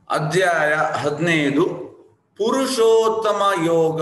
ಅಧ್ಯಾಯ ಹದಿನೈದು ಪುರುಷೋತ್ತಮ ಯೋಗ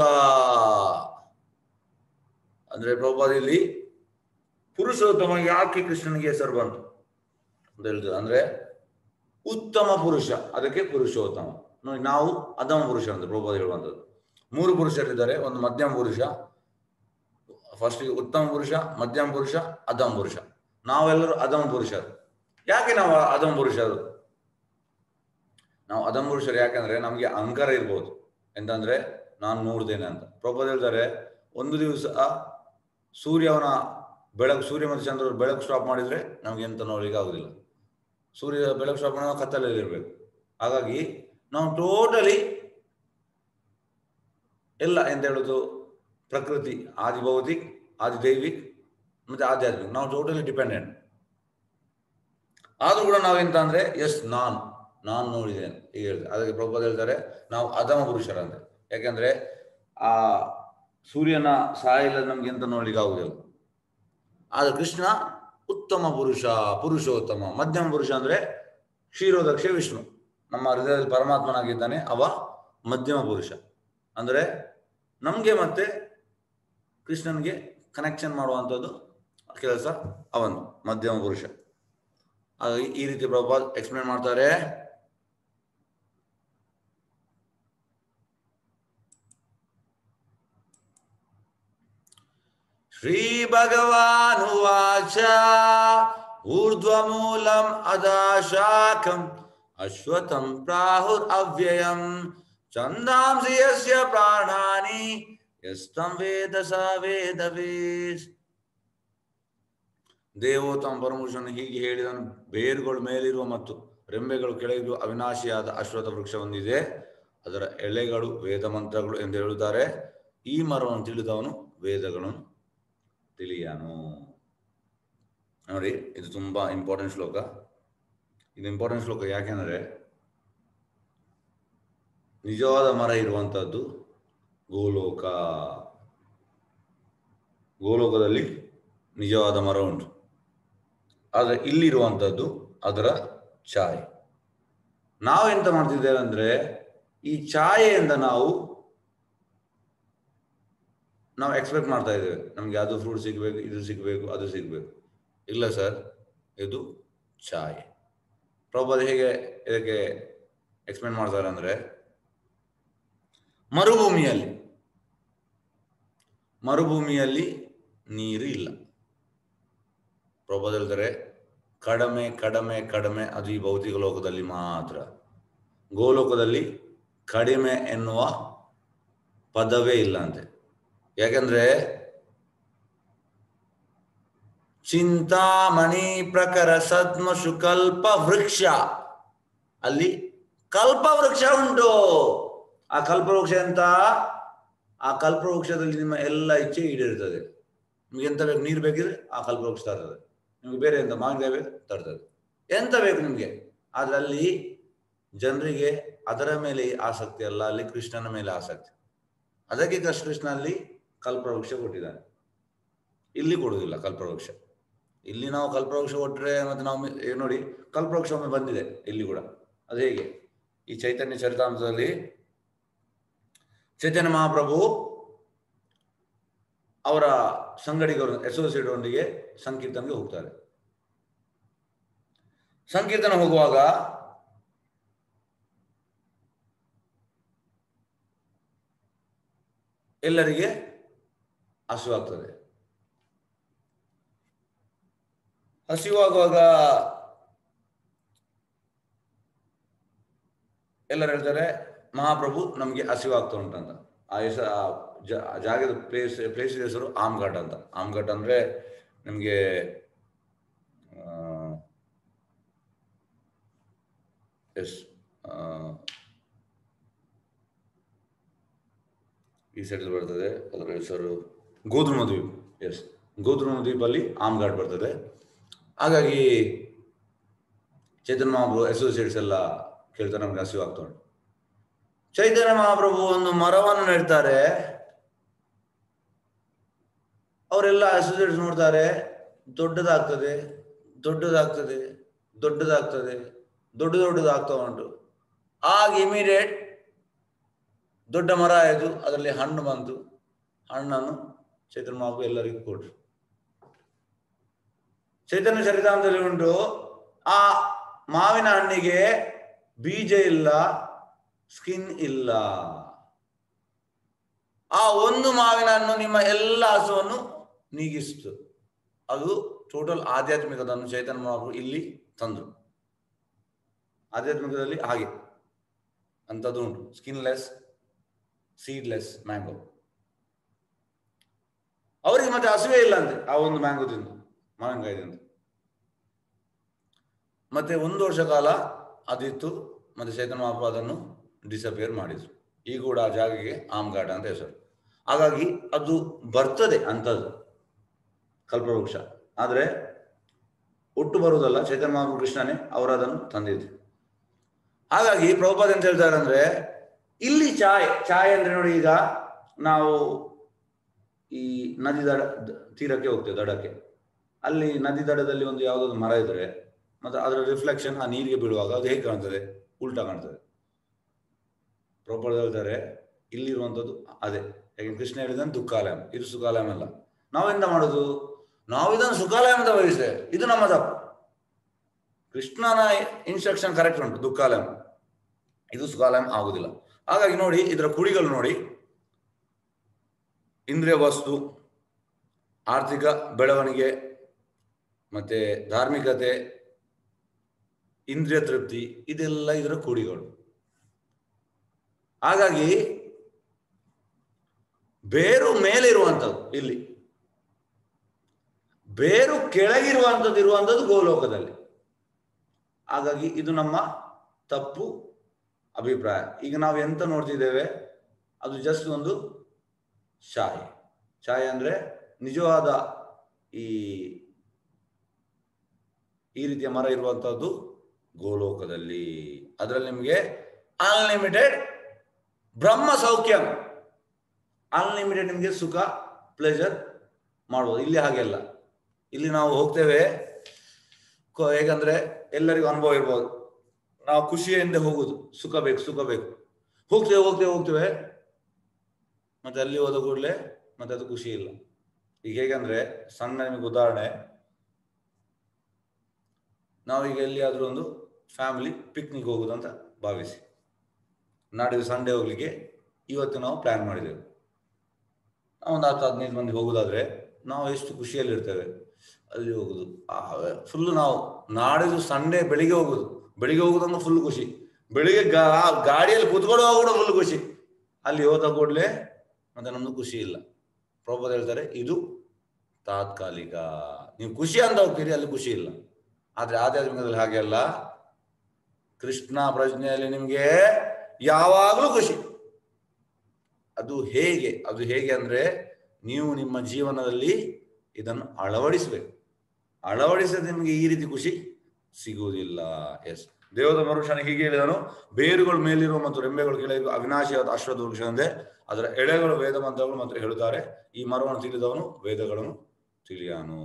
ಅಂದ್ರೆ ಪ್ರಭುಪಾದ ಇಲ್ಲಿ ಪುರುಷೋತ್ತಮ ಯಾಕೆ ಕೃಷ್ಣನಿಗೆ ಹೆಸರು ಬಂತು ಅಂತ ಹೇಳ್ತಾರೆ ಅಂದ್ರೆ ಉತ್ತಮ ಪುರುಷ ಅದಕ್ಕೆ ಪುರುಷೋತ್ತಮ ನೋಡಿ ನಾವು ಅಧಮ ಪುರುಷ ಅಂತ ಪ್ರಭುಪಾದ ಹೇಳುವಂಥದ್ದು ಮೂರು ಪುರುಷರಿದ್ದಾರೆ ಒಂದು ಮಧ್ಯಮ ಪುರುಷ ಫಸ್ಟ್ ಉತ್ತಮ ಪುರುಷ ಮಧ್ಯಮ ಪುರುಷ ಅಧಮ ಪುರುಷ ನಾವೆಲ್ಲರೂ ಅಧಮ ಪುರುಷರು ಯಾಕೆ ನಾವು ಅಧಮ ಪುರುಷರು ನಾವು ಅಧಮ ಪುರುಷರು ಯಾಕಂದ್ರೆ ನಮಗೆ ಅಹಂಕಾರ ಇರ್ಬೋದು ಎಂತಂದ್ರೆ ನಾನು ನೋಡ್ದೇನೆ ಅಂತ ಪ್ರಭುಪಾದ ಹೇಳ್ತಾರೆ ಒಂದು ದಿವಸ ಸೂರ್ಯವನ ಬೆಳಕು ಸೂರ್ಯ ಮತ್ತು ಚಂದ್ರ ಬೆಳಕು ಸ್ಟಾಪ್ ಮಾಡಿದ್ರೆ ನಮ್ಗೆ ಎಂತ ನೋಡ್ಲಿಕ್ಕೆ ಆಗುದಿಲ್ಲ ಸೂರ್ಯ ಬೆಳಕು ಸ್ಟಾಪ್ ಮಾಡಿದ್ರೆ ಕತ್ತಲಲ್ಲಿ ಇರಬೇಕು ಹಾಗಾಗಿ ನಾವು ಟೋಟಲಿ ಎಲ್ಲ ಎಂತ ಹೇಳುದು ಪ್ರಕೃತಿ ಆದಿ ಭೌತಿಕ್ ಆದಿ ದೈವಿಕ್ ಮತ್ತೆ ಆಧ್ಯಾತ್ಮಿಕ್ ನಾವು ಟೋಟಲಿ ಡಿಪೆಂಡೆಂಟ್ ಆದ್ರೂ ಕೂಡ ನಾವೆಂತ ಅಂದ್ರೆ ಎಸ್ ನಾನು ನಾನು ನೋಡಿದ್ದೇನೆ ಈಗ ಹೇಳ್ತಾರೆ ಅದಕ್ಕೆ ಪ್ರಭುಪಾದ ಹೇಳ್ತಾರೆ ನಾವು ಅಧಮ ಪುರುಷರಂತೆ ಯಾಕೆಂದ್ರೆ ಆ ಸೂರ್ಯನ ಸಾಯಿಲ್ಲ ನಮ್ಗೆ ಎಂತ ನೋಡ್ಲಿಕ್ಕೆ ಆಗುದಿಲ್ಲ ಆದ್ರೆ ಕೃಷ್ಣ ಉತ್ತಮ ಪುರುಷ ಪುರುಷೋತ್ತಮ ಮಧ್ಯಮ ಪುರುಷ ಅಂದ್ರೆ ಕ್ಷೀರೋದಕ್ಷ ವಿಷ್ಣು ನಮ್ಮ ಹೃದಯದಲ್ಲಿ ಪರಮಾತ್ಮನಾಗಿದ್ದಾನೆ ಅವ ಮಧ್ಯಮ ಪುರುಷ ಅಂದ್ರೆ ನಮ್ಗೆ ಮತ್ತೆ ಕೃಷ್ಣನ್ಗೆ ಕನೆಕ್ಷನ್ ಮಾಡುವಂಥದ್ದು ಕೆಲಸ ಅವನು ಮಧ್ಯಮ ಪುರುಷ ಹಾಗಾಗಿ ಈ ರೀತಿ ಪ್ರಭುಪಾದ್ ಎಕ್ಸ್ಪ್ಲೇನ್ ಮಾಡ್ತಾರೆ ಶ್ರೀ ಭಗವಾನುವಾಚ ಊರ್ಧ್ವಮೂಲಂ ಅದಾಶಾಖಂ ಅಶ್ವಥಂ ಪ್ರಾಹುರ್ ಅವ್ಯಯಂ ಛಂದಾಂಸಿ ಯಸ್ಯ ಪ್ರಾಣಾನಿ ಯಸ್ತಂ ವೇದ ಸ ವೇದವೇಸ್ ದೇವೋತ್ತಮ ಪರಮಪುರುಷನು ಹೀಗೆ ಹೇಳಿದನು ಬೇರುಗಳು ಮೇಲಿರುವ ಮತ್ತು ರೆಂಬೆಗಳು ಕೆಳಗಿರುವ ಅವಿನಾಶಿಯಾದ ಅಶ್ವಥ ವೃಕ್ಷ ಹೊಂದಿದೆ ಅದರ ಎಲೆಗಳು ವೇದ ಮಂತ್ರಗಳು ಎಂದು ಹೇಳುತ್ತಾರೆ ಈ ಮರವನ್ನು ತಿಳಿದವನು ವೇದಗಳನ್ನು ತಿಳಿಯನು ನೋಡಿ ಇದು ತುಂಬಾ ಇಂಪಾರ್ಟೆಂಟ್ ಶ್ಲೋಕ ಇದು ಇಂಪಾರ್ಟೆಂಟ್ ಶ್ಲೋಕ ಯಾಕೆಂದ್ರೆ ನಿಜವಾದ ಮರ ಇರುವಂತಹದ್ದು ಗೋಲೋಕ ಗೋಲೋಕದಲ್ಲಿ ನಿಜವಾದ ಮರ ಉಂಟು ಆದರೆ ಇಲ್ಲಿರುವಂಥದ್ದು ಅದರ ಛಾಯೆ ನಾವು ಎಂತ ಮಾಡ್ತಿದ್ದೇವೆ ಅಂದ್ರೆ ಈ ಛಾಯೆಯಿಂದ ನಾವು ನಾವು ಎಕ್ಸ್ಪೆಕ್ಟ್ ಮಾಡ್ತಾ ಇದ್ದೇವೆ ನಮ್ಗೆ ಅದು ಫ್ರೂಟ್ ಸಿಗ್ಬೇಕು ಇದು ಸಿಗ್ಬೇಕು ಅದು ಸಿಗ್ಬೇಕು ಇಲ್ಲ ಸರ್ ಇದು ಛಾಯೆ ಪ್ರಭುಪಾದ ಹೇಗೆ ಇದಕ್ಕೆ ಎಕ್ಸ್ಪ್ಲೇನ್ ಮಾಡ್ತಾರೆ ಅಂದ್ರೆ ಮರುಭೂಮಿಯಲ್ಲಿ ಮರುಭೂಮಿಯಲ್ಲಿ ನೀರು ಇಲ್ಲ ಪ್ರಭುಪಾದ ಹೇಳ್ತಾರೆ ಕಡಿಮೆ ಕಡಿಮೆ ಕಡಿಮೆ ಅದು ಈ ಭೌತಿಕ ಲೋಕದಲ್ಲಿ ಮಾತ್ರ ಗೋಲೋಕದಲ್ಲಿ ಕಡಿಮೆ ಎನ್ನುವ ಪದವೇ ಇಲ್ಲ ಅಂತೆ ಯಾಕಂದ್ರೆ ಚಿಂತಾಮಣಿ ಪ್ರಕರ ಸದ್ಮಶು ಕಲ್ಪ ವೃಕ್ಷ ಅಲ್ಲಿ ಕಲ್ಪ ವೃಕ್ಷ ಉಂಟು ಆ ಕಲ್ಪವೃಕ್ಷ ಅಂತ ಆ ಕಲ್ಪವೃಕ್ಷದಲ್ಲಿ ನಿಮ್ಮ ಎಲ್ಲ ಇಚ್ಛೆ ಈಡೇರ್ತದೆ ನಿಮ್ಗೆ ಎಂತ ಬೇಕು ನೀರು ಬೇಕಿದ್ರೆ ಆ ಕಲ್ಪವೃಕ್ಷ ತರ್ತದೆ ನಿಮ್ಗೆ ಬೇರೆ ಎಂತ ಮಾವಿನಕಾಯಿ ಬೇಕು ತರ್ತದೆ ಎಂತ ಬೇಕು ನಿಮ್ಗೆ ಆದ್ರೆ ಅಲ್ಲಿ ಜನರಿಗೆ ಅದರ ಮೇಲೆ ಆಸಕ್ತಿ ಅಲ್ಲ ಅಲ್ಲಿ ಕೃಷ್ಣನ ಮೇಲೆ ಆಸಕ್ತಿ ಅದಕ್ಕೆ ಕೃಷ್ಣ ಅಲ್ಲಿ ಕಲ್ಪವೃಕ್ಷ ಕೊಟ್ಟಿದ್ದಾನೆ ಇಲ್ಲಿ ಕೊಡುವುದಿಲ್ಲ ಕಲ್ಪವೃಕ್ಷ ಇಲ್ಲಿ ನಾವು ಕಲ್ಪವೃಕ್ಷ ಕೊಟ್ಟರೆ ಮತ್ತೆ ನಾವು ಮಿ- ಈಗ ನೋಡಿ ಕಲ್ಪವೃಕ್ಷ ಒಮ್ಮೆ ಬಂದಿದೆ ಇಲ್ಲಿ ಕೂಡ ಅದು ಹೇಗೆ ಈ ಚೈತನ್ಯ ಚರಿತಾಮೃತದಲ್ಲಿ ಚೈತನ್ಯ ಮಹಾಪ್ರಭು ಅವರ ಸಂಗಡಿಗರು ಅಸೋಸಿಯೇಟ್ ಒಂದಿಗೆ ಸಂಕೀರ್ತನೆಗೆ ಹೋಗ್ತಾರೆ ಸಂಕೀರ್ತನ ಹೋಗುವಾಗ ಎಲ್ಲರಿಗೆ ಹಸಿವಾಗ್ತದೆ ಹಸಿವಾಗುವಾಗ ಎಲ್ಲರೂ ಹೇಳ್ತಾರೆ ಮಹಾಪ್ರಭು ನಮಗೆ ಹಸಿವಾಗ್ತಾ ಉಂಟಂತ ಆ ಹೆಸ ಆ ಜ- ಆ ಜಾಗದ ಪ್ಲೇಸ್ ಪ್ಲೇಸ್ ಹೆಸರು ಆಮ್ಘಾಟ್ ಅಂತ ಆಮ್ಘಾಟ್ ಅಂದ್ರೆ ನಿಮಗೆ ಎಸ್ ಈ ಸೈಡ್ ಬರ್ತದೆ ಅದರ ಹೆಸರು ಗೋಧುಮ ದ್ವೀಪ್ ಎಸ್ ಗೋಧುಮ ದ್ವೀಪಲ್ಲಿ ಆಮ್ಘಾಟ್ ಬರ್ತದೆ ಹಾಗಾಗಿ ಚೈತನ್ಯ ಮಹಾಪ್ರಭು ಅಸೋಸಿಯೇಟ್ಸ್ ಎಲ್ಲ ಕೇಳ್ತಾರೆ ನಮ್ಗೆ ಹಸಿವು ಆಗ್ತಾ ಉಂಟು ಚೈತನ್ಯ ಮಹಾಪ್ರಭು ಒಂದು ಮರವನ್ನು ನೆಡ್ತಾರೆ ಅವರೆಲ್ಲ ಅಸೋಸಿಯೇಟ್ಸ್ ನೋಡ್ತಾರೆ ದೊಡ್ಡದಾಗ್ತದೆ ದೊಡ್ಡದಾಗ್ತದೆ ದೊಡ್ಡದಾಗ್ತದೆ ದೊಡ್ಡ ದೊಡ್ಡದಾಗ್ತಾ ಉಂಟು ಆಗ ಇಮಿಡಿಯೇಟ್ ದೊಡ್ಡ ಮರ ಆಯಿತು ಅದರಲ್ಲಿ ಹಣ್ಣು ಬಂತು ಹಣ್ಣನ್ನು ಚೈತನ್ಯ ಮಹಾಪ್ರಭು ಎಲ್ಲರಿಗೂ ಕೊಟ್ರು ಚೈತನ್ಯ ಚರಿತಾಂತದಲ್ಲಿ ಉಂಟು ಆ ಮಾವಿನ ಹಣ್ಣಿಗೆ ಬೀಜ ಇಲ್ಲ ಸ್ಕಿನ್ ಇಲ್ಲ ಆ ಒಂದು ಮಾವಿನ ಹಣ್ಣು ನಿಮ್ಮ ಎಲ್ಲ ಹಸುವನ್ನು ನೀಗಿಸ್ತು ಅದು ಟೋಟಲ್ ಆಧ್ಯಾತ್ಮಿಕದನ್ನು ಚೈತನ್ಯ ಮಹಾಪ್ರಭು ಇಲ್ಲಿ ತಂದ್ರು ಆಧ್ಯಾತ್ಮಿಕದಲ್ಲಿ ಹಾಗೆ ಅಂಥದ್ದು ಉಂಟು ಸ್ಕಿನ್ಲೆಸ್ ಸೀಡ್ಲೆಸ್ ಮ್ಯಾಂಗೋ ಅವರಿಗೆ ಮತ್ತೆ ಹಸುವೆ ಇಲ್ಲ ಅಂತೆ ಆ ಒಂದು ಮ್ಯಾಂಗೋ ತಿಂದು ಮಾವಿನಕಾಯಿ ತಿಂದು ಮತ್ತೆ ಒಂದು ವರ್ಷ ಕಾಲ ಅದಿತ್ತು ಮತ್ತೆ ಚೈತನ್ಯ ಮಹಾಪ್ರಭು ಅದನ್ನು ಡಿಸಪಿಯರ್ ಮಾಡಿದ್ರು ಈಗ ಕೂಡ ಆ ಜಾಗಕ್ಕೆ ಆಮ್ಗಾಡ ಅಂತ ಹೆಸರು ಹಾಗಾಗಿ ಅದು ಬರ್ತದೆ ಅಂಥದ್ದು ಕಲ್ಪವೃಕ್ಷ ಆದರೆ ಒಟ್ಟು ಬರುವುದಲ್ಲ ಚೈತನ್ಯ ಮಹಾಪ್ರಭು ಕೃಷ್ಣನೇ ಅವರು ಅದನ್ನು ತಂದಿದ್ರು ಹಾಗಾಗಿ ಪ್ರಭುಪಾದ ಅಂತ ಹೇಳ್ತಾರೆ ಅಂದ್ರೆ ಇಲ್ಲಿ ಚಾಯ್ ಚಾಯ್ ಅಂದ್ರೆ ನೋಡಿ ಈಗ ನಾವು ಈ ನದಿ ದಡ ದ- ತೀರಕ್ಕೆ ಹೋಗ್ತೇವೆ ದಡಕ್ಕೆ ಅಲ್ಲಿ ನದಿ ದಡದಲ್ಲಿ ಒಂದು ಯಾವುದಾದ್ರು ಮರ ಇದ್ರೆ ಮತ್ತೆ ಅದರ ರಿಫ್ಲೆಕ್ಷನ್ ಆ ನೀರಿಗೆ ಬೀಳುವಾಗ ಅದು ಹೇಗೆ ಕಾಣ್ತದೆ ಉಲ್ಟಾ ಕಾಣ್ತದೆ ಪ್ರಭುಪಾದ ಹೇಳ್ತಾರೆ ಇಲ್ಲಿರುವಂಥದ್ದು ಅದೇ ಯಾಕೆಂದ್ರೆ ಕೃಷ್ಣ ಹೇಳಿದಂತೆ ದುಃಖಾಲಯಂ ಇದು ಸುಖಾಲಯಂ ಅಲ್ಲ ನಾವೆಂತ ಮಾಡೋದು ನಾವು ಇದನ್ನು ಸುಖಾಲಯಂ ಅಂತ ಭಾವಿಸ್ತೇವೆ ಇದು ನಮ್ಮ ತಪ್ಪು ಕೃಷ್ಣನ ಇನ್ಸ್ಟ್ರಕ್ಷನ್ ಕರೆಕ್ಟ್ ಉಂಟು ದುಃಖಾಲಯಂ ಇದು ಸುಖಾಲಯಂ ಆಗುದಿಲ್ಲ ಹಾಗಾಗಿ ನೋಡಿ ಇದರ ಕುಡಿಗಳು ನೋಡಿ ಇಂದ್ರಿಯ ವಸ್ತು ಆರ್ಥಿಕ ಬೆಳವಣಿಗೆ ಮತ್ತೆ ಧಾರ್ಮಿಕತೆ ಇಂದ್ರಿಯ ತೃಪ್ತಿ ಇದೆಲ್ಲ ಇದರ ಕುಡಿಗಳು ಹಾಗಾಗಿ ಬೇರು ಮೇಲಿರುವಂಥದ್ದು ಇಲ್ಲಿ ಬೇರು ಕೆಳಗಿರುವಂಥದ್ದು ಇರುವಂಥದ್ದು ಗೋಲೋಕದಲ್ಲಿ ಹಾಗಾಗಿ ಇದು ನಮ್ಮ ತಪ್ಪು ಅಭಿಪ್ರಾಯ ಈಗ ನಾವು ಎಂತ ನೋಡ್ತಿದ್ದೇವೆ ಅದು ಜಸ್ಟ್ ಒಂದು ಛಾಯೆ ಛಾಯೆ ಅಂದ್ರೆ ನಿಜವಾದ ಈ ಈ ರೀತಿಯ ಮರ ಇರುವಂತಹದ್ದು ಗೋಲೋಕದಲ್ಲಿ ಅದರಲ್ಲಿ ನಿಮಗೆ ಅನ್ಲಿಮಿಟೆಡ್ ಬ್ರಹ್ಮ ಸೌಖ್ಯಂ ಅನ್ಲಿಮಿಟೆಡ್ ನಿಮಗೆ ಸುಖ ಪ್ಲೆಜರ್ ಮಾಡ್ಬೋದು ಇಲ್ಲಿ ಹಾಗೆ ಅಲ್ಲ ಇಲ್ಲಿ ನಾವು ಹೋಗ್ತೇವೆ ಕೊ- ಹೇಗಂದ್ರೆ ಎಲ್ಲರಿಗೂ ಅನುಭವ ಇರ್ಬೋದು ನಾವು ಖುಷಿಯಿಂದ ಹೋಗುದು ಸುಖ ಬೇಕು ಸುಖ ಬೇಕು ಹೋಗ್ತೇವೆ ಹೋಗ್ತೇವೆ ಹೋಗ್ತೇವೆ ಮತ್ತೆ ಅಲ್ಲಿ ಹೋದ ಕೂಡಲೇ ಮತ್ತೆ ಅದು ಖುಷಿ ಇಲ್ಲ ಈಗ ಹೇಗಂದ್ರೆ ಸಣ್ಣ ನಿಮಗೆ ಉದಾಹರಣೆ ನಾವೀಗ ಎಲ್ಲಿಯಾದ್ರೂ ಒಂದು ಫ್ಯಾಮಿಲಿ ಪಿಕ್ನಿಕ್ ಹೋಗುದಂತ ಭಾವಿಸಿ ನಾಡಿದ್ದು ಸಂಡೇ ಹೋಗ್ಲಿಕ್ಕೆ ಇವತ್ತು ನಾವು ಪ್ಲಾನ್ ಮಾಡಿದೆವು ನಾವು ಒಂದು ಹತ್ತು ಹದಿನೈದು ಮಂದಿ ಹೋಗುದಾದ್ರೆ ನಾವು ಎಷ್ಟು ಖುಷಿಯಲ್ಲಿರ್ತೇವೆ ಅಲ್ಲಿ ಹೋಗುದು ಫುಲ್ ನಾವು ನಾಡಿದ್ದು ಸಂಡೇ ಬೆಳಿಗ್ಗೆ ಹೋಗುದು ಬೆಳಿಗ್ಗೆ ಹೋಗುದಂಗ ಫುಲ್ ಖುಷಿ ಬೆಳಿಗ್ಗೆ ಗಾ- ಗಾಡಿಯಲ್ಲಿ ಕುತ್ಕೊಳ್ಳುವಾಗ ಕೂಡ ಫುಲ್ ಖುಷಿ ಅಲ್ಲಿ ಹೋದ ಕೂಡಲೇ ಮತ್ತೆ ನಮ್ದು ಖುಷಿ ಇಲ್ಲ ಪ್ರಭುಪಾದ ಹೇಳ್ತಾರೆ ಇದು ತಾತ್ಕಾಲಿಕ ನೀವು ಖುಷಿ ಅಂತ ಹೋಗ್ತೀರಿ ಅಲ್ಲಿ ಖುಷಿ ಇಲ್ಲ ಆದ್ರೆ ಆಧ್ಯಾತ್ಮಿಕದಲ್ಲಿ ಹಾಗೆ ಅಲ್ಲ ಕೃಷ್ಣ ಪ್ರಜ್ಞೆಯಲ್ಲಿ ನಿಮ್ಗೆ ಯಾವಾಗಲೂ ಖುಷಿ ಅದು ಹೇಗೆ ಅದು ಹೇಗೆ ಅಂದ್ರೆ ನೀವು ನಿಮ್ಮ ಜೀವನದಲ್ಲಿ ಇದನ್ನು ಅಳವಡಿಸಬೇಕು ಅಳವಡಿಸದೆ ನಿಮಗೆ ಈ ರೀತಿ ಖುಷಿ ಸಿಗುವುದಿಲ್ಲ ಎಸ್ ದೇವದ ಮರುಷನ ಹೀಗೆ ಹೇಳಿದನು ಬೇರುಗಳು ಮೇಲಿರುವ ಮತ್ತು ರೆಂಬೆಗಳು ಕೆಳಗಿರುವ ಅವಿನಾಶಿಯಾದ ಅಶ್ವತ್ಥ ವೃಕ್ಷದಂತೆ ಅದರ ಎಳೆಗಳು ವೇದ ಮಂತ್ರಗಳು ಮಾತ್ರ ಹೇಳುತ್ತಾರೆ ಈ ಮರವನ್ನು ತಿಳಿದವನು ವೇದಗಳನ್ನು ತಿಳಿಯಾನು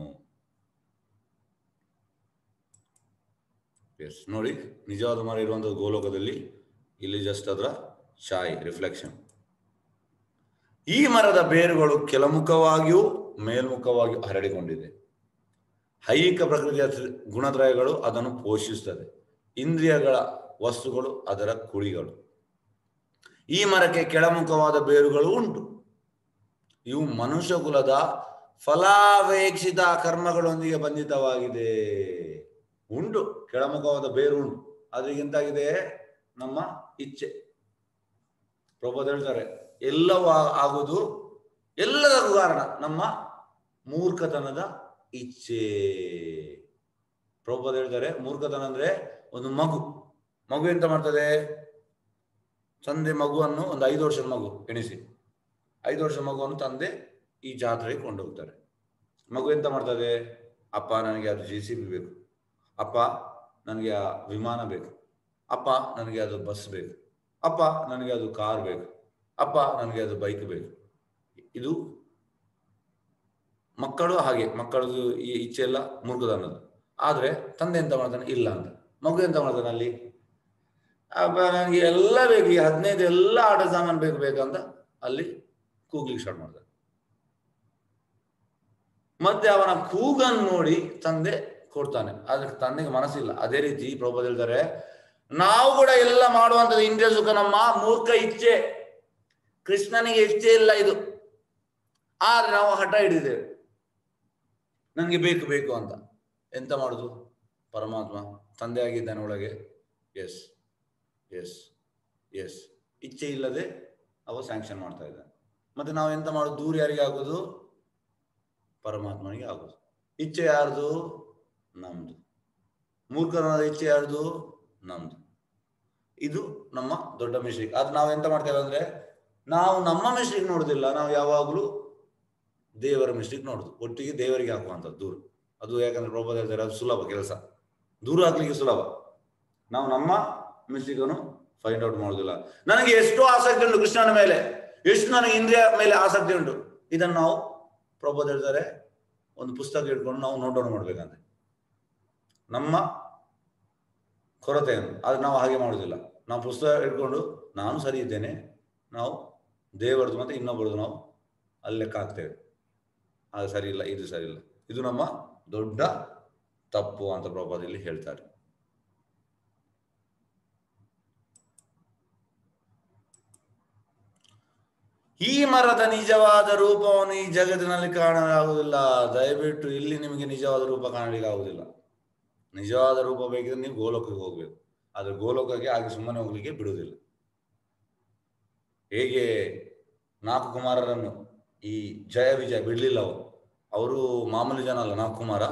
ಎಸ್ ನೋಡಿ ನಿಜವಾದ ಮರ ಇರುವಂಥದ್ದು ಗೋಲೋಕದಲ್ಲಿ ಇಲ್ಲಿ ಜಸ್ಟ್ ಅದರ ಛಾಯೆ ರಿಫ್ಲೆಕ್ಷನ್ ಈ ಮರದ ಬೇರುಗಳು ಕೆಳಮುಖವಾಗಿಯೂ ಮೇಲ್ಮುಖವಾಗಿಯೂ ಹರಡಿಕೊಂಡಿದೆ ಐಹಿಕ ಪ್ರಕೃತಿಯ ತ್ರಿ- ಗುಣತ್ರಯಗಳು ಅದನ್ನು ಪೋಷಿಸುತ್ತದೆ ಇಂದ್ರಿಯಗಳ ವಸ್ತುಗಳು ಅದರ ಕುಳಿಗಳು ಈ ಮರಕ್ಕೆ ಕೆಳಮುಖವಾದ ಬೇರುಗಳು ಉಂಟು ಇವು ಮನುಷ್ಯ ಕುಲದ ಫಲಾಪೇಕ್ಷಿತ ಕರ್ಮಗಳೊಂದಿಗೆ ಬಂಧಿತವಾಗಿದೆ ಉಂಟು ಕೆಳಮುಖವಾದ ಬೇರು ಉಂಟು ಆದ್ರೆ ಈಗ ಎಂತಾಗಿದೆ ನಮ್ಮ ಇಚ್ಛೆ ಪ್ರಭುದ ಹೇಳ್ತಾರೆ ಎಲ್ಲವೂ ಆ- ಆಗುವುದು ಎಲ್ಲದಕ್ಕೂ ಕಾರಣ ನಮ್ಮ ಮೂರ್ಖತನದ ಇಚ್ಛೆ ಪ್ರಭುಪದ ಹೇಳ್ತಾರೆ ಮೂರ್ಖತನ ಅಂದ್ರೆ ಒಂದು ಮಗು ಮಗು ಎಂತ ಮಾಡ್ತದೆ ತಂದೆ ಮಗುವನ್ನು ಒಂದು ಐದು ವರ್ಷದ ಮಗು ಎಣಿಸಿ ಐದು ವರ್ಷದ ಮಗುವನ್ನು ತಂದೆ ಈ ಜಾತ್ರೆಗೆ ಕೊಂಡೋಗ್ತಾರೆ ಮಗು ಎಂತ ಮಾಡ್ತದೆ ಅಪ್ಪ ನನಗೆ ಅದು ಜೆ ಸಿ ಬಿ ಬೇಕು ಅಪ್ಪ ನನಗೆ ಆ ವಿಮಾನ ಬೇಕು ಅಪ್ಪ ನನಗೆ ಅದು ಬಸ್ ಬೇಕು ಅಪ್ಪ ನನಗೆ ಅದು ಕಾರ್ ಬೇಕು ಅಪ್ಪ ನನಗೆ ಅದು ಬೈಕ್ ಬೇಕು ಇದು ಮಕ್ಕಳು ಹಾಗೆ ಮಕ್ಕಳದು ಈ ಇಚ್ಛೆ ಎಲ್ಲ ಮೂರ್ಖತನದ್ದು ಆದ್ರೆ ತಂದೆ ಎಂತ ಮಾಡ್ತಾನೆ ಇಲ್ಲ ಅಂತ ಮಗು ಎಂತ ಮಾಡ್ತಾನೆ ಅಲ್ಲಿ ಅಪ್ಪ ನನಗೆ ಎಲ್ಲ ಬೇಕು ಈ ಹದಿನೈದು ಎಲ್ಲ ಆಟ ಸಾಮಾನು ಬೇಕು ಬೇಕಂತ ಅಲ್ಲಿ ಕೂಗ್ಲಿಕ್ಕೆ ಸ್ಟಾರ್ಟ್ ಮಾಡ್ತಾರೆ ಮತ್ತೆ ಅವನ ಕೂಗನ್ನು ನೋಡಿ ತಂದೆ ಕೊಡ್ತಾನೆ ಅದಕ್ಕೆ ತಂದೆಗೆ ಮನಸ್ಸಿಲ್ಲ ಅದೇ ರೀತಿ ಪ್ರಭುಪಾದ ಹೇಳ್ತಾರೆ ನಾವು ಕೂಡ ಎಲ್ಲ ಮಾಡುವಂಥದ್ದು ಇಂದ್ರಿಯ ಸುಖ ನಮ್ಮ ಮೂರ್ಖ ಇಚ್ಛೆ ಕೃಷ್ಣನಿಗೆ ಇಚ್ಛೆ ಇಲ್ಲ ಇದು ಆದ್ರೆ ನಾವು ಹಠ ಹಿಡಿದೇವೆ ನನಗೆ ಬೇಕು ಬೇಕು ಅಂತ ಎಂತ ಮಾಡುದು ಪರಮಾತ್ಮ ತಂದೆ ಆಗಿದ್ದಾನೆ ಒಳಗೆ ಎಸ್ ಎಸ್ ಎಸ್ ಇಚ್ಛೆ ಇಲ್ಲದೆ ಅವ ಸ್ಯಾಂಕ್ಷನ್ ಮಾಡ್ತಾ ಇದ್ದಾನೆ ಮತ್ತೆ ನಾವು ಎಂತ ಮಾಡೋದು ದೂರ ಯಾರಿಗೆ ಆಗೋದು ಪರಮಾತ್ಮನಿಗೆ ಆಗೋದು ಇಚ್ಛೆ ಯಾರ್ದು ನಮ್ದು ಮೂರ್ಖನಾದ ಇಚ್ಛೆ ಯಾರ್ದು ನಮ್ದು ಇದು ನಮ್ಮ ದೊಡ್ಡ ಮಿಸ್ಟೇಕ್ ಅದು ನಾವು ಎಂತ ಮಾಡ್ತೇವೆ ಅಂದ್ರೆ ನಾವು ನಮ್ಮ ಮಿಸ್ಟೇಕ್ ನೋಡುದಿಲ್ಲ ನಾವು ಯಾವಾಗಲೂ ದೇವರ ಮಿಸ್ಟೇಕ್ ನೋಡುದು ಒಟ್ಟಿಗೆ ದೇವರಿಗೆ ಹಾಕುವಂಥದ್ದು ದೂರ ಅದು ಯಾಕಂದ್ರೆ ಪ್ರಭಾದ ಹೇಳ್ತಾರೆ ಅದು ಸುಲಭ ಕೆಲಸ ದೂರ ಹಾಕ್ಲಿಕ್ಕೆ ಸುಲಭ ನಾವು ನಮ್ಮ ಮಿಸ್ಟೇಕ್ ಅನ್ನು ಫೈಂಡ್ ಔಟ್ ಮಾಡುದಿಲ್ಲ ನನಗೆ ಎಷ್ಟೋ ಆಸಕ್ತಿ ಉಂಟು ಕೃಷ್ಣನ ಮೇಲೆ ಎಷ್ಟು ನನಗೆ ಇಂದ್ರಿಯ ಮೇಲೆ ಆಸಕ್ತಿ ಉಂಟು ಇದನ್ನು ನಾವು ಪ್ರಭಾದ ಹೇಳ್ತಾರೆ ಒಂದು ಪುಸ್ತಕ ಇಟ್ಕೊಂಡು ನಾವು ನೋಟ್ ಡೌನ್ ಮಾಡ್ಬೇಕಂತೆ ನಮ್ಮ ಕೊರತೆಯನ್ನು ಆದ್ರೆ ನಾವು ಹಾಗೆ ಮಾಡುದಿಲ್ಲ ನಾವು ಪುಸ್ತಕ ಇಟ್ಕೊಂಡು ನಾನು ಸರಿ ಇದ್ದೇನೆ ನಾವು ದೇವರದು ಮತ್ತೆ ಇನ್ನೊಬ್ಬರದು ನಾವು ಅಲ್ಲಿ ಲೆಕ್ಕ ಹಾಕ್ತೇವೆ ಅದು ಸರಿ ಇಲ್ಲ ಇದು ಸರಿ ಇಲ್ಲ ಇದು ನಮ್ಮ ದೊಡ್ಡ ತಪ್ಪು ಅಂತ ಪ್ರಭಾದಲ್ಲಿ ಹೇಳ್ತಾರೆ ಈ ಮರದ ನಿಜವಾದ ರೂಪವನ್ನು ಈ ಜಗತ್ತಿನಲ್ಲಿ ಕಾಣಲಾಗುವುದಿಲ್ಲ ದಯವಿಟ್ಟು ಇಲ್ಲಿ ನಿಮಗೆ ನಿಜವಾದ ರೂಪ ಕಾಣಲಿಕ್ಕೆ ಆಗುವುದಿಲ್ಲ ನಿಜವಾದ ರೂಪ ಬೇಕಿದ್ರೆ ನೀವು ಗೋಲೋಕಕ್ಕೆ ಹೋಗ್ಬೇಕು ಆದ್ರೆ ಗೋಲೋಕಕ್ಕೆ ಹಾಗೆ ಸುಮ್ಮನೆ ಹೋಗ್ಲಿಕ್ಕೆ ಬಿಡುವುದಿಲ್ಲ ಹೇಗೆ ನಾಲ್ಕು ಕುಮಾರರನ್ನು ಈ ಜಯ ವಿಜಯ ಬಿಡ್ಲಿಲ್ಲ ಅವರು ಅವರು ಮಾಮೂಲಿ ಜನ ಅಲ್ಲ ನಾಲ್ಕು ಕುಮಾರ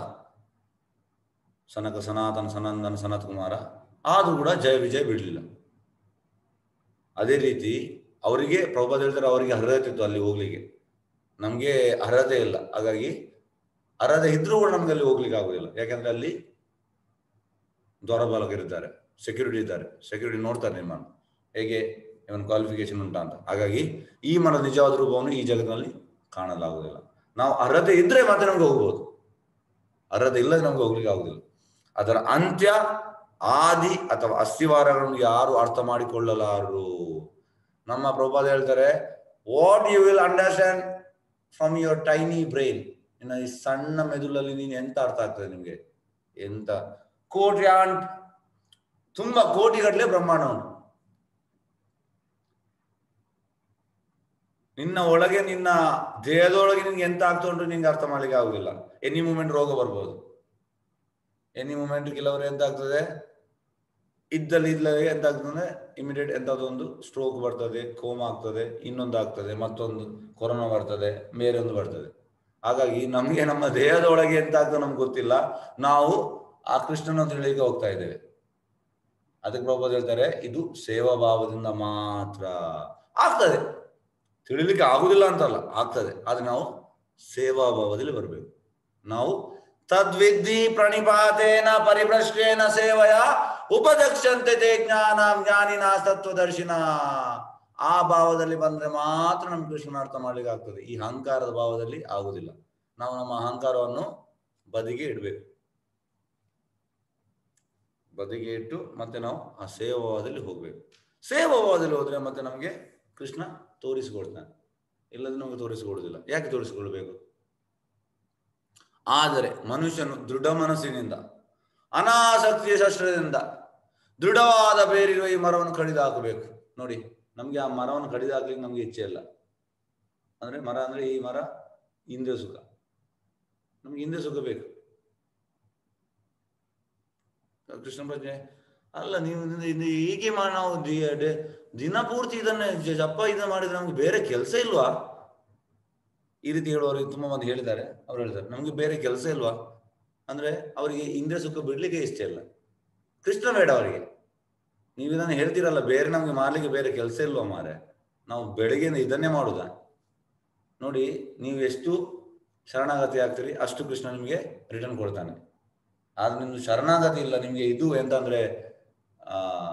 ಸನಕ ಸನಾತನ ಸನಂದನ ಸನತ್ ಕುಮಾರ ಆದ್ರೂ ಕೂಡ ಜಯ ವಿಜಯ ಬಿಡ್ಲಿಲ್ಲ ಅದೇ ರೀತಿ ಅವರಿಗೆ ಪ್ರಭಾತ್ ಹೇಳ್ತಾರೆ ಅವರಿಗೆ ಅರ್ಹತೆ ಇತ್ತು ಅಲ್ಲಿ ಹೋಗ್ಲಿಕ್ಕೆ ನಮ್ಗೆ ಅರ್ಹತೆ ಇಲ್ಲ ಹಾಗಾಗಿ ಅರ್ಹತೆ ಇದ್ರೂ ಕೂಡ ನಮ್ಗೆ ಅಲ್ಲಿ ಹೋಗ್ಲಿಕ್ಕೆ ಆಗುದಿಲ್ಲ ಯಾಕಂದ್ರೆ ಅಲ್ಲಿ ದ್ವಾರಪಾಲಕರಿದ್ದಾರೆ ಸೆಕ್ಯೂರಿಟಿ ಇದ್ದಾರೆ ಸೆಕ್ಯೂರಿಟಿ ನೋಡ್ತಾರೆ ನಿಮ್ಮನ್ನು ಹೇಗೆ ಇವನ್ ಕ್ವಾಲಿಫಿಕೇಶನ್ ಉಂಟಾ ಅಂತ ಹಾಗಾಗಿ ಈ ಮನದ ನಿಜವಾದ ರೂಪವನ್ನು ಈ ಜಗತ್ತಿನಲ್ಲಿ ಕಾಣಲಾಗುವುದಿಲ್ಲ ನಾವು ಅರ್ಹತೆ ಇದ್ರೆ ಮತ್ತೆ ನಮ್ಗೆ ಹೋಗ್ಬೋದು ಅರ್ಹತೆ ಇಲ್ಲದೆ ನಮ್ಗೆ ಹೋಗ್ಲಿಕ್ಕೆ ಆಗುದಿಲ್ಲ ಅದರ ಅಂತ್ಯ ಆದಿ ಅಥವಾ ಅಸ್ಥಿವಾರಗಳನ್ನು ಯಾರು ಅರ್ಥ ಮಾಡಿಕೊಳ್ಳಲಾರರು ನಮ್ಮ ಪ್ರಭಾದ ಹೇಳ್ತಾರೆ what you will understand from your tiny brain ಇನ್ನು ಈ ಸಣ್ಣ ಮೆದುಳಲ್ಲಿ ನೀನು ಎಂತ ಅರ್ಥ ಆಗ್ತದೆ ನಿಮ್ಗೆ ಎಂತ ಕೋಟಿ ಆಂಟ್ ತುಂಬಾ ಕೋಟಿಗಟ್ಟಲೆ ಬ್ರಹ್ಮಾಂಡ ಉಂಟು ನಿನ್ನ ಒಳಗೆ ನಿನ್ನ ದೇಹದೊಳಗೆ ನಿನ್ಗೆ ಎಂತ ಆಗ್ತಾ ಉಂಟು ನಿಂಗೆ ಅರ್ಥ ಮಾಡ್ಲಿಕ್ಕೆ ಆಗುದಿಲ್ಲ ಎನಿ ಮೂಮೆಂಟ್ ರೋಗ ಬರ್ಬೋದು ಎನಿ ಮೂಮೆಂಟ್ ಕೆಲವರು ಎಂತ ಆಗ್ತದೆ ಇದ್ದಲ್ಲಿ ಇದ್ದಲ್ಲಿ ಎಂತ ಆಗ್ತದೆ ಇಮಿಡಿಯೇಟ್ ಎಂತದೊಂದು ಸ್ಟ್ರೋಕ್ ಬರ್ತದೆ ಕೋಮ ಆಗ್ತದೆ ಇನ್ನೊಂದು ಆಗ್ತದೆ ಮತ್ತೊಂದು ಕೊರೋನಾ ಬರ್ತದೆ ಬೇರೊಂದು ಬರ್ತದೆ ಹಾಗಾಗಿ ನಮ್ಗೆ ನಮ್ಮ ದೇಹದ ಒಳಗೆ ಎಂತ ಆಗ್ತದೆ ನಮ್ಗೆ ಗೊತ್ತಿಲ್ಲ ನಾವು ಆ ಕೃಷ್ಣನ ತಿಳಿಲಿಕ್ಕೆ ಹೋಗ್ತಾ ಇದ್ದೇವೆ ಅದಕ್ಕೆ ಪ್ರಭಾವ ಹೇಳ್ತಾರೆ ಇದು ಸೇವಾ ಭಾವದಿಂದ ಮಾತ್ರ ಆಗ್ತದೆ ತಿಳಿಲಿಕ್ಕೆ ಆಗುದಿಲ್ಲ ಅಂತಲ್ಲ ಆಗ್ತದೆ ಆದ್ರೆ ನಾವು ಸೇವಾ ಭಾವದಲ್ಲಿ ಬರಬೇಕು ನಾವು ತದ್ವಿದ್ಧಿ ಪ್ರಣಿಪಾತೇನ ಪರಿಭ್ರಷ್ಟೇನ ಸೇವಯ ಉಪದಕ್ಷಂತೆ ತೇ ಜ್ಞಾನ ಜ್ಞಾನಿನ ತತ್ವದರ್ಶಿನ ಆ ಭಾವದಲ್ಲಿ ಬಂದ್ರೆ ಮಾತ್ರ ನಮ್ಗೆ ಕೃಷ್ಣನ ಅರ್ಥ ಮಾಡ್ಲಿಕ್ಕೆ ಆಗ್ತದೆ ಈ ಅಹಂಕಾರದ ಭಾವದಲ್ಲಿ ಆಗುದಿಲ್ಲ ನಾವು ನಮ್ಮ ಅಹಂಕಾರವನ್ನು ಬದಿಗೆ ಇಡಬೇಕು ಬದಿಗೆ ಇಟ್ಟು ಮತ್ತೆ ನಾವು ಆ ಸೇವಾದಲ್ಲಿ ಹೋಗ್ಬೇಕು ಸೇವಾದಲ್ಲಿ ಹೋದ್ರೆ ಮತ್ತೆ ನಮಗೆ ಕೃಷ್ಣ ತೋರಿಸಿಕೊಡ್ತಾನೆ ಇಲ್ಲದ್ರೆ ನಮಗೆ ತೋರಿಸಿಕೊಡುದಿಲ್ಲ ಯಾಕೆ ತೋರಿಸಿಕೊಳ್ಬೇಕು ಆದರೆ ಮನುಷ್ಯನು ದೃಢ ಮನಸ್ಸಿನಿಂದ ಅನಾಸಕ್ತಿಯ ಶಸ್ತ್ರದಿಂದ ದೃಢವಾದ ಬೇರಿರುವ ಈ ಮರವನ್ನು ಕಡಿದು ಹಾಕಬೇಕು ನೋಡಿ ನಮ್ಗೆ ಆ ಮರವನ್ನು ಕಡಿದು ಹಾಕ್ಲಿಕ್ಕೆ ನಮ್ಗೆ ಇಚ್ಛೆ ಇಲ್ಲ ಅಂದ್ರೆ ಮರ ಅಂದ್ರೆ ಈ ಮರ ಇಂದ್ರಿಯ ಸುಖ ನಮ್ಗೆ ಇಂದ್ರಿಯ ಸುಖ ಬೇಕು ಕೃಷ್ಣ ಪ್ರಜ್ಞೆ ಅಲ್ಲ ನೀವು ಇದನ್ನ- ಇದು ಹೀಗೆ ಮಾಡಿ ನಾವು ದಿ- ಡೆ- ದಿನ ಪೂರ್ತಿ ಇದನ್ನ ಜ- ಜಪ ಇದನ್ನ ಮಾಡಿದ್ರೆ ನಮ್ಗೆ ಬೇರೆ ಕೆಲಸ ಇಲ್ವಾ ಈ ರೀತಿ ಹೇಳುವವರು ತುಂಬಾ ಮಂದಿ ಹೇಳಿದ್ದಾರೆ ಅವ್ರು ಹೇಳ್ತಾರೆ ನಮ್ಗೆ ಬೇರೆ ಕೆಲಸ ಇಲ್ವಾ ಅಂದ್ರೆ ಅವರಿಗೆ ಇಂದ್ರಿಯ ಸುಖ ಬಿಡ್ಲಿಕ್ಕೆ ಇಷ್ಟ ಇಲ್ಲ ಕೃಷ್ಣ ಬೇಡ ಅವರಿಗೆ ನೀವು ಇದನ್ನ ಹೇಳ್ತೀರಲ್ಲ ಬೇರೆ ನಮ್ಗೆ ಮಾಡ್ಲಿಕ್ಕೆ ಬೇರೆ ಕೆಲಸ ಇಲ್ವಾ ಮಾರೆ ನಾವು ಬೆಳಗ್ಗೆಯಿಂದ ಇದನ್ನೇ ಮಾಡುದ ನೋಡಿ ನೀವು ಎಷ್ಟು ಶರಣಾಗತಿ ಆಗ್ತೀರಿ ಅಷ್ಟು ಕೃಷ್ಣ ನಿಮಗೆ ರಿಟರ್ನ್ ಕೊಡ್ತಾನೆ ಆದ್ರೆ ನಿಮ್ದು ಶರಣಾಗತಿ ಇಲ್ಲ ನಿಮ್ಗೆ ಇದು ಎಂತ ಅಂದ್ರೆ ಆ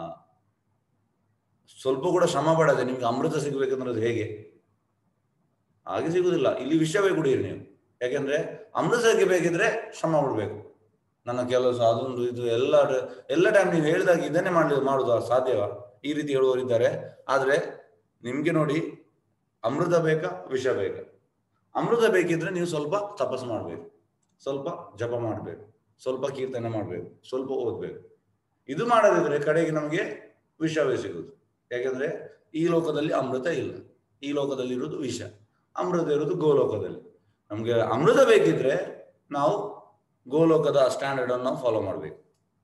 ಸ್ವಲ್ಪ ಕೂಡ ಶ್ರಮ ಪಡದೆ ನಿಮ್ಗೆ ಅಮೃತ ಸಿಗ್ಬೇಕಂದ್ರೆ ಅದು ಹೇಗೆ ಹಾಗೆ ಸಿಗುದಿಲ್ಲ ಇಲ್ಲಿ ವಿಷಯವೇ ಕುಡಿಯಿರಿ ನೀವು ಯಾಕೆಂದ್ರೆ ಅಮೃತ ಬೇಕಿದ್ರೆ ಶ್ರಮ ಪಡ್ಬೇಕು ನನ್ನ ಕೆಲಸ ಅದೊಂದು ಇದು ಎಲ್ಲ ಎಲ್ಲ ಟೈಮ್ ನೀವು ಹೇಳಿದಾಗ ಇದನ್ನೇ ಮಾಡಲಿ ಮಾಡುದು ಸಾಧ್ಯವಾ ಈ ರೀತಿ ಹೇಳುವವರಿದ್ದಾರೆ ಆದ್ರೆ ನಿಮ್ಗೆ ನೋಡಿ ಅಮೃತ ಬೇಕಾ ವಿಷ ಬೇಕಾ ಅಮೃತ ಬೇಕಿದ್ರೆ ನೀವು ಸ್ವಲ್ಪ ತಪಸ್ಸು ಮಾಡ್ಬೇಕು ಸ್ವಲ್ಪ ಜಪ ಮಾಡ್ಬೇಕು ಸ್ವಲ್ಪ ಕೀರ್ತನೆ ಮಾಡ್ಬೇಕು ಸ್ವಲ್ಪ ಓದ್ಬೇಕು ಇದು ಮಾಡದಿದ್ರೆ ಕಡೆಗೆ ನಮಗೆ ವಿಷವೇ ಸಿಗುದು ಯಾಕಂದ್ರೆ ಈ ಲೋಕದಲ್ಲಿ ಅಮೃತ ಇಲ್ಲ ಈ ಲೋಕದಲ್ಲಿ ಇರುವುದು ವಿಷ ಅಮೃತ ಇರುವುದು ಗೋಲೋಕದಲ್ಲಿ ನಮ್ಗೆ ಅಮೃತ ಬೇಕಿದ್ರೆ ನಾವು ಗೋಲೋಕದ ಸ್ಟ್ಯಾಂಡರ್ಡ್ ಅನ್ನು ನಾವು ಫಾಲೋ ಮಾಡ್ಬೇಕು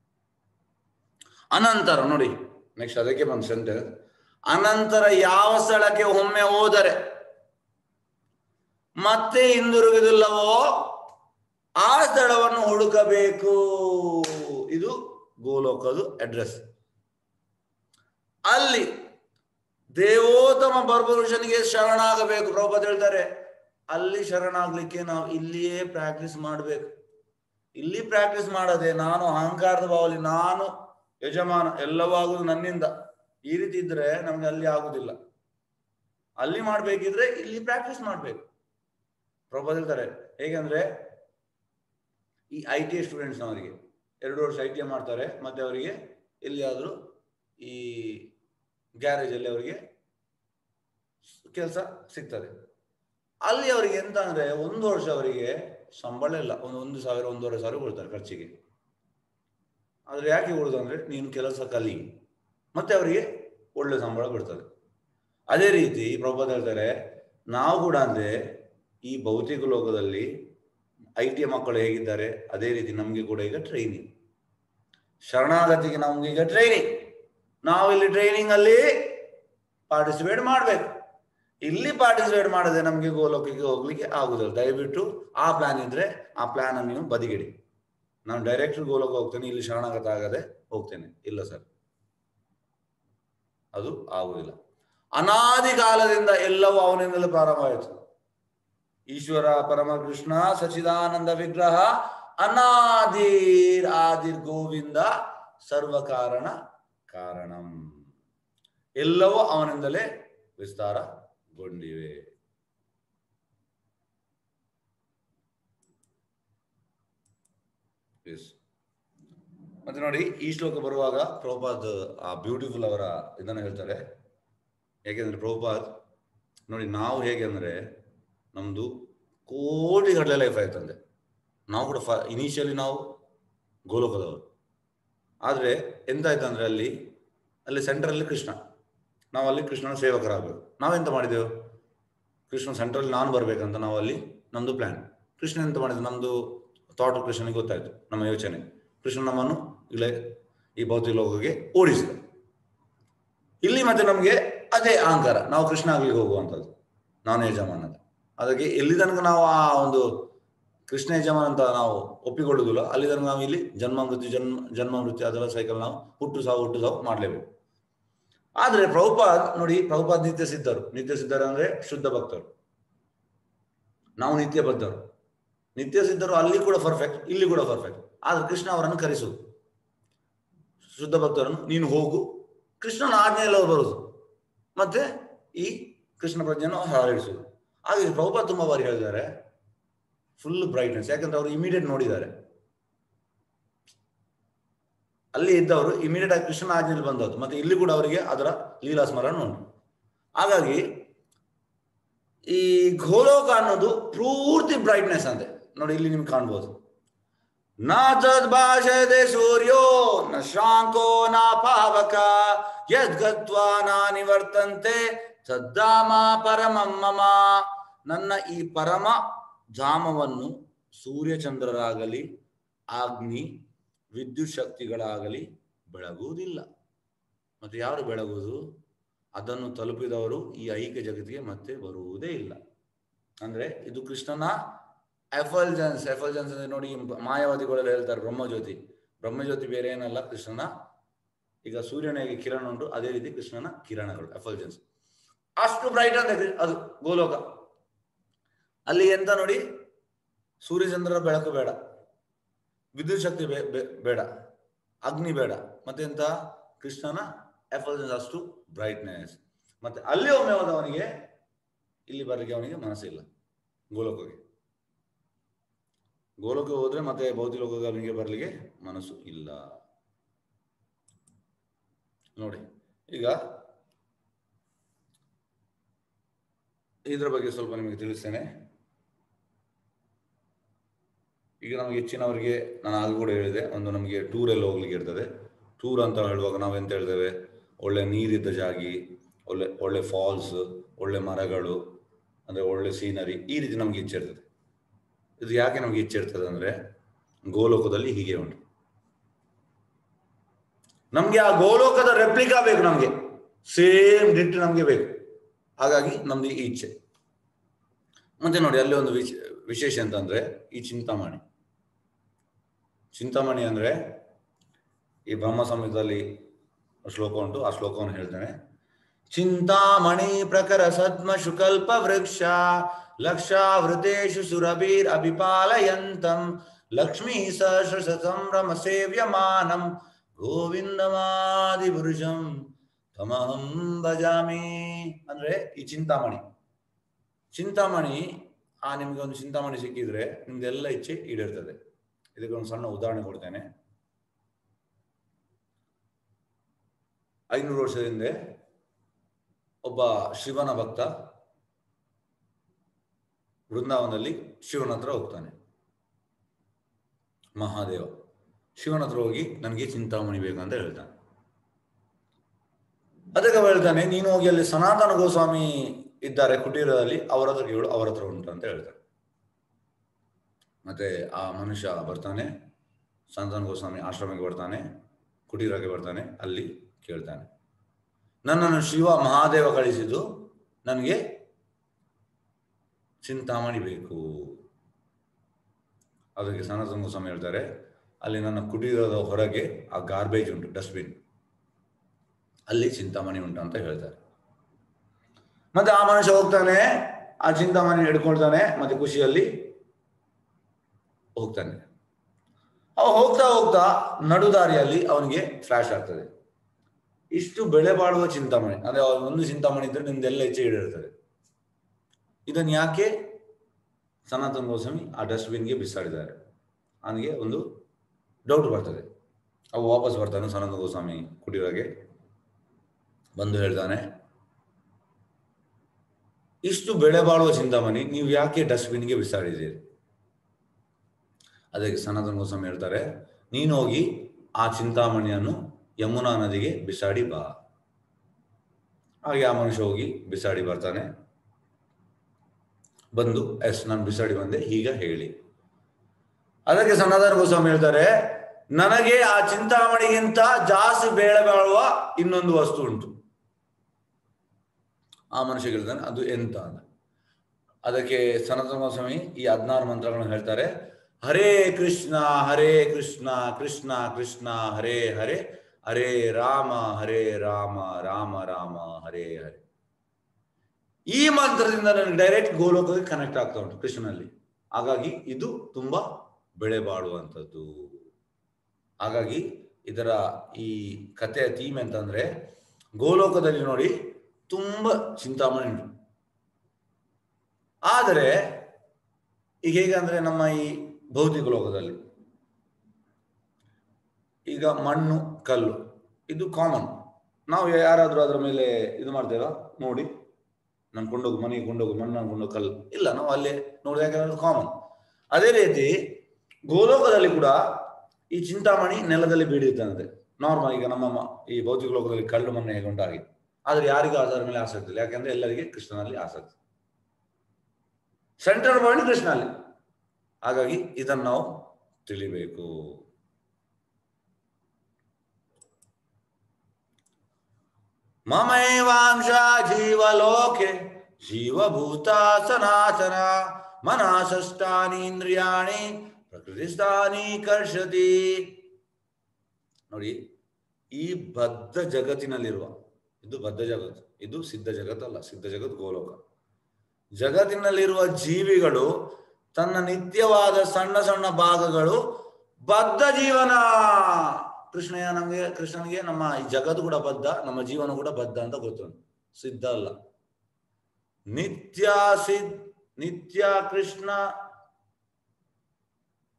ಅನಂತರ ನೋಡಿ ನೆಕ್ಸ್ಟ್ ಅದಕ್ಕೆ ಬಂದು ಸೆಂಟೆನ್ಸ್ ಅನಂತರ ಯಾವ ಸ್ಥಳಕ್ಕೆ ಒಮ್ಮೆ ಹೋದರೆ ಮತ್ತೆ ಹಿಂದಿರುಗುವುದಿಲ್ಲವೋ ಆ ಸ್ಥಳವನ್ನು ಹುಡುಕಬೇಕು ಇದು ಗೋಲೋಕದ ಅಡ್ರೆಸ್ ಅಲ್ಲಿ ದೇವೋತ್ತಮ ಪರಪುರುಷನಿಗೆ ಶರಣಾಗಬೇಕು ಪ್ರಭುಪದ ಹೇಳ್ತಾರೆ ಅಲ್ಲಿ ಶರಣಾಗ್ಲಿಕ್ಕೆ ನಾವು ಇಲ್ಲಿಯೇ ಪ್ರಾಕ್ಟೀಸ್ ಮಾಡಬೇಕು ಇಲ್ಲಿ ಪ್ರಾಕ್ಟೀಸ್ ಮಾಡದೆ ನಾನು ಅಹಂಕಾರದ ಭಾವಲಿ ನಾನು ಯಜಮಾನ ಎಲ್ಲವೂ ಆಗುದು ನನ್ನಿಂದ ಈ ರೀತಿ ಇದ್ರೆ ನಮ್ಗೆ ಅಲ್ಲಿ ಆಗುದಿಲ್ಲ ಅಲ್ಲಿ ಮಾಡ್ಬೇಕಿದ್ರೆ ಇಲ್ಲಿ ಪ್ರಾಕ್ಟೀಸ್ ಮಾಡ್ಬೇಕು ಪ್ರಭುಪದ ಹೇಳ್ತಾರೆ ಹೇಗಂದ್ರೆ ಈ ಐ ಟಿ ಐ ಸ್ಟೂಡೆಂಟ್ಸ್ ಅವರಿಗೆ ಎರಡು ವರ್ಷ ಐ ಟಿ ಐ ಮಾಡ್ತಾರೆ ಮತ್ತೆ ಅವರಿಗೆ ಎಲ್ಲಿಯಾದರೂ ಈ ಗ್ಯಾರೇಜ್ ಅಲ್ಲಿ ಅವರಿಗೆ ಕೆಲಸ ಸಿಗ್ತದೆ ಅಲ್ಲಿ ಅವರಿಗೆ ಎಂತ ಅಂದ್ರೆ ಒಂದು ವರ್ಷ ಅವರಿಗೆ ಸಂಬಳ ಇಲ್ಲ ಒಂದು ಒಂದು ಸಾವಿರ ಒಂದೂವರೆ ಸಾವಿರ ಕೊಡ್ತಾರೆ ಖರ್ಚಿಗೆ ಆದ್ರೆ ಯಾಕೆ ಕೊಡುದು ಅಂದ್ರೆ ನೀನು ಕೆಲಸ ಕಲಿ ಮತ್ತೆ ಅವರಿಗೆ ಒಳ್ಳೆ ಸಂಬಳ ಕೊಡ್ತಾರೆ ಅದೇ ರೀತಿ ಪ್ರಭುಪಾದ ಹೇಳ್ತಾರೆ ನಾವು ಕೂಡ ಅಂದ್ರೆ ಈ ಭೌತಿಕ ಲೋಕದಲ್ಲಿ ಐ ಟಿ ಮಕ್ಕಳು ಹೇಗಿದ್ದಾರೆ ಅದೇ ರೀತಿ ನಮಗೆ ಕೂಡ ಈಗ ಟ್ರೈನಿಂಗ್ ಶರಣಾಗತಿಗೆ ನಮ್ಗೆ ಈಗ ಟ್ರೈನಿಂಗ್ ನಾವು ಇಲ್ಲಿ ಟ್ರೈನಿಂಗ್ ಅಲ್ಲಿ ಪಾರ್ಟಿಸಿಪೇಟ್ ಮಾಡ್ಬೇಕು ಇಲ್ಲಿ ಪಾರ್ಟಿಸಿಪೇಟ್ ಮಾಡದೆ ನಮಗೆ ಗೋಲೋಕಕ್ಕೆ ಹೋಗ್ಲಿಕ್ಕೆ ಆಗುದಿಲ್ಲ ದಯವಿಟ್ಟು ಆ ಪ್ಲಾನ್ ಇದ್ರೆ ಆ ಪ್ಲಾನ್ ಅನ್ನು ನೀವು ಬದಿಗಿಡಿ ನಾನು ಡೈರೆಕ್ಟ್ ಗೋಲೋಕ ಹೋಗ್ತೇನೆ ಇಲ್ಲಿ ಶರಣಾಗತ ಆಗದೆ ಹೋಗ್ತೇನೆ ಇಲ್ಲ ಸರ್ ಅದು ಆಗುದಿಲ್ಲ ಅನಾದಿ ಕಾಲದಿಂದ ಎಲ್ಲವೂ ಅವನಿಂದಲೇ ಪ್ರಾರಂಭ ಆಯಿತು ಈಶ್ವರ ಪರಮಕೃಷ್ಣ ಸಚಿದಾನಂದ ವಿಗ್ರಹ ಅನಾದಿರ್ ಆದಿರ್ ಗೋವಿಂದ ಸರ್ವ ಕಾರಣ ಕಾರಣಂ ಎಲ್ಲವೂ ಅವನಿಂದಲೇ ವಿಸ್ತಾರಗೊಂಡಿವೆ ಎಸ್ ಮತ್ತೆ ನೋಡಿ ಈ ಶ್ಲೋಕ ಬರುವಾಗ ಪ್ರಭುಪಾದ್ ಆ ಬ್ಯೂಟಿಫುಲ್ ಅವರ ಇದನ್ನ ಹೇಳ್ತಾರೆ ಯಾಕೆಂದ್ರೆ ಪ್ರಭುಪಾದ್ ನೋಡಿ ನಾವು ಹೇಗೆ ಅಂದ್ರೆ ನಮ್ದು ಕೋಟಿ ಗಟ್ಟಲೆ ಲೈಫ್ ಆಯ್ತಂದೆ ನಾವು ಕೂಡ ಫ ಇನಿಷಿಯಲಿ ನಾವು ಗೋಲೋಕದವರು ಆದರೆ ಎಂತಾಯ್ತಂದ್ರೆ ಅಲ್ಲಿ ಅಲ್ಲಿ ಸೆಂಟ್ರಲ್ಲಿ ಕೃಷ್ಣ ನಾವು ಅಲ್ಲಿ ಕೃಷ್ಣನ ಸೇವಕರಾಗಬೇಕು ನಾವೆಂತ ಮಾಡಿದೆವು ಕೃಷ್ಣ ಸೆಂಟ್ರಲ್ಲಿ ನಾನು ಬರ್ಬೇಕಂತ ನಾವು ಅಲ್ಲಿ ನಮ್ದು ಪ್ಲಾನ್ ಕೃಷ್ಣ ಎಂತ ಮಾಡಿದ್ರು ನಮ್ದು ಥಾಟ್ ಕೃಷ್ಣನಿಗೆ ಗೊತ್ತಾಯ್ತು ನಮ್ಮ ಯೋಚನೆ ಕೃಷ್ಣ ನಮ್ಮನ್ನು ಇಲ್ಲೇ ಈ ಭೌತಿಕ ಲೋಕಕ್ಕೆ ಓಡಿಸಿದ ಇಲ್ಲಿ ಮತ್ತೆ ನಮಗೆ ಅದೇ ಅಹಂಕಾರ ನಾವು ಕೃಷ್ಣ ಆಗ್ಲಿಕ್ಕೆ ಹೋಗುವಂಥದ್ದು ನಾನು ಯಜಮಾನ ಅಂತ ಅದಕ್ಕೆ ಎಲ್ಲಿ ತನಕ ನಾವು ಆ ಒಂದು ಕೃಷ್ಣ ಯಜಮಾನ ಅಂತ ನಾವು ಒಪ್ಪಿಕೊಳ್ಳುವುದಿಲ್ಲ ಅಲ್ಲಿ ತನಕ ನಾವು ಇಲ್ಲಿ ಜನ್ಮ ಮೃತ್ಯು ಜನ್ಮ ಜನ್ಮ ಮೃತ್ಯು ಅದೆಲ್ಲ ಸೈಕಲ್ ನಾವು ಹುಟ್ಟು ಸಾವು ಹುಟ್ಟು ಸಾವು ಮಾಡಲೇಬೇಕು ಆದ್ರೆ ಪ್ರಭುಪಾದ್ ನೋಡಿ ಪ್ರಭುಪಾದ್ ನಿತ್ಯ ಸಿದ್ಧರು ನಿತ್ಯ ಸಿದ್ಧರು ಅಂದ್ರೆ ಶುದ್ಧ ಭಕ್ತರು ನಾವು ನಿತ್ಯ ಬದ್ಧರು ನಿತ್ಯ ಸಿದ್ಧರು ಅಲ್ಲಿ ಕೂಡ ಪರ್ಫೆಕ್ಟ್ ಇಲ್ಲಿ ಕೂಡ ಪರ್ಫೆಕ್ಟ್ ಆದ್ರೆ ಕೃಷ್ಣ ಅವರನ್ನು ಕರೆಸುವುದು ಶುದ್ಧ ಭಕ್ತರನ್ನು ನೀನು ಹೋಗು ಕೃಷ್ಣನ ಆಜ್ಞೆಯಲ್ಲಿ ಅವರು ಬರುದು ಮತ್ತೆ ಈ ಕೃಷ್ಣ ಪ್ರಜ್ಞೆಯನ್ನು ಹರಡಿಸುವುದು ಹಾಗೆ ಪ್ರಭುಪಾದ್ ತುಂಬಾ ಬಾರಿ ಹೇಳಿದ್ದಾರೆ ಫುಲ್ ಬ್ರೈಟ್ನೆಸ್ ಯಾಕಂದ್ರೆ ಅವರು ಇಮಿಡಿಯೇಟ್ ನೋಡಿದ್ದಾರೆ ಅಲ್ಲಿ ಇದ್ದವರು ಇಮಿಡಿಯೇಟ್ ಆಗಿ ಕೃಷ್ಣನ ಆಜ್ಞೆಯಲ್ಲಿ ಬಂದದ್ದು ಮತ್ತೆ ಇಲ್ಲಿ ಕೂಡ ಅವರಿಗೆ ಅದರ ಲೀಲಾ ಸ್ಮರಣ ಉಂಟು ಹಾಗಾಗಿ ಈ ಗೋಲೋಕ ಅನ್ನೋದು ಪೂರ್ತಿ ಬ್ರೈಟ್ನೆಸ್ ಅಂತೆ ನೋಡಿ ಇಲ್ಲಿ ನಿಮ್ಗೆ ಕಾಣ್ಬೋದು ನ ತದ್ಭಾಷದೆ ಸೂರ್ಯೋ ನ ಶಾಂಕೋ ನ ಪಾವಕ ಯದ್ಗತ್ವಾ ನಾ ನಿವರ್ತಂತೆ ಸದ್ದಾಮ ಪರಮಂ ಮಮ ನನ್ನ ಈ ಪರಮ ಧಾಮವನ್ನು ಸೂರ್ಯಚಂದ್ರರಾಗಲಿ ಅಗ್ನಿ ವಿದ್ಯುತ್ ಶಕ್ತಿಗಳಾಗಲಿ ಬೆಳಗುವುದಿಲ್ಲ ಮತ್ತೆ ಯಾರು ಬೆಳಗುವುದು ಅದನ್ನು ತಲುಪಿದವರು ಈ ಐಕ್ಯ ಜಗತ್ತಿಗೆ ಮತ್ತೆ ಬರುವುದೇ ಇಲ್ಲ ಅಂದ್ರೆ ಇದು ಕೃಷ್ಣನ ಎಫಲ್ಜನ್ಸ್ ಎಫಲ್ಜನ್ಸ್ ಅಂದ್ರೆ ನೋಡಿ ಮಾಯಾವಾದಿಗಳೆಲ್ಲ ಹೇಳ್ತಾರೆ ಬ್ರಹ್ಮಜ್ಯೋತಿ ಬ್ರಹ್ಮಜ್ಯೋತಿ ಬೇರೆ ಏನಲ್ಲ ಕೃಷ್ಣನ ಈಗ ಸೂರ್ಯನಿಗೆ ಕಿರಣ ಉಂಟು ಅದೇ ರೀತಿ ಕೃಷ್ಣನ ಕಿರಣಗಳು ಎಫಲ್ಜನ್ಸ್ ಅಷ್ಟು ಬ್ರೈಟ್ ಅಂತ ಅದು ಗೋಲೋಕ ಅಲ್ಲಿ ಎಂತ ನೋಡಿ ಸೂರ್ಯಚಂದ್ರರ ಬೆಳಕು ಬೇಡ ವಿದ್ಯುತ್ ಶಕ್ತಿ ಬೇ- ಬೇ- ಬೇಡ ಅಗ್ನಿ ಬೇಡ ಮತ್ತೆ ಎಂತ ಕೃಷ್ಣನ ಎಫಲ್ಜನ್ಸ್ ಅಷ್ಟು ಬ್ರೈಟ್ನೆಸ್ ಮತ್ತೆ ಅಲ್ಲಿ ಒಮ್ಮೆ ಹೋದವನಿಗೆ ಇಲ್ಲಿ ಬರಲಿಕ್ಕೆ ಅವನಿಗೆ ಮನಸ್ಸಿಲ್ಲ ಗೋಲೋಕಕ್ಕೆ ಗೋಲೋಕ ಹೋದ್ರೆ ಮತ್ತೆ ಭೌತಿಕ ಲೋಕಕ್ಕೆ ಅವನಿಗೆ ಬರ್ಲಿಕ್ಕೆ ಮನಸ್ಸು ಇಲ್ಲ ನೋಡಿ ಈಗ ಇದರ ಬಗ್ಗೆ ಸ್ವಲ್ಪ ನಿಮಗೆ ತಿಳಿಸ್ತೇನೆ ಈಗ ನಮಗೆ ಹೆಚ್ಚಿನವರಿಗೆ ನಾನು ಆಗ ಕೂಡ ಹೇಳಿದೆ ಒಂದು ನಮಗೆ ಟೂರ್ ಎಲ್ಲ ಹೋಗ್ಲಿಕ್ಕೆ ಇರ್ತದೆ ಟೂರ್ ಅಂತ ಹೇಳುವಾಗ ನಾವು ಎಂತ ಹೇಳ್ತೇವೆ ಒಳ್ಳೆ ನೀರಿದ್ದ ಜಾಗಿ ಒಳ್ಳೆ ಒಳ್ಳೆ ಫಾಲ್ಸ್ ಒಳ್ಳೆ ಮರಗಳು ಅಂದ್ರೆ ಒಳ್ಳೆ ಸೀನರಿ ಈ ರೀತಿ ನಮ್ಗೆ ಇಚ್ಛೆ ಇರ್ತದೆ ಇದು ಯಾಕೆ ನಮ್ಗೆ ಇಚ್ಛೆ ಇರ್ತದೆ ಅಂದ್ರೆ ಗೋಲೋಕದಲ್ಲಿ ಹೀಗೆ ಉಂಟು ನಮ್ಗೆ ಆ ಗೋಲೋಕದ ರೆಪ್ಲಿಕಾ ಬೇಕು ನಮ್ಗೆ ಸೇಮ್ ಡಿಟ್ ನಮ್ಗೆ ಬೇಕು ಹಾಗಾಗಿ ನಮ್ದು ಈ ಇಚ್ಛೆ ಮತ್ತೆ ನೋಡಿ ಅಲ್ಲಿ ಒಂದು ವಿಶ್- ವಿಶೇಷ ಅಂತಂದ್ರೆ ಈ ಚಿಂತಾಮಣಿ ಚಿಂತಾಮಣಿ ಅಂದ್ರೆ ಈ ಬ್ರಹ್ಮ ಸಂಹಿತದಲ್ಲಿ ಶ್ಲೋಕ ಉಂಟು ಆ ಶ್ಲೋಕವನ್ನು ಹೇಳ್ತೇನೆ ಚಿಂತಾಮಣಿ ಪ್ರಕರ ಸದ್ಮ ಶುಕಲ್ಪ ವೃಕ್ಷ ಲಕ್ಷಾವೃತೇಶು ಸುರಭೀರ್ ಅಭಿಪಾಲಯಂತಂ ಲಕ್ಷ್ಮೀ ಸಹಸ್ರ ಸಂಭ್ರಮ ಸೇವ್ಯಮಾನಂ ಗೋವಿಂದಮಾದಿ ಪುರುಷಂ ತಮಹಂ ಭಜಾಮಿ ಅಂದ್ರೆ ಈ ಚಿಂತಾಮಣಿ ಚಿಂತಾಮಣಿ ಆ ನಿಮ್ಗೆ ಒಂದು ಚಿಂತಾಮಣಿ ಸಿಕ್ಕಿದ್ರೆ ನಿಮ್ದೆಲ್ಲ ಇಚ್ಛೆ ಈಡೇರ್ತದೆ ಇದಕ್ಕೆ ಒಂದು ಸಣ್ಣ ಉದಾಹರಣೆ ಕೊಡ್ತೇನೆ ಐನೂರು ವರ್ಷದ ಹಿಂದೆ ಒಬ್ಬ ಶಿವನ ಭಕ್ತ ವೃಂದಾವನದಲ್ಲಿ ಶಿವನ ಹತ್ರ ಹೋಗ್ತಾನೆ ಮಹಾದೇವ ಶಿವನ ಹತ್ರ ಹೋಗಿ ನನಗೆ ಚಿಂತಾಮಣಿ ಬೇಕಂತ ಹೇಳ್ತಾನೆ ಅದಕ್ಕೆ ಅವ ಹೇಳ್ತಾನೆ ನೀನು ಹೋಗಿ ಅಲ್ಲಿ ಸನಾತನ ಗೋಸ್ವಾಮಿ ಇದ್ದಾರೆ ಕುಟೀರದಲ್ಲಿ ಅವರ ಹತ್ರ ಕೇಳು ಅವರ ಹತ್ರ ಉಂಟು ಅಂತ ಹೇಳ್ತಾನೆ ಮತ್ತೆ ಆ ಮನುಷ್ಯ ಬರ್ತಾನೆ ಸನಾತನ ಗೋಸ್ವಾಮಿ ಆಶ್ರಮಕ್ಕೆ ಬರ್ತಾನೆ ಕುಟೀರಕ್ಕೆ ಬರ್ತಾನೆ ಅಲ್ಲಿ ಕೇಳ್ತಾನೆ ನನ್ನನ್ನು ಶಿವ ಮಹಾದೇವ ಕಳಿಸಿದ್ದು ನನಗೆ ಚಿಂತಾಮಣಿ ಬೇಕು ಅದಕ್ಕೆ ಸನಾತನ ಗೋಸ್ವಾಮಿ ಹೇಳ್ತಾರೆ ಅಲ್ಲಿ ನನ್ನ ಕುಟೀರದ ಹೊರಗೆ ಆ ಗಾರ್ಬೇಜ್ ಉಂಟು ಡಸ್ಟ್ಬಿನ್ ಅಲ್ಲಿ ಚಿಂತಾಮಣಿ ಉಂಟು ಅಂತ ಹೇಳ್ತಾರೆ ಮತ್ತೆ ಆ ಮನುಷ್ಯ ಹೋಗ್ತಾನೆ ಆ ಚಿಂತಾಮಣಿ ಹಿಡ್ಕೊಳ್ತಾನೆ ಮತ್ತೆ ಖುಷಿಯಲ್ಲಿ ಹೋಗ್ತಾನೆ ಅವ ಹೋಗ್ತಾ ಹೋಗ್ತಾ ನಡುದಾರಿಯಲ್ಲಿ ಅವನಿಗೆ ಫ್ಲಾಶ್ ಆಗ್ತದೆ ಇಷ್ಟು ಬೆಳೆ ಬಾಳುವ ಚಿಂತಾಮಣಿ ಅಂದ್ರೆ ಅವ್ರ ಒಂದು ಚಿಂತಾಮಣಿ ಇದ್ರೆ ನಿಮ್ದೆಲ್ಲ ಹೆಚ್ಚೆ ಇಡಿರ್ತದೆ ಇದನ್ನು ಯಾಕೆ ಸನಾತನ ಗೋಸ್ವಾಮಿ ಆ ಡಸ್ಟ್ಬಿನ್ಗೆ ಬಿಸಾಡಿದ್ದಾರೆ ಅವನಿಗೆ ಒಂದು ಡೌಟ್ ಬರ್ತದೆ ಅವು ವಾಪಸ್ ಬರ್ತಾನೆ ಸನಾತನ ಗೋಸ್ವಾಮಿ ಕುಡಿಯೋಗೆ ಬಂದು ಹೇಳ್ತಾನೆ ಇಷ್ಟು ಬೆಳೆ ಬಾಳುವ ಚಿಂತಾಮಣಿ ನೀವು ಯಾಕೆ ಡಸ್ಟ್ಬಿನ್ಗೆ ಬಿಸಾಡಿದ್ದೀರಿ ಅದಕ್ಕೆ ಸನಾತನ ಗೋಸ್ವಾಮಿ ಹೇಳ್ತಾರೆ ನೀನು ಹೋಗಿ ಆ ಚಿಂತಾಮಣಿಯನ್ನು ಯಮುನಾ ನದಿಗೆ ಬಿಸಾಡಿ ಬಾ ಹಾಗೆ ಆ ಮನುಷ್ಯ ಹೋಗಿ ಬಿಸಾಡಿ ಬರ್ತಾನೆ ಬಂದು ಎಸ್ ನಾನು ಬಿಸಾಡಿ ಬಂದೆ ಈಗ ಹೇಳಿ ಅದಕ್ಕೆ ಸನಾತನ ಗೋಸ್ವಾಮಿ ಹೇಳ್ತಾರೆ ನನಗೆ ಆ ಚಿಂತಾಮಣಿಗಿಂತ ಜಾಸ್ತಿ ಬೇಳೆ ಬಾಳುವ ಇನ್ನೊಂದು ವಸ್ತು ಉಂಟು ಆ ಮನುಷ್ಯ ಹೇಳ್ತಾನೆ ಅದು ಎಂತ ಅಂತ ಅದಕ್ಕೆ ಸನಾತನ ಗೋಸ್ವಾಮಿ ಈ ಹದಿನಾರು ಮಂತ್ರಗಳನ್ನು ಹೇಳ್ತಾರೆ ಹರೇ ಕೃಷ್ಣ ಹರೇ ಕೃಷ್ಣ ಕೃಷ್ಣ ಕೃಷ್ಣ ಹರೇ ಹರೇ ಹರೇ ರಾಮ ಹರೇ ರಾಮ ರಾಮ ರಾಮ ಹರೇ ಹರೇ ಈ ಮಂತ್ರದಿಂದ ನನಗೆ ಡೈರೆಕ್ಟ್ ಗೋಲೋಕಕ್ಕೆ ಕನೆಕ್ಟ್ ಆಗ್ತಾ ಉಂಟು ಕೃಷ್ಣನಲ್ಲಿ ಹಾಗಾಗಿ ಇದು ತುಂಬಾ ಬೆಳೆ ಬಾಳುವಂಥದ್ದು ಹಾಗಾಗಿ ಇದರ ಈ ಕಥೆಯ ಥೀಮ್ ಅಂತಂದ್ರೆ ಗೋಲೋಕದಲ್ಲಿ ನೋಡಿ ತುಂಬಾ ಚಿಂತಾಮಣಿ ಉಂಟು ಆದರೆ ಈಗ ಹೇಗೆ ಅಂದ್ರೆ ನಮ್ಮ ಈ ಭೌತಿಕ ಲೋಕದಲ್ಲಿ ಈಗ ಮಣ್ಣು ಕಲ್ಲು ಇದು ಕಾಮನ್ ನಾವು ಯಾರಾದ್ರೂ ಅದರ ಮೇಲೆ ಇದು ಮಾಡ್ತೇವಾ ನೋಡಿ ನಾನು ಕೊಂಡೋಗು ಮನೆಗೆ ಕೊಂಡೋಗು ಮಣ್ಣನ್ನು ಕೊಂಡೋಗು ಕಲ್ಲು ಇಲ್ಲ ನಾವು ಅಲ್ಲೇ ನೋಡಿ ಯಾಕಂದ್ರೆ ಕಾಮನ್ ಅದೇ ರೀತಿ ಗೋಲೋಕದಲ್ಲಿ ಕೂಡ ಈ ಚಿಂತಾಮಣಿ ನೆಲದಲ್ಲಿ ಬೀಳಿರ್ತಂತೆ ನಾರ್ಮಲ್ ಈಗ ನಮ್ಮ ಮ- ಈ ಭೌತಿಕ ಲೋಕದಲ್ಲಿ ಕಲ್ಲು ಮಣ್ಣು ಹೇಗೆ ಉಂಟಾಗಿ ಆದ್ರೆ ಯಾರಿಗೂ ಅದರ ಮೇಲೆ ಆಸಕ್ತಿ ಇಲ್ಲ ಯಾಕಂದ್ರೆ ಎಲ್ಲರಿಗೆ ಕೃಷ್ಣನಲ್ಲಿ ಆಸಕ್ತಿ ಸೆಂಟ್ರಲ್ ಪಾಯಿಂಟ್ ಕೃಷ್ಣನಲ್ಲಿ ಹಾಗಾಗಿ ಇದನ್ನು ನಾವು ತಿಳಿಬೇಕು ಮಮೈವಾಂಶ ಜೀವಲೋಕೆ ಜೀವಭೂತ ಸನಾತನ ಮನಸಷ್ಟಾನಿ ಇಂದ್ರಿಯಾಣಿ ಪ್ರಕೃತಿಸ್ಥಾನಿ ಕರ್ಷತಿ ನೋಡಿ ಈ ಬದ್ಧ ಜಗತ್ತಿನಲ್ಲಿರುವ ಇದು ಬದ್ಧ ಜಗತ್ತು ಇದು ಸಿದ್ಧ ಜಗತ್ತಲ್ಲ ಸಿದ್ಧ ಜಗತ್ತು ಗೋಲೋಕ ಜಗತ್ತಿನಲ್ಲಿರುವ ಜೀವಿಗಳು ತನ್ನ ನಿತ್ಯವಾದ ಸಣ್ಣ ಸಣ್ಣ ಭಾಗಗಳು ಬದ್ಧ ಜೀವನ ಕೃಷ್ಣಯ್ಯ ನಮಗೆ ಕೃಷ್ಣನಿಗೆ ನಮ್ಮ ಈ ಜಗತ್ತು ಕೂಡ ಬದ್ಧ ನಮ್ಮ ಜೀವನ ಕೂಡ ಬದ್ಧ ಅಂತ ಗೊತ್ತುಂಟು ಸಿದ್ಧ ಅಲ್ಲ ನಿತ್ಯ ಸಿದ್ ನಿತ್ಯ ಕೃಷ್ಣ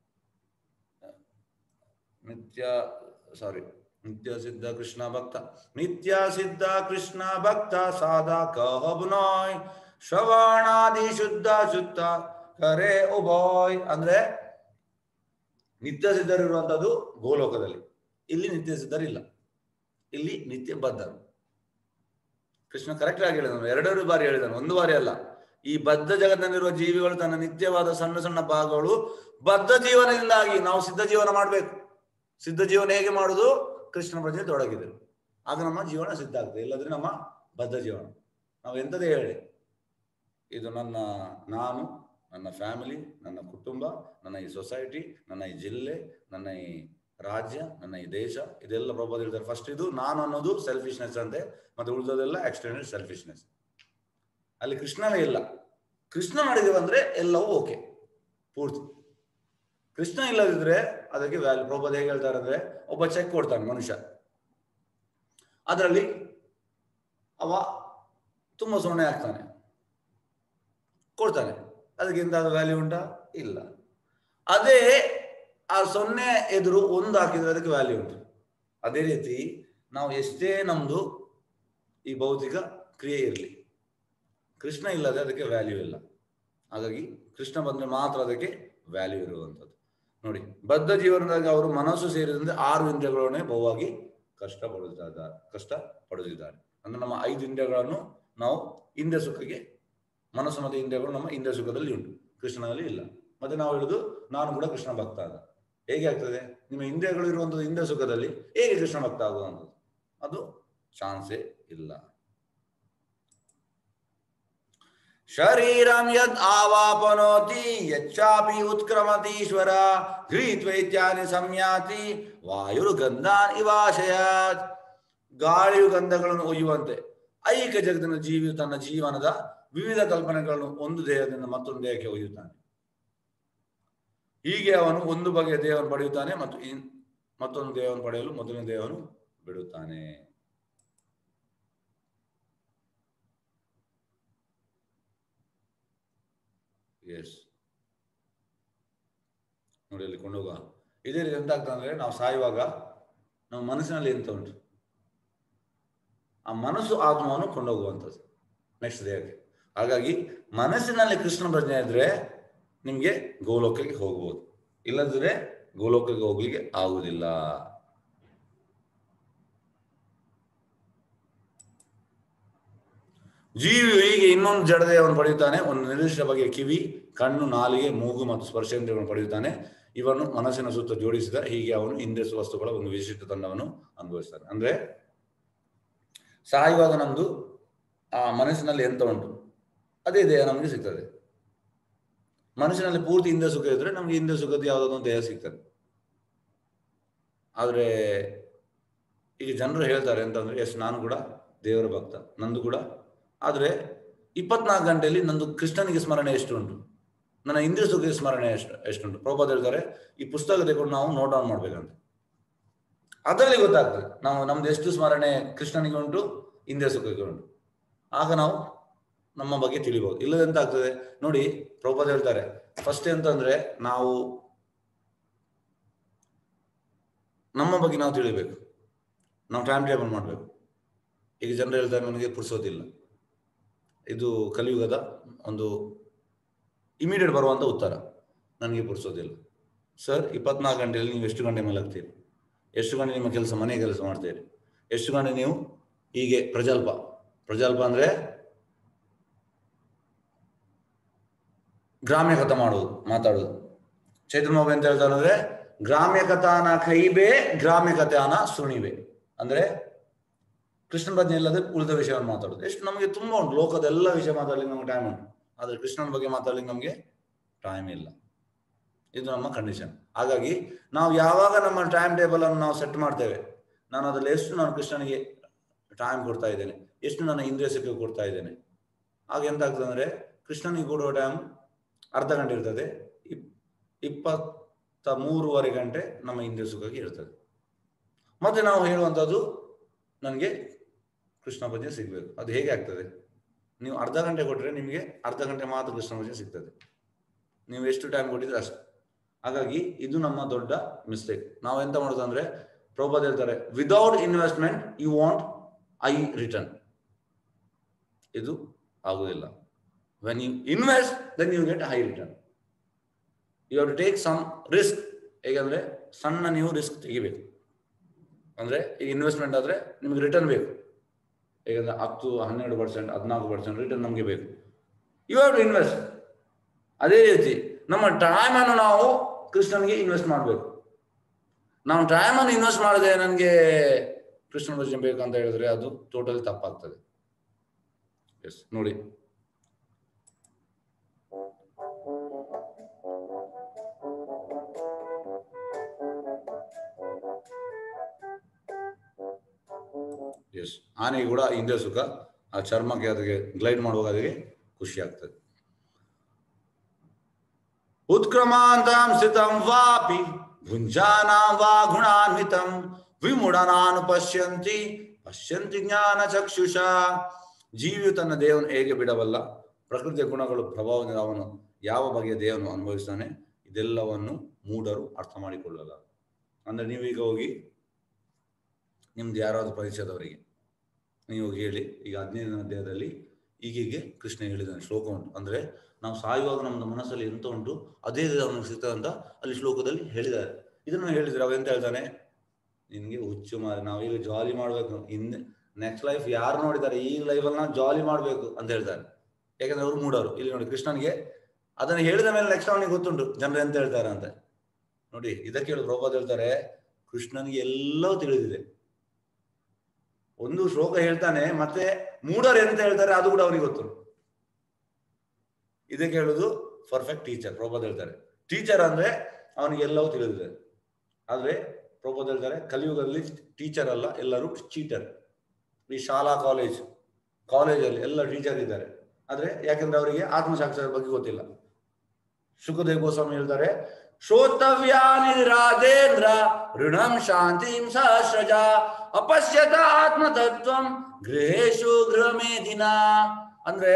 ನಿತ್ಯ ಸಾರಿ ನಿತ್ಯ ಸಿದ್ಧ ಕೃಷ್ಣ ಭಕ್ತ ನಿತ್ಯ ಸಿದ್ಧ ಕೃಷ್ಣ ಭಕ್ತ ಸಾಧಾ ಕಹಬ್ನಾಯ್ ಶ್ರವಣಾದಿ ಶುದ್ಧ ಶುದ್ಧ ಕರೆ ಉಭಾಯ್ ಅಂದ್ರೆ ನಿತ್ಯ ಸಿದ್ಧರಿರುವಂತದ್ದು ಗೋಲೋಕದಲ್ಲಿ ಇಲ್ಲಿ ನಿತ್ಯ ಸಿದ್ಧರಿಲ್ಲ ಇಲ್ಲಿ ನಿತ್ಯ ಬದ್ಧರು ಕೃಷ್ಣ ಕರೆಕ್ಟ್ ಆಗಿ ಹೇಳಿದನು ಎರಡೆರಡು ಬಾರಿ ಹೇಳಿದನು ಒಂದು ಬಾರಿ ಅಲ್ಲ ಈ ಬದ್ಧ ಜಗತ್ತಿನಲ್ಲಿರುವ ಜೀವಿಗಳು ತನ್ನ ನಿತ್ಯವಾದ ಸಣ್ಣ ಸಣ್ಣ ಭಾಗಗಳು ಬದ್ಧ ಜೀವನದಿಂದಾಗಿ ನಾವು ಸಿದ್ಧ ಜೀವನ ಮಾಡಬೇಕು ಸಿದ್ಧ ಜೀವನ ಹೇಗೆ ಮಾಡುದು ಕೃಷ್ಣ ಪ್ರಜೆ ತೊಡಗಿದರು ಆಗ ನಮ್ಮ ಜೀವನ ಸಿದ್ಧ ಆಗ್ತದೆ ಇಲ್ಲದ್ರೆ ನಮ್ಮ ಬದ್ಧ ಜೀವನ ನಾವು ಎಂಥದೇ ಹೇಳಿ ಇದು ನನ್ನ ನಾನು ನನ್ನ ಫ್ಯಾಮಿಲಿ ನನ್ನ ಕುಟುಂಬ ನನ್ನ ಈ ಸೊಸೈಟಿ ನನ್ನ ಈ ಜಿಲ್ಲೆ ನನ್ನ ಈ ರಾಜ್ಯ ನನ್ನ ಈ ದೇಶ ಇದೆಲ್ಲ ಪ್ರಭಾವ ಹೇಳ್ತಾರೆ ಫಸ್ಟ್ ಇದು ನಾನು ಅನ್ನೋದು ಸೆಲ್ಫಿಶ್ನೆಸ್ ಅಂತೆ ಮತ್ತೆ ಉಳಿದೋದೆಲ್ಲ ಎಕ್ಸ್ಟರ್ನಲ್ ಸೆಲ್ಫಿಶ್ನೆಸ್ ಅಲ್ಲಿ ಕೃಷ್ಣನೇ ಇಲ್ಲ ಕೃಷ್ಣ ಮಾಡಿದೀವಿ ಅಂದ್ರೆ ಎಲ್ಲವೂ ಓಕೆ ಪೂರ್ತಿ ಕೃಷ್ಣ ಇಲ್ಲದಿದ್ರೆ ಅದಕ್ಕೆ ವ್ಯಾಲ್ಯೂ ಪ್ರಭಾದ ಹೇಗೆ ಹೇಳ್ತಾರೆ ಅಂದ್ರೆ ಒಬ್ಬ ಚೆಕ್ ಕೊಡ್ತಾನೆ ಮನುಷ್ಯ ಅದರಲ್ಲಿ ಅವ ತುಂಬಾ ಸೊನ್ನೆ ಆಗ್ತಾನೆ ಕೊಡ್ತಾನೆ ಅದಕ್ಕೆ ಎಂತಾದ ವ್ಯಾಲ್ಯೂ ಉಂಟಾ ಇಲ್ಲ ಅದೇ ಆ ಸೊನ್ನೆ ಎದುರು ಒಂದು ಹಾಕಿದ್ರೆ ಅದಕ್ಕೆ ವ್ಯಾಲ್ಯೂ ಉಂಟು ಅದೇ ರೀತಿ ನಾವು ಎಷ್ಟೇ ನಮ್ದು ಈ ಭೌತಿಕ ಕ್ರಿಯೆ ಇರಲಿ ಕೃಷ್ಣ ಇಲ್ಲದೆ ಅದಕ್ಕೆ ವ್ಯಾಲ್ಯೂ ಇಲ್ಲ ಹಾಗಾಗಿ ಕೃಷ್ಣ ಬಂದ್ರೆ ಮಾತ್ರ ಅದಕ್ಕೆ ವ್ಯಾಲ್ಯೂ ಇರುವಂಥದ್ದು ನೋಡಿ ಬದ್ಧ ಜೀವನದಾಗ ಅವರು ಮನಸ್ಸು ಸೇರಿದಂತೆ ಆರು ಇಂದ್ರಿಯಗಳನ್ನೇ ಬಹುವಾಗಿ ಕಷ್ಟ ಪಡುತ್ತಿದ್ದಾರೆ ಕಷ್ಟ ಪಡುತ್ತಿದ್ದಾರೆ ಅಂದ್ರೆ ನಮ್ಮ ಐದು ಇಂದ್ರಿಯಗಳನ್ನು ನಾವು ಇಂದ್ರಿಯ ಸುಖಕ್ಕೆ ಮನಸ್ಸು ಮತ್ತು ಇಂದ್ರಿಯಗಳು ನಮ್ಮ ಇಂದ್ರಿಯ ಸುಖದಲ್ಲಿ ಉಂಟು ಕೃಷ್ಣನಲ್ಲಿ ಇಲ್ಲ ಮತ್ತೆ ನಾವು ಹೇಳುದು ನಾನು ಕೂಡ ಕೃಷ್ಣ ಭಕ್ತ ಅಂತ ಹೇಗೆ ಆಗ್ತದೆ ನಿಮ್ಮ ಇಂದ್ರಿಯಗಳು ಇರುವಂಥದ್ದು ಇಂದ್ರಿಯ ಸುಖದಲ್ಲಿ ಹೇಗೆ ಕೃಷ್ಣ ಭಕ್ತ ಆಗುವಂಥದ್ದು ಅದು ಚಾನ್ಸೇ ಇಲ್ಲ ಶರೀರಂ ಯದ್ ಆವಾಪನೋತಿ ಯಚ್ಚಾಪಿ ಉತ್ಕ್ರಮತೀಶ್ವರ ಘ್ರೀತ್ವೈತ್ಯಾನಿ ಸಂಯಾತಿ ವಾಯುರು ಗಂಧಾನ್ ಇವಾಶಯಾತ್ ಗಾಳಿಯು ಗಂಧಗಳನ್ನು ಒಯ್ಯುವಂತೆ ಐಕ ಜಗತ್ತಿನ ಜೀವಿ ತನ್ನ ಜೀವನದ ವಿವಿಧ ಕಲ್ಪನೆಗಳನ್ನು ಒಂದು ದೇಹದಿಂದ ಮತ್ತೊಂದು ದೇಹಕ್ಕೆ ಒಯ್ಯುತ್ತಾನೆ ಹೀಗೆ ಅವನು ಒಂದು ಬಗೆಯ ದೇಹವನ್ನು ಪಡೆಯುತ್ತಾನೆ ಮತ್ತು ಇನ್- ಮತ್ತೊಂದು ದೇಹವನ್ನು ಪಡೆಯಲು ಮೊದಲನೇ ದೇಹವನ್ನು ಬಿಡುತ್ತಾನೆ ಎಸ್ ನೋಡಿ ಅಲ್ಲಿ ಕೊಂಡೋಗ ಇದೇ ರೀತಿ ಎಂತ ಆಗ್ತದೆ ಅಂದ್ರೆ ನಾವು ಸಾಯುವಾಗ ನಮ್ಮ ಮನಸ್ಸಿನಲ್ಲಿ ಎಂತ ಉಂಟು ಆ ಮನಸ್ಸು ಆತ್ಮವನ್ನು ಕೊಂಡೋಗುವಂಥದ್ದು ನೆಕ್ಸ್ಟ್ ದೇಹಕ್ಕೆ ಹಾಗಾಗಿ ಮನಸ್ಸಿನಲ್ಲಿ ಕೃಷ್ಣ ಪ್ರಜ್ಞೆ ಇದ್ರೆ ನಿಮ್ಗೆ ಗೋಲೋಕಕ್ಕೆ ಹೋಗ್ಬೋದು ಇಲ್ಲದಿದ್ರೆ ಗೋಲೋಕಕ್ಕೆ ಹೋಗ್ಲಿಕ್ಕೆ ಆಗುವುದಿಲ್ಲ ಜೀವಿಯು ಹೀಗೆ ಇನ್ನೊಂದು ಜಡದೇಹವನ್ನು ಪಡೆಯುತ್ತಾನೆ ಒಂದು ನಿರ್ದಿಷ್ಟ ಬಗೆಯ ಕಿವಿ ಕಣ್ಣು ನಾಲಿಗೆ ಮೂಗು ಮತ್ತು ಸ್ಪರ್ಶೇಂದ್ರಿಯಗಳನ್ನು ಪಡೆಯುತ್ತಾನೆ ಇವನ್ನು ಮನಸ್ಸಿನ ಸುತ್ತ ಜೋಡಿಸಿದ ಹೀಗೆ ಅವನು ಇಂದ್ರಿಯ ವಸ್ತುಗಳ ಒಂದು ವಿಶಿಷ್ಟ ತಂಡವನ್ನು ಅನುಭವಿಸ್ತಾನೆ ಅಂದ್ರೆ ಸಾಯುವಾಗ ನಮ್ದು ಆ ಮನಸ್ಸಿನಲ್ಲಿ ಎಂತ ಉಂಟು ಅದೇ ದೇಹ ನಮಗೆ ಸಿಗ್ತದೆ ಮನಸ್ಸಿನಲ್ಲಿ ಪೂರ್ತಿ ಇಂದ್ರಿಯ ಸುಖ ಇದ್ರೆ ನಮ್ಗೆ ಇಂದ್ರಿಯ ಸುಖದ ಯಾವುದಾದ್ರು ಒಂದು ದೇಹ ಸಿಗ್ತದೆ ಆದ್ರೆ ಈಗ ಜನರು ಹೇಳ್ತಾರೆ ಅಂತಂದ್ರೆ ಎಸ್ ನಾನು ಕೂಡ ದೇವರ ಭಕ್ತ ನಂದು ಕೂಡ ಆದ್ರೆ ಇಪ್ಪತ್ನಾಲ್ಕು ಗಂಟೆಯಲ್ಲಿ ನಂದು ಕೃಷ್ಣನಿಗೆ ಸ್ಮರಣೆ ಎಷ್ಟು ಉಂಟು ನನ್ನ ಇಂದ್ರಿಯ ಸುಖದ ಸ್ಮರಣೆ ಎಷ್ಟು ಎಷ್ಟುಂಟು ಪ್ರಭಾತ್ ಹೇಳ್ತಾರೆ ಈ ಪುಸ್ತಕ ತೆಗೆದು ನಾವು ನೋಟ್ ಡೌನ್ ಮಾಡ್ಬೇಕಂತ ಅದರಲ್ಲಿ ಗೊತ್ತಾಗ್ತದೆ ನಾವು ನಮ್ದು ಎಷ್ಟು ಸ್ಮರಣೆ ಕೃಷ್ಣನಿಗೆ ಉಂಟು ಇಂದ್ರಿಯ ಸುಖಕ್ಕೆ ಉಂಟು ಆಗ ನಾವು ನಮ್ಮ ಬಗ್ಗೆ ತಿಳಿಬಹುದು ಇಲ್ಲದಂತ ಆಗ್ತದೆ ನೋಡಿ ಪ್ರಭಾತ್ ಹೇಳ್ತಾರೆ ಫಸ್ಟ್ ಎಂತಂದ್ರೆ ನಾವು ನಮ್ಮ ಬಗ್ಗೆ ನಾವು ತಿಳಿಬೇಕು ನಾವು ಟೈಮ್ ಟೇಬಲ್ ಮಾಡಬೇಕು ಈಗ ಜನರು ಹೇಳ್ತಾರೆ ನನಗೆ ಪುರ್ಸೋದಿಲ್ಲ ಇದು ಕಲಿಯುಗದ ಒಂದು ಇಮಿಡಿಯೇಟ್ ಬರುವಂತ ಉತ್ತರ ನನಗೆ ಪುರ್ಸೋದಿಲ್ಲ ಸರ್ ಇಪ್ಪತ್ನಾಲ್ಕು ಗಂಟೆಯಲ್ಲಿ ನೀವು ಎಷ್ಟು ಗಂಟೆ ಮಲಗ್ತೀರಿ ಎಷ್ಟು ಗಂಟೆ ನಿಮ್ಮ ಕೆಲಸ ಮನೆ ಕೆಲಸ ಮಾಡ್ತೀರಿ ಎಷ್ಟು ಗಂಟೆ ನೀವು ಹೀಗೆ ಪ್ರಜಲ್ಪ ಪ್ರಜಲ್ಪ ಅಂದ್ರೆ ಗ್ರಾಮ್ಯ ಕಥಾ ಮಾಡುವುದು ಮಾತಾಡುದು ಚೈತನ್ಯ ಬಾಬು ಎಂತ ಹೇಳ್ತಾರೆ ಅಂದ್ರೆ ಗ್ರಾಮ್ಯ ಕಥಾನ ಕೈಬೆ ಗ್ರಾಮ್ಯ ಕಥಾನ ಸುಣಿವೆ ಅಂದ್ರೆ ಕೃಷ್ಣ ಪ್ರಜ್ಞೆ ಇಲ್ಲದೆ ಉಳಿದ ವಿಷಯವನ್ನು ಮಾತಾಡೋದು ಎಷ್ಟು ನಮಗೆ ತುಂಬಾ ಉಂಟು ಲೋಕದ ಎಲ್ಲ ವಿಷಯ ಮಾತಾಡ್ಲಿಕ್ಕೆ ನಮ್ಗೆ ಟೈಮ್ ಉಂಟು ಆದ್ರೆ ಕೃಷ್ಣನ ಬಗ್ಗೆ ಮಾತಾಡ್ಲಿಕ್ಕೆ ನಮಗೆ ಟೈಮ್ ಇಲ್ಲ ಇದು ನಮ್ಮ ಕಂಡೀಷನ್ ಹಾಗಾಗಿ ನಾವು ಯಾವಾಗ ನಮ್ಮ ಟೈಮ್ ಟೇಬಲ್ ಅನ್ನು ನಾವು ಸೆಟ್ ಮಾಡ್ತೇವೆ ನಾನು ಅದ್ರಲ್ಲಿ ಎಷ್ಟು ನಾನು ಕೃಷ್ಣನಿಗೆ ಟೈಮ್ ಕೊಡ್ತಾ ಇದ್ದೇನೆ ಎಷ್ಟು ನನ್ನ ಇಂದ್ರಿಯ ಸುಖಕ್ಕೆ ಕೊಡ್ತಾ ಇದ್ದೇನೆ ಆಗ ಎಂತ ಆಗ್ತದೆ ಅಂದ್ರೆ ಕೃಷ್ಣನಿಗೆ ಕೊಡುವ ಟೈಮ್ ಅರ್ಧ ಗಂಟೆ ಇರ್ತದೆ ಇಪ್ ಇಪ್ಪತ್ತ ಮೂರುವರೆ ಗಂಟೆ ನಮ್ಮ ಇಂದ್ರಿಯ ಸುಖಕ್ಕೆ ಇರ್ತದೆ ಮತ್ತೆ ನಾವು ಹೇಳುವಂಥದ್ದು ನನಗೆ ಕೃಷ್ಣ ಭಜನೆ ಸಿಗ್ಬೇಕು ಅದು ಹೇಗೆ ಆಗ್ತದೆ ನೀವು ಅರ್ಧ ಗಂಟೆ ಕೊಟ್ಟರೆ ನಿಮಗೆ ಅರ್ಧ ಗಂಟೆ ಮಾತ್ರ ಕೃಷ್ಣ ಭಜನೆ ಸಿಗ್ತದೆ ನೀವು ಎಷ್ಟು ಟೈಮ್ ಕೊಟ್ಟಿದ್ರೆ ಅಷ್ಟು ಹಾಗಾಗಿ ಇದು ನಮ್ಮ ದೊಡ್ಡ ಮಿಸ್ಟೇಕ್ ನಾವು ಎಂತ ಮಾಡೋದು ಅಂದ್ರೆ ಪ್ರಭುಪಾದ್ ಹೇಳ್ತಾರೆ without investment you want high return ಇದು ಆಗುವುದಿಲ್ಲ when you invest then you get high return you have to take some risk ಹೇಗಂದ್ರೆ ಸಣ್ಣ ನೀವು ರಿಸ್ಕ್ ತೆಗಿಬೇಕು ಅಂದ್ರೆ ಈಗ ಇನ್ವೆಸ್ಟ್ಮೆಂಟ್ ಆದ್ರೆ ನಿಮ್ಗೆ ರಿಟರ್ನ್ ಬೇಕು ಹೇಗಂದ್ರೆ ಹತ್ತು ಹನ್ನೆರಡು ಪರ್ಸೆಂಟ್ ಹದಿನಾಲ್ಕು ಪರ್ಸೆಂಟ್ ರಿಟರ್ನ್ ನಮಗೆ ಬೇಕು ಯು ಹ್ಯಾವ್ ಟು ಇನ್ವೆಸ್ಟ್ ಅದೇ ರೀತಿ ನಮ್ಮ ಟೈಮ್ ಅನ್ನು ನಾವು ಕೃಷ್ಣನಿಗೆ ಇನ್ವೆಸ್ಟ್ ಮಾಡಬೇಕು ನಾವು ಟೈಮ್ ಅನ್ನು ಇನ್ವೆಸ್ಟ್ ಮಾಡದೆ ನನಗೆ ಕೃಷ್ಣ ಭಜನೆ ಬೇಕಂತ ಹೇಳಿದ್ರೆ ಅದು ಟೋಟಲಿ ತಪ್ಪಾಗ್ತದೆ ಎಸ್ ನೋಡಿ ಎಸ್ ಆನೆಗೆ ಕೂಡ ಹಿಂದೆ ಸುಖ ಆ ಚರ್ಮಕ್ಕೆ ಅದಕ್ಕೆ ಗ್ಲೈಡ್ ಮಾಡುವಾಗ ಅದಕ್ಕೆ ಖುಷಿ ಆಗ್ತದೆ ಉತ್ಕ್ರಮಾಂತಾಂ ಸ್ಥಿತಂ ವಾಪಿ ಭುಂಜಾನಾಂ ವಾ ಗುಣಾನ್ವಿತಂ ವಿಮುಡನಾನು ಪಶ್ಯಂತಿ ಪಶ್ಯಂತಿ ಜ್ಞಾನ ಚಕ್ಷುಷ ಜೀವಿಯು ತನ್ನ ದೇವನು ಹೇಗೆ ಬಿಡವಲ್ಲ ಪ್ರಕೃತಿಯ ಗುಣಗಳು ಪ್ರಭಾವದಿಂದ ಅವನು ಯಾವ ಬಗೆಯ ದೇವನು ಅನುಭವಿಸ್ತಾನೆ ಇದೆಲ್ಲವನ್ನು ಮೂಢರು ಅರ್ಥ ಮಾಡಿಕೊಳ್ಳಲ್ಲ ಅಂದ್ರೆ ನೀವೀಗ ಹೋಗಿ ನಿಮ್ದು ಯಾರಾದ್ರೂ ಪರಿಚಯದವರಿಗೆ ನೀವು ಹೇಳಿ ಈಗ ಹದಿನೈದನೇ ಅಧ್ಯಾಯದಲ್ಲಿ ಈಗೀಗೆ ಕೃಷ್ಣ ಹೇಳಿದ್ದಾನೆ ಶ್ಲೋಕ ಉಂಟು ಅಂದ್ರೆ ನಾವು ಸಾಯುವಾಗ ನಮ್ದು ಮನಸ್ಸಲ್ಲಿ ಎಂತ ಉಂಟು ಅದೇ ಅವನಿಗೆ ಸಿಗ್ತದೆ ಅಂತ ಅಲ್ಲಿ ಶ್ಲೋಕದಲ್ಲಿ ಹೇಳಿದ್ದಾರೆ ಇದನ್ನು ಹೇಳಿದ್ರೆ ಅವ ಎಂತ ಹೇಳ್ತಾನೆ ನಿನ್ಗೆ ಹುಚ್ಚು ಮಾರಿ ನಾವೀಗ ಜಾಲಿ ಮಾಡ್ಬೇಕು ಹಿಂದೆ ನೆಕ್ಸ್ಟ್ ಲೈಫ್ ಯಾರು ನೋಡಿದ್ದಾರೆ ಈ ಲೈಫಲ್ಲಿ ನಾವು ಜಾಲಿ ಮಾಡ್ಬೇಕು ಅಂತ ಹೇಳ್ತಾರೆ ಯಾಕಂದ್ರೆ ಅವ್ರು ಮೂಡೋರು ಇಲ್ಲಿ ನೋಡಿ ಕೃಷ್ಣನಿಗೆ ಅದನ್ನು ಹೇಳಿದ ಮೇಲೆ ನೆಕ್ಸ್ಟ್ ಅವನಿಗೆ ಗೊತ್ತುಂಟು ಜನರು ಎಂತ ಹೇಳ್ತಾರೆ ಅಂತ ನೋಡಿ ಇದಕ್ಕೆ ಹೇಳಿ ಪ್ರಭಾತ್ ಹೇಳ್ತಾರೆ ಕೃಷ್ಣನಿಗೆ ಎಲ್ಲವೂ ತಿಳಿದಿದೆ ಒಂದು ಶ್ಲೋಕ ಹೇಳ್ತಾನೆ ಮತ್ತೆ ಮೂಢರು ಎಂತ ಹೇಳ್ತಾರೆ ಅದು ಕೂಡ ಅವನಿಗೆ ಗೊತ್ತು ಇದಕ್ಕೆ ಹೇಳುದು ಪರ್ಫೆಕ್ಟ್ ಟೀಚರ್ ಪ್ರಭಾತ್ ಹೇಳ್ತಾರೆ ಟೀಚರ್ ಅಂದ್ರೆ ಅವನಿಗೆ ಎಲ್ಲವೂ ತಿಳಿದಿದೆ ಆದ್ರೆ ಪ್ರಭಾತ್ ಹೇಳ್ತಾರೆ ಕಲಿಯುಗದಲ್ಲಿ ಟೀಚರ್ ಅಲ್ಲ ಎಲ್ಲರೂ ಚೀಟರ್ ಈ ಶಾಲಾ ಕಾಲೇಜ್ ಕಾಲೇಜಲ್ಲಿ ಎಲ್ಲ ಟೀಚರ್ ಇದ್ದಾರೆ ಆದ್ರೆ ಯಾಕಂದ್ರೆ ಅವರಿಗೆ ಆತ್ಮಸಾಕ್ಷರ ಬಗ್ಗೆ ಗೊತ್ತಿಲ್ಲ ಸುಖದೇವ್ ಗೋಸ್ವಾಮಿ ಹೇಳ್ತಾರೆ ಶ್ರೋತವ್ಯಾನಿ ರಾಧೇಂದ್ರ ಋಣಂ ಶಾಂತಿಂ ಸಹಸ್ರಜ ಅಪಶ್ಯತ ಆತ್ಮತತ್ವಂ ಗೃಹೇಶು ಗೃಹಮೇದಿನ ಅಂದ್ರೆ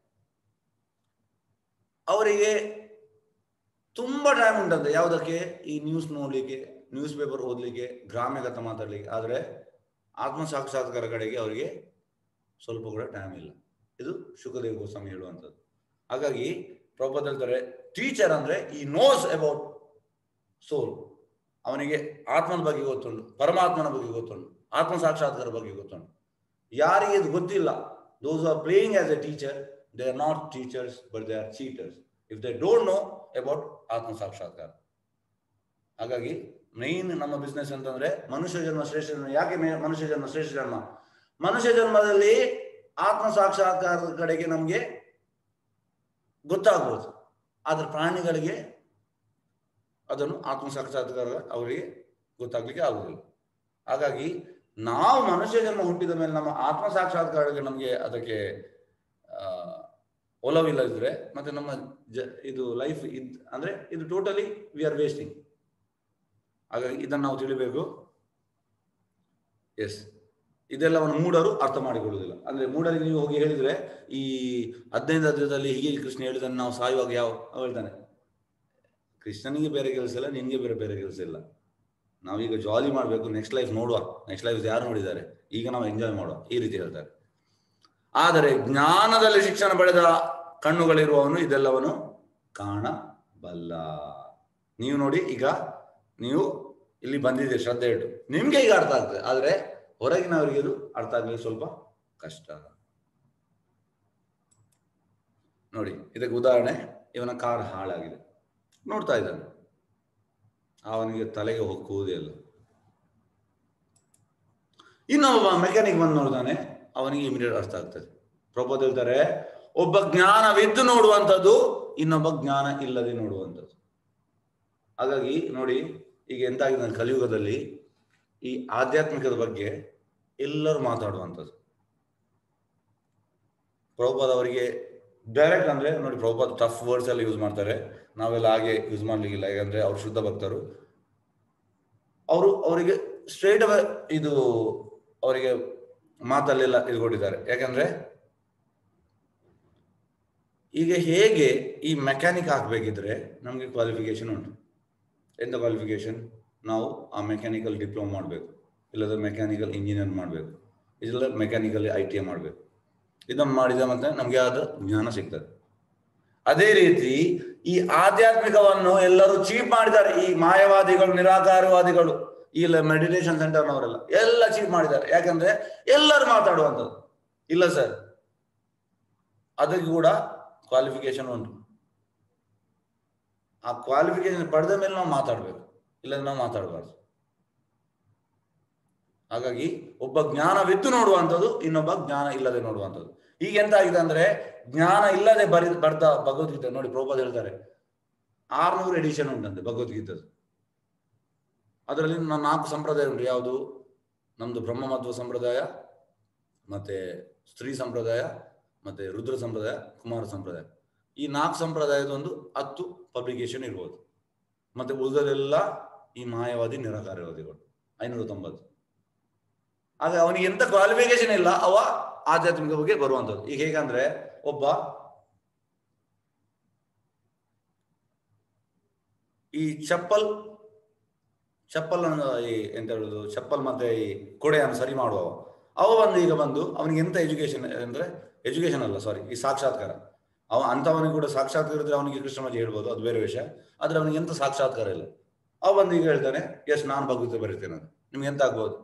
ಅವರಿಗೆ ತುಂಬಾ ಟೈಮ್ ಉಂಟಂತೆ ಯಾವುದಕ್ಕೆ ಈ ನ್ಯೂಸ್ ನೋಡ್ಲಿಕ್ಕೆ ನ್ಯೂಸ್ ಪೇಪರ್ ಓದ್ಲಿಕ್ಕೆ ಗ್ರಾಮ್ಯಗತ ಮಾತಾಡ್ಲಿಕ್ಕೆ ಆದ್ರೆ ಆತ್ಮ ಸಾಕ್ಷಾತ್ಕಾರ ಕಡೆಗೆ ಅವರಿಗೆ ಸ್ವಲ್ಪ ಕೂಡ ಟೈಮ್ ಇಲ್ಲ ಇದು ಶುಕದೇವ್ ಗೋಸ್ವಾಮಿ ಹೇಳುವಂಥದ್ದು ಹಾಗಾಗಿ ಪ್ರಭುಪಾದ್ ಹೇಳ್ತಾರೆ ಟೀಚರ್ ಅಂದ್ರೆ ಈ ನೋಸ್ ಅಬೌಟ್ ಸೋಲ್ ಅವನಿಗೆ ಆತ್ಮನ ಬಗ್ಗೆ ಗೊತ್ತುಂಟು ಪರಮಾತ್ಮನ ಬಗ್ಗೆ ಗೊತ್ತುಂಟು ಆತ್ಮ ಸಾಕ್ಷಾತ್ಕಾರ ಬಗ್ಗೆ ಗೊತ್ತುಂಟು ಯಾರಿಗೆ ಇದು ಗೊತ್ತಿಲ್ಲ those are playing as a teacher they are not teachers but they are cheaters if they don't know about ಆತ್ಮ ಸಾಕ್ಷಾತ್ಕಾರ ಹಾಗಾಗಿ ಮೈನ್ ನಮ್ಮ ಬಿಸ್ನೆಸ್ ಅಂತಂದ್ರೆ ಮನುಷ್ಯ ಜನ್ಮ ಶ್ರೇಷ್ಠ ಜನ್ಮ ಯಾಕೆ ಮೇ- ಮನುಷ್ಯ ಜನ್ಮ ಶ್ರೇಷ್ಠ ಜನ್ಮ ಮನುಷ್ಯ ಜನ್ಮದಲ್ಲಿ ಆತ್ಮ ಸಾಕ್ಷಾತ್ಕಾರದ ಕಡೆಗೆ ನಮ್ಗೆ ಗೊತ್ತಾಗ್ಬೋದು ಆದ್ರೆ ಪ್ರಾಣಿಗಳಿಗೆ ಅದನ್ನು ಆತ್ಮ ಸಾಕ್ಷಾತ್ಕಾರ ಅವರಿಗೆ ಗೊತ್ತಾಗ್ಲಿಕ್ಕೆ ಆಗುದಿಲ್ಲ ಹಾಗಾಗಿ ನಾವು ಮನುಷ್ಯ ಜನ್ಮ ಹುಟ್ಟಿದ ಮೇಲೆ ನಮ್ಮ ಆತ್ಮ ಸಾಕ್ಷಾತ್ಕಾರಕ್ಕೆ ನಮಗೆ ಅದಕ್ಕೆ ಆ, ಒಲವಿಲ್ಲದಿದ್ರೆ ಮತ್ತೆ ನಮ್ಮ ಜ ಇದು ಲೈಫ್ ಇದ್ ಅಂದ್ರೆ ಇದು ಟೋಟಲಿ ವಿ ಆರ್ ವೇಸ್ಟಿಂಗ್ ಹಾಗಾಗಿ ಇದನ್ನು ನಾವು ತಿಳಿಬೇಕು ಎಸ್ ಇದೆಲ್ಲವನ್ನು ಮೂಢರು ಅರ್ಥ ಮಾಡಿಕೊಳ್ಳುವುದಿಲ್ಲ ಅಂದ್ರೆ ಮೂಢರಿಗೆ ನೀವು ಹೋಗಿ ಹೇಳಿದ್ರೆ ಈ ಹದಿನೈದು ಅಧ್ಯಾಯದಲ್ಲಿ ಹೀಗೆ ಕೃಷ್ಣ ಹೇಳಿದನ್ನು ನಾವು ಸಾಯುವಾಗ ಯಾವ ಅವ ಹೇಳ್ತಾನೆ ಕೃಷ್ಣನಿಗೆ ಬೇರೆ ಕೆಲಸ ಇಲ್ಲ ನಿನ್ಗೆ ಬೇರೆ ಬೇರೆ ಕೆಲಸ ಇಲ್ಲ ನಾವೀಗ ಜಾಲಿ ಮಾಡಬೇಕು ನೆಕ್ಸ್ಟ್ ಲೈಫ್ ನೋಡುವ ನೆಕ್ಸ್ಟ್ ಲೈಫ್ ಯಾರು ನೋಡಿದ್ದಾರೆ ಈಗ ನಾವು ಎಂಜಾಯ್ ಮಾಡುವ ಈ ರೀತಿ ಹೇಳ್ತಾರೆ ಆದರೆ ಜ್ಞಾನದಲ್ಲಿ ಶಿಕ್ಷಣ ಪಡೆದ ಕಣ್ಣುಗಳಿರುವವನು ಇದೆಲ್ಲವನ್ನು ಕಾಣಬಲ್ಲ ನೀವು ನೋಡಿ ಈಗ ನೀವು ಇಲ್ಲಿ ಬಂದಿದ್ದೀರಿ ಶ್ರದ್ಧೆ ಇಟ್ಟು ನಿಮ್ಗೆ ಈಗ ಅರ್ಥ ಆಗ್ತದೆ ಆದ್ರೆ ಹೊರಗಿನವರಿಗೆ ಇದು ಅರ್ಥ ಆಗ್ಲಿಕ್ಕೆ ಸ್ವಲ್ಪ ಕಷ್ಟ ನೋಡಿ ಇದಕ್ಕೆ ಉದಾಹರಣೆ ಇವನ ಕಾರ್ ಹಾಳಾಗಿದೆ ನೋಡ್ತಾ ಇದ್ದಾನೆ ಅವನಿಗೆ ತಲೆಗೆ ಹೊಕ್ಕುವುದೇ ಇಲ್ಲ ಇನ್ನೊಬ್ಬ ಮೆಕ್ಯಾನಿಕ್ ಬಂದು ನೋಡ್ತಾನೆ ಅವನಿಗೆ ಇಮಿಡಿಯೇಟ್ ಅರ್ಥ ಆಗ್ತದೆ ಪ್ರಭೋದ್ ಹೇಳ್ತಾರೆ ಒಬ್ಬ ಜ್ಞಾನವಿದ್ದು ನೋಡುವಂಥದ್ದು ಇನ್ನೊಬ್ಬ ಜ್ಞಾನ ಇಲ್ಲದೆ ನೋಡುವಂಥದ್ದು ಹಾಗಾಗಿ ನೋಡಿ ಈಗ ಎಂತಾಗಿದೆ ಅಂದ್ರೆ ಕಲಿಯುಗದಲ್ಲಿ ಈ ಆಧ್ಯಾತ್ಮಿಕದ ಬಗ್ಗೆ ಎಲ್ಲರೂ ಮಾತಾಡುವಂಥದ್ದು ಪ್ರಭುಪಾದ್ ಅವರಿಗೆ ಡೈರೆಕ್ಟ್ ಅಂದ್ರೆ ನೋಡಿ ಪ್ರಭುಪಾದ್ ಟಫ್ ವರ್ಡ್ಸ್ ಎಲ್ಲ ಯೂಸ್ ಮಾಡ್ತಾರೆ ನಾವೆಲ್ಲ ಹಾಗೆ ಯೂಸ್ ಮಾಡ್ಲಿಕ್ಕಿಲ್ಲ ಯಾಕಂದ್ರೆ ಅವ್ರು ಶುದ್ಧ ಭಕ್ತರು ಅವರು ಅವರಿಗೆ ಸ್ಟ್ರೇಟ್ ಅವೇ ಇದು ಅವರಿಗೆ ಮಾತಲ್ಲೆಲ್ಲ ಇದು ಕೊಟ್ಟಿದ್ದಾರೆ ಯಾಕಂದ್ರೆ ಈಗ ಹೇಗೆ ಈ ಮೆಕ್ಯಾನಿಕ್ ಹಾಕ್ಬೇಕಿದ್ರೆ ನಮಗೆ ಕ್ವಾಲಿಫಿಕೇಶನ್ ಉಂಟು ಎಂತ ಕ್ವಾಲಿಫಿಕೇಶನ್ ನಾವು ಆ ಮೆಕ್ಯಾನಿಕಲ್ ಡಿಪ್ಲೊಮಾ ಮಾಡಬೇಕು ಇಲ್ಲದ್ರೆ ಮೆಕ್ಯಾನಿಕಲ್ ಇಂಜಿನಿಯರ್ ಮಾಡಬೇಕು ಇಲ್ಲ ಮೆಕ್ಯಾನಿಕಲ್ ಐ ಟಿ ಐ ಮಾಡಬೇಕು ಇದನ್ನು ಮಾಡಿದ ಮತ್ತೆ ನಮಗೆ ಆದ ಜ್ಞಾನ ಸಿಗ್ತದೆ ಅದೇ ರೀತಿ ಈ ಆಧ್ಯಾತ್ಮಿಕವನ್ನು ಎಲ್ಲರೂ ಚೀಪ್ ಮಾಡಿದ್ದಾರೆ ಈ ಮಾಯವಾದಿಗಳು ನಿರಾಕಾರವಾದಿಗಳು ಈ ಮೆಡಿಟೇಷನ್ ಸೆಂಟರ್ನವರೆಲ್ಲ ಎಲ್ಲ ಚೀಪ್ ಮಾಡಿದ್ದಾರೆ ಯಾಕಂದ್ರೆ ಎಲ್ಲರೂ ಮಾತಾಡುವಂಥದ್ದು ಇಲ್ಲ ಸರ್ ಅದಕ್ಕೆ ಕೂಡ ಕ್ವಾಲಿಫಿಕೇಶನ್ ಉಂಟು ಆ ಕ್ವಾಲಿಫಿಕೇಶನ್ ಪಡೆದ ಮೇಲೆ ನಾವು ಮಾತಾಡಬೇಕು ಇಲ್ಲದ್ರೆ ನಾವು ಮಾತಾಡಬಾರ್ದು ಹಾಗಾಗಿ ಒಬ್ಬ ಜ್ಞಾನವಿದ್ದು ನೋಡುವಂಥದ್ದು ಇನ್ನೊಬ್ಬ ಜ್ಞಾನ ಇಲ್ಲದೆ ನೋಡುವಂಥದ್ದು ಈಗ ಎಂತ ಆಗಿದೆ ಅಂದ್ರೆ ಜ್ಞಾನ ಇಲ್ಲದೆ ಬರಿ ಬರ್ದ ಭಗವದ್ಗೀತೆ ನೋಡಿ ಪ್ರಭುಪಾದ ಹೇಳ್ತಾರೆ ಆರ್ನೂರು ಎಡಿಷನ್ ಉಂಟಂತೆ ಭಗವದ್ಗೀತೆದು ಅದರಲ್ಲಿ ನ- ನಾಲ್ಕು ಸಂಪ್ರದಾಯ ಉಂಟು ಯಾವುದು ನಮ್ದು ಬ್ರಹ್ಮಮಧ್ವ ಸಂಪ್ರದಾಯ ಮತ್ತೆ ಸ್ತ್ರೀ ಸಂಪ್ರದಾಯ ಮತ್ತೆ ರುದ್ರ ಸಂಪ್ರದಾಯ ಕುಮಾರ ಸಂಪ್ರದಾಯ ಈ ನಾಲ್ಕು ಸಂಪ್ರದಾಯದೊಂದು ಹತ್ತು ಪಬ್ಲಿಕೇಶನ್ ಇರ್ಬೋದು ಮತ್ತೆ ಉಳಿದರೆಲ್ಲ ಈ ಮಾಯವಾದಿ ನಿರಾಕಾರವಾದಿಗಳು ಐನೂರ ತೊಂಬತ್ತು ಆಗ ಅವನಿಗೆ ಎಂತ ಕ್ವಾಲಿಫಿಕೇಶನ್ ಇಲ್ಲ ಅವ ಆಧ್ಯಾತ್ಮಿಕ ಬಗ್ಗೆ ಬರುವಂಥದ್ದು ಈಗ ಹೇಗಂದ್ರೆ ಒಬ್ಬ ಈ ಚಪ್ಪಲ್ ಚಪ್ಪಲ್ ಅನ್ನು ಈ ಎಂತ ಹೇಳುದು ಚಪ್ಪಲ್ ಮತ್ತೆ ಈ ಕೊಡೆಯನ್ನು ಸರಿ ಮಾಡುವವ ಅವ ಬಂದು ಈಗ ಬಂದು ಅವನಿಗೆ ಎಂತ ಎಜುಕೇಶನ್ ಅಂದ್ರೆ ಎಜುಕೇಶನ್ ಅಲ್ಲ ಸಾರಿ ಈ ಸಾಕ್ಷಾತ್ಕಾರ ಅವ ಅಂತವನಿಗೆ ಕೂಡ ಸಾಕ್ಷಾತ್ಕಾರ ಇದ್ರೆ ಅವನಿಗೆ ಕೃಷ್ಣಮಜಿ ಹೇಳ್ಬೋದು ಅದು ಬೇರೆ ವಿಷಯ ಆದ್ರೆ ಅವನಿಗೆ ಎಂತ ಸಾಕ್ಷಾತ್ಕಾರ ಇಲ್ಲ ಅವ ಬಂದು ಈಗ ಹೇಳ್ತಾನೆ ಎಸ್ ನಾನು ಭಗವದ್ಗೀತೆ ಬರೀತೇನೆ ಅಂತ ನಿಮ್ಗೆ ಎಂತ ಆಗ್ಬೋದು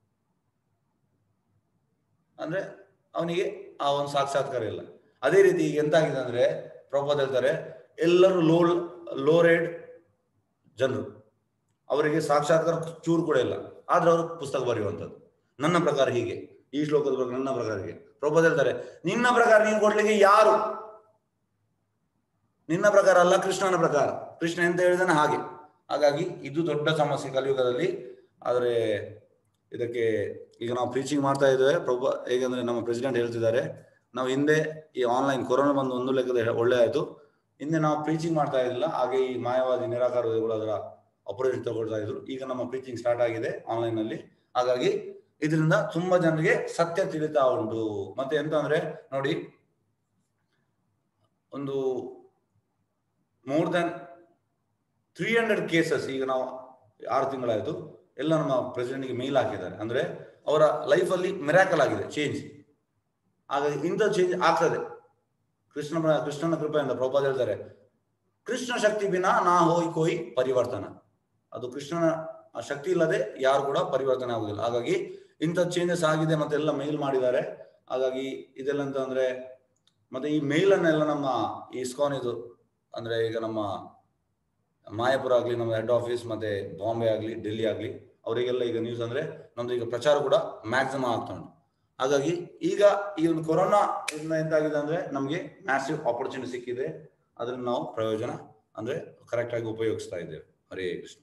ಅಂದ್ರೆ ಅವನಿಗೆ ಆ ಒಂದು ಸಾಕ್ಷಾತ್ಕಾರ ಇಲ್ಲ ಅದೇ ರೀತಿ ಈಗ ಎಂತ ಆಗಿದೆ ಅಂದ್ರೆ ಪ್ರಭುಪಾದ ಹೇಳ್ತಾರೆ ಎಲ್ಲರೂ ಲೋ ಲೋ ರೇಟ್ ಜನರು ಅವರಿಗೆ ಸಾಕ್ಷಾತ್ಕಾರ ಚೂರು ಕೂಡ ಇಲ್ಲ ಆದ್ರೆ ಅವರು ಪುಸ್ತಕ ಬರೆಯುವಂಥದ್ದು ನನ್ನ ಪ್ರಕಾರ ಹೀಗೆ ಈ ಶ್ಲೋಕದ ಪ್ರಕಾರ ನನ್ನ ಪ್ರಕಾರ ಹೀಗೆ ಪ್ರಭುಪಾದ ಹೇಳ್ತಾರೆ ನಿನ್ನ ಪ್ರಕಾರ ನೀನು ಕೊಡ್ಲಿಕ್ಕೆ ಯಾರು ನಿನ್ನ ಪ್ರಕಾರ ಅಲ್ಲ ಕೃಷ್ಣನ ಪ್ರಕಾರ ಕೃಷ್ಣ ಎಂತ ಹೇಳಿದಾನೆ ಹಾಗೆ ಹಾಗಾಗಿ ಇದು ದೊಡ್ಡ ಸಮಸ್ಯೆ ಕಲಿಯುಗದಲ್ಲಿ ಆದರೆ ಇದಕ್ಕೆ ಈಗ ನಾವು ಪ್ರೀಚಿಂಗ್ ಮಾಡ್ತಾ ಇದ್ದೇವೆ ಪ್ರಭು ಹೇಗೆಂದ್ರೆ ನಮ್ಮ ಪ್ರೆಸಿಡೆಂಟ್ ಹೇಳ್ತಿದ್ದಾರೆ ನಾವು ಹಿಂದೆ ಈ ಆನ್ಲೈನ್ ಕೊರೋನಾ ಬಂದು ಒಂದು ಲೆಕ್ಕದ ಒಳ್ಳೆ ಆಯ್ತು ಹಿಂದೆ ನಾವು ಪ್ರೀಚಿಂಗ್ ಮಾಡ್ತಾ ಇರಲಿಲ್ಲ ಹಾಗೆ ಈ ಮಾಯವಾದಿ ನಿರಾಕಾರವಾದಿಗಳು ಅದರ ಆಪರೇಷನ್ ತಗೊಳ್ತಾ ಇದ್ರು ಈಗ ನಮ್ಮ ಪ್ರೀಚಿಂಗ್ ಸ್ಟಾರ್ಟ್ ಆಗಿದೆ ಆನ್ಲೈನ್ ನಲ್ಲಿ ಹಾಗಾಗಿ ಇದರಿಂದ ತುಂಬಾ ಜನರಿಗೆ ಸತ್ಯ ತಿಳಿತಾ ಉಂಟು ಮತ್ತೆ ಎಂತ ಅಂದ್ರೆ ನೋಡಿ ಒಂದು more than three hundred cases ಈಗ ನಾವು ಆರು ತಿಂಗಳಾಯ್ತು ಎಲ್ಲ ನಮ್ಮ ಪ್ರೆಸಿಡೆಂಟ್ಗೆ ಮೇಲ್ ಹಾಕಿದ್ದಾರೆ ಅಂದ್ರೆ ಅವರ ಲೈಫಲ್ಲಿ ಮಿರಾಕಲ್ ಆಗಿದೆ ಚೇಂಜ್ ಹಾಗಾಗಿ ಇಂಥ ಚೇಂಜ್ ಆಗ್ತದೆ ಕೃಷ್ಣ ಕೃಷ್ಣನ ಕೃಪೆಯಿಂದ ಪ್ರಭುಪಾದ ಹೇಳ್ತಾರೆ ಕೃಷ್ಣ ಶಕ್ತಿ ಬಿನ ನಾ ಹೋಯ್ ಕೋಯ್ ಪರಿವರ್ತನ ಅದು ಕೃಷ್ಣನ ಆ ಶಕ್ತಿ ಇಲ್ಲದೆ ಯಾರು ಕೂಡ ಪರಿವರ್ತನೆ ಆಗುದಿಲ್ಲ ಹಾಗಾಗಿ ಇಂಥ ಚೇಂಜಸ್ ಆಗಿದೆ ಮತ್ತೆ ಎಲ್ಲ ಮೇಲ್ ಮಾಡಿದ್ದಾರೆ ಹಾಗಾಗಿ ಇದೆಲ್ಲ ಅಂತ ಅಂದ್ರೆ ಮತ್ತೆ ಈ ಮೇಲ್ ಅನ್ನೆಲ್ಲ ನಮ್ಮ ಈ ಇಸ್ಕಾನ್ ಇದು ಅಂದ್ರೆ ಈಗ ನಮ್ಮ ಮಾಯಾಪುರ ಆಗ್ಲಿ ನಮ್ಮ ಹೆಡ್ ಆಫೀಸ್ ಮತ್ತೆ ಬಾಂಬೆ ಆಗ್ಲಿ ಡೆಲ್ಲಿ ಆಗ್ಲಿ ಅವರಿಗೆಲ್ಲ ಈಗ ನ್ಯೂಸ್ ಅಂದ್ರೆ ನಮ್ದು ಈಗ ಪ್ರಚಾರ ಕೂಡ ಮ್ಯಾಕ್ಸಿಮಮ್ ಆಗ್ತಾ ಉಂಟು ಹಾಗಾಗಿ ಈಗ ಈ ಒಂದು ಕೊರೋನಾ ಇಂದ ಎಂತಾಗಿದೆ ಅಂದ್ರೆ ನಮಗೆ ಮ್ಯಾಸಿವ್ ಆಪರ್ಚುನಿಟಿ ಸಿಕ್ಕಿದೆ ಅದರಿಂದ ನಾವು ಪ್ರಯೋಜನ ಅಂದ್ರೆ ಕರೆಕ್ಟ್ ಆಗಿ ಉಪಯೋಗಿಸ್ತಾ ಇದ್ದೇವೆ ಹರೇ ಕೃಷ್ಣ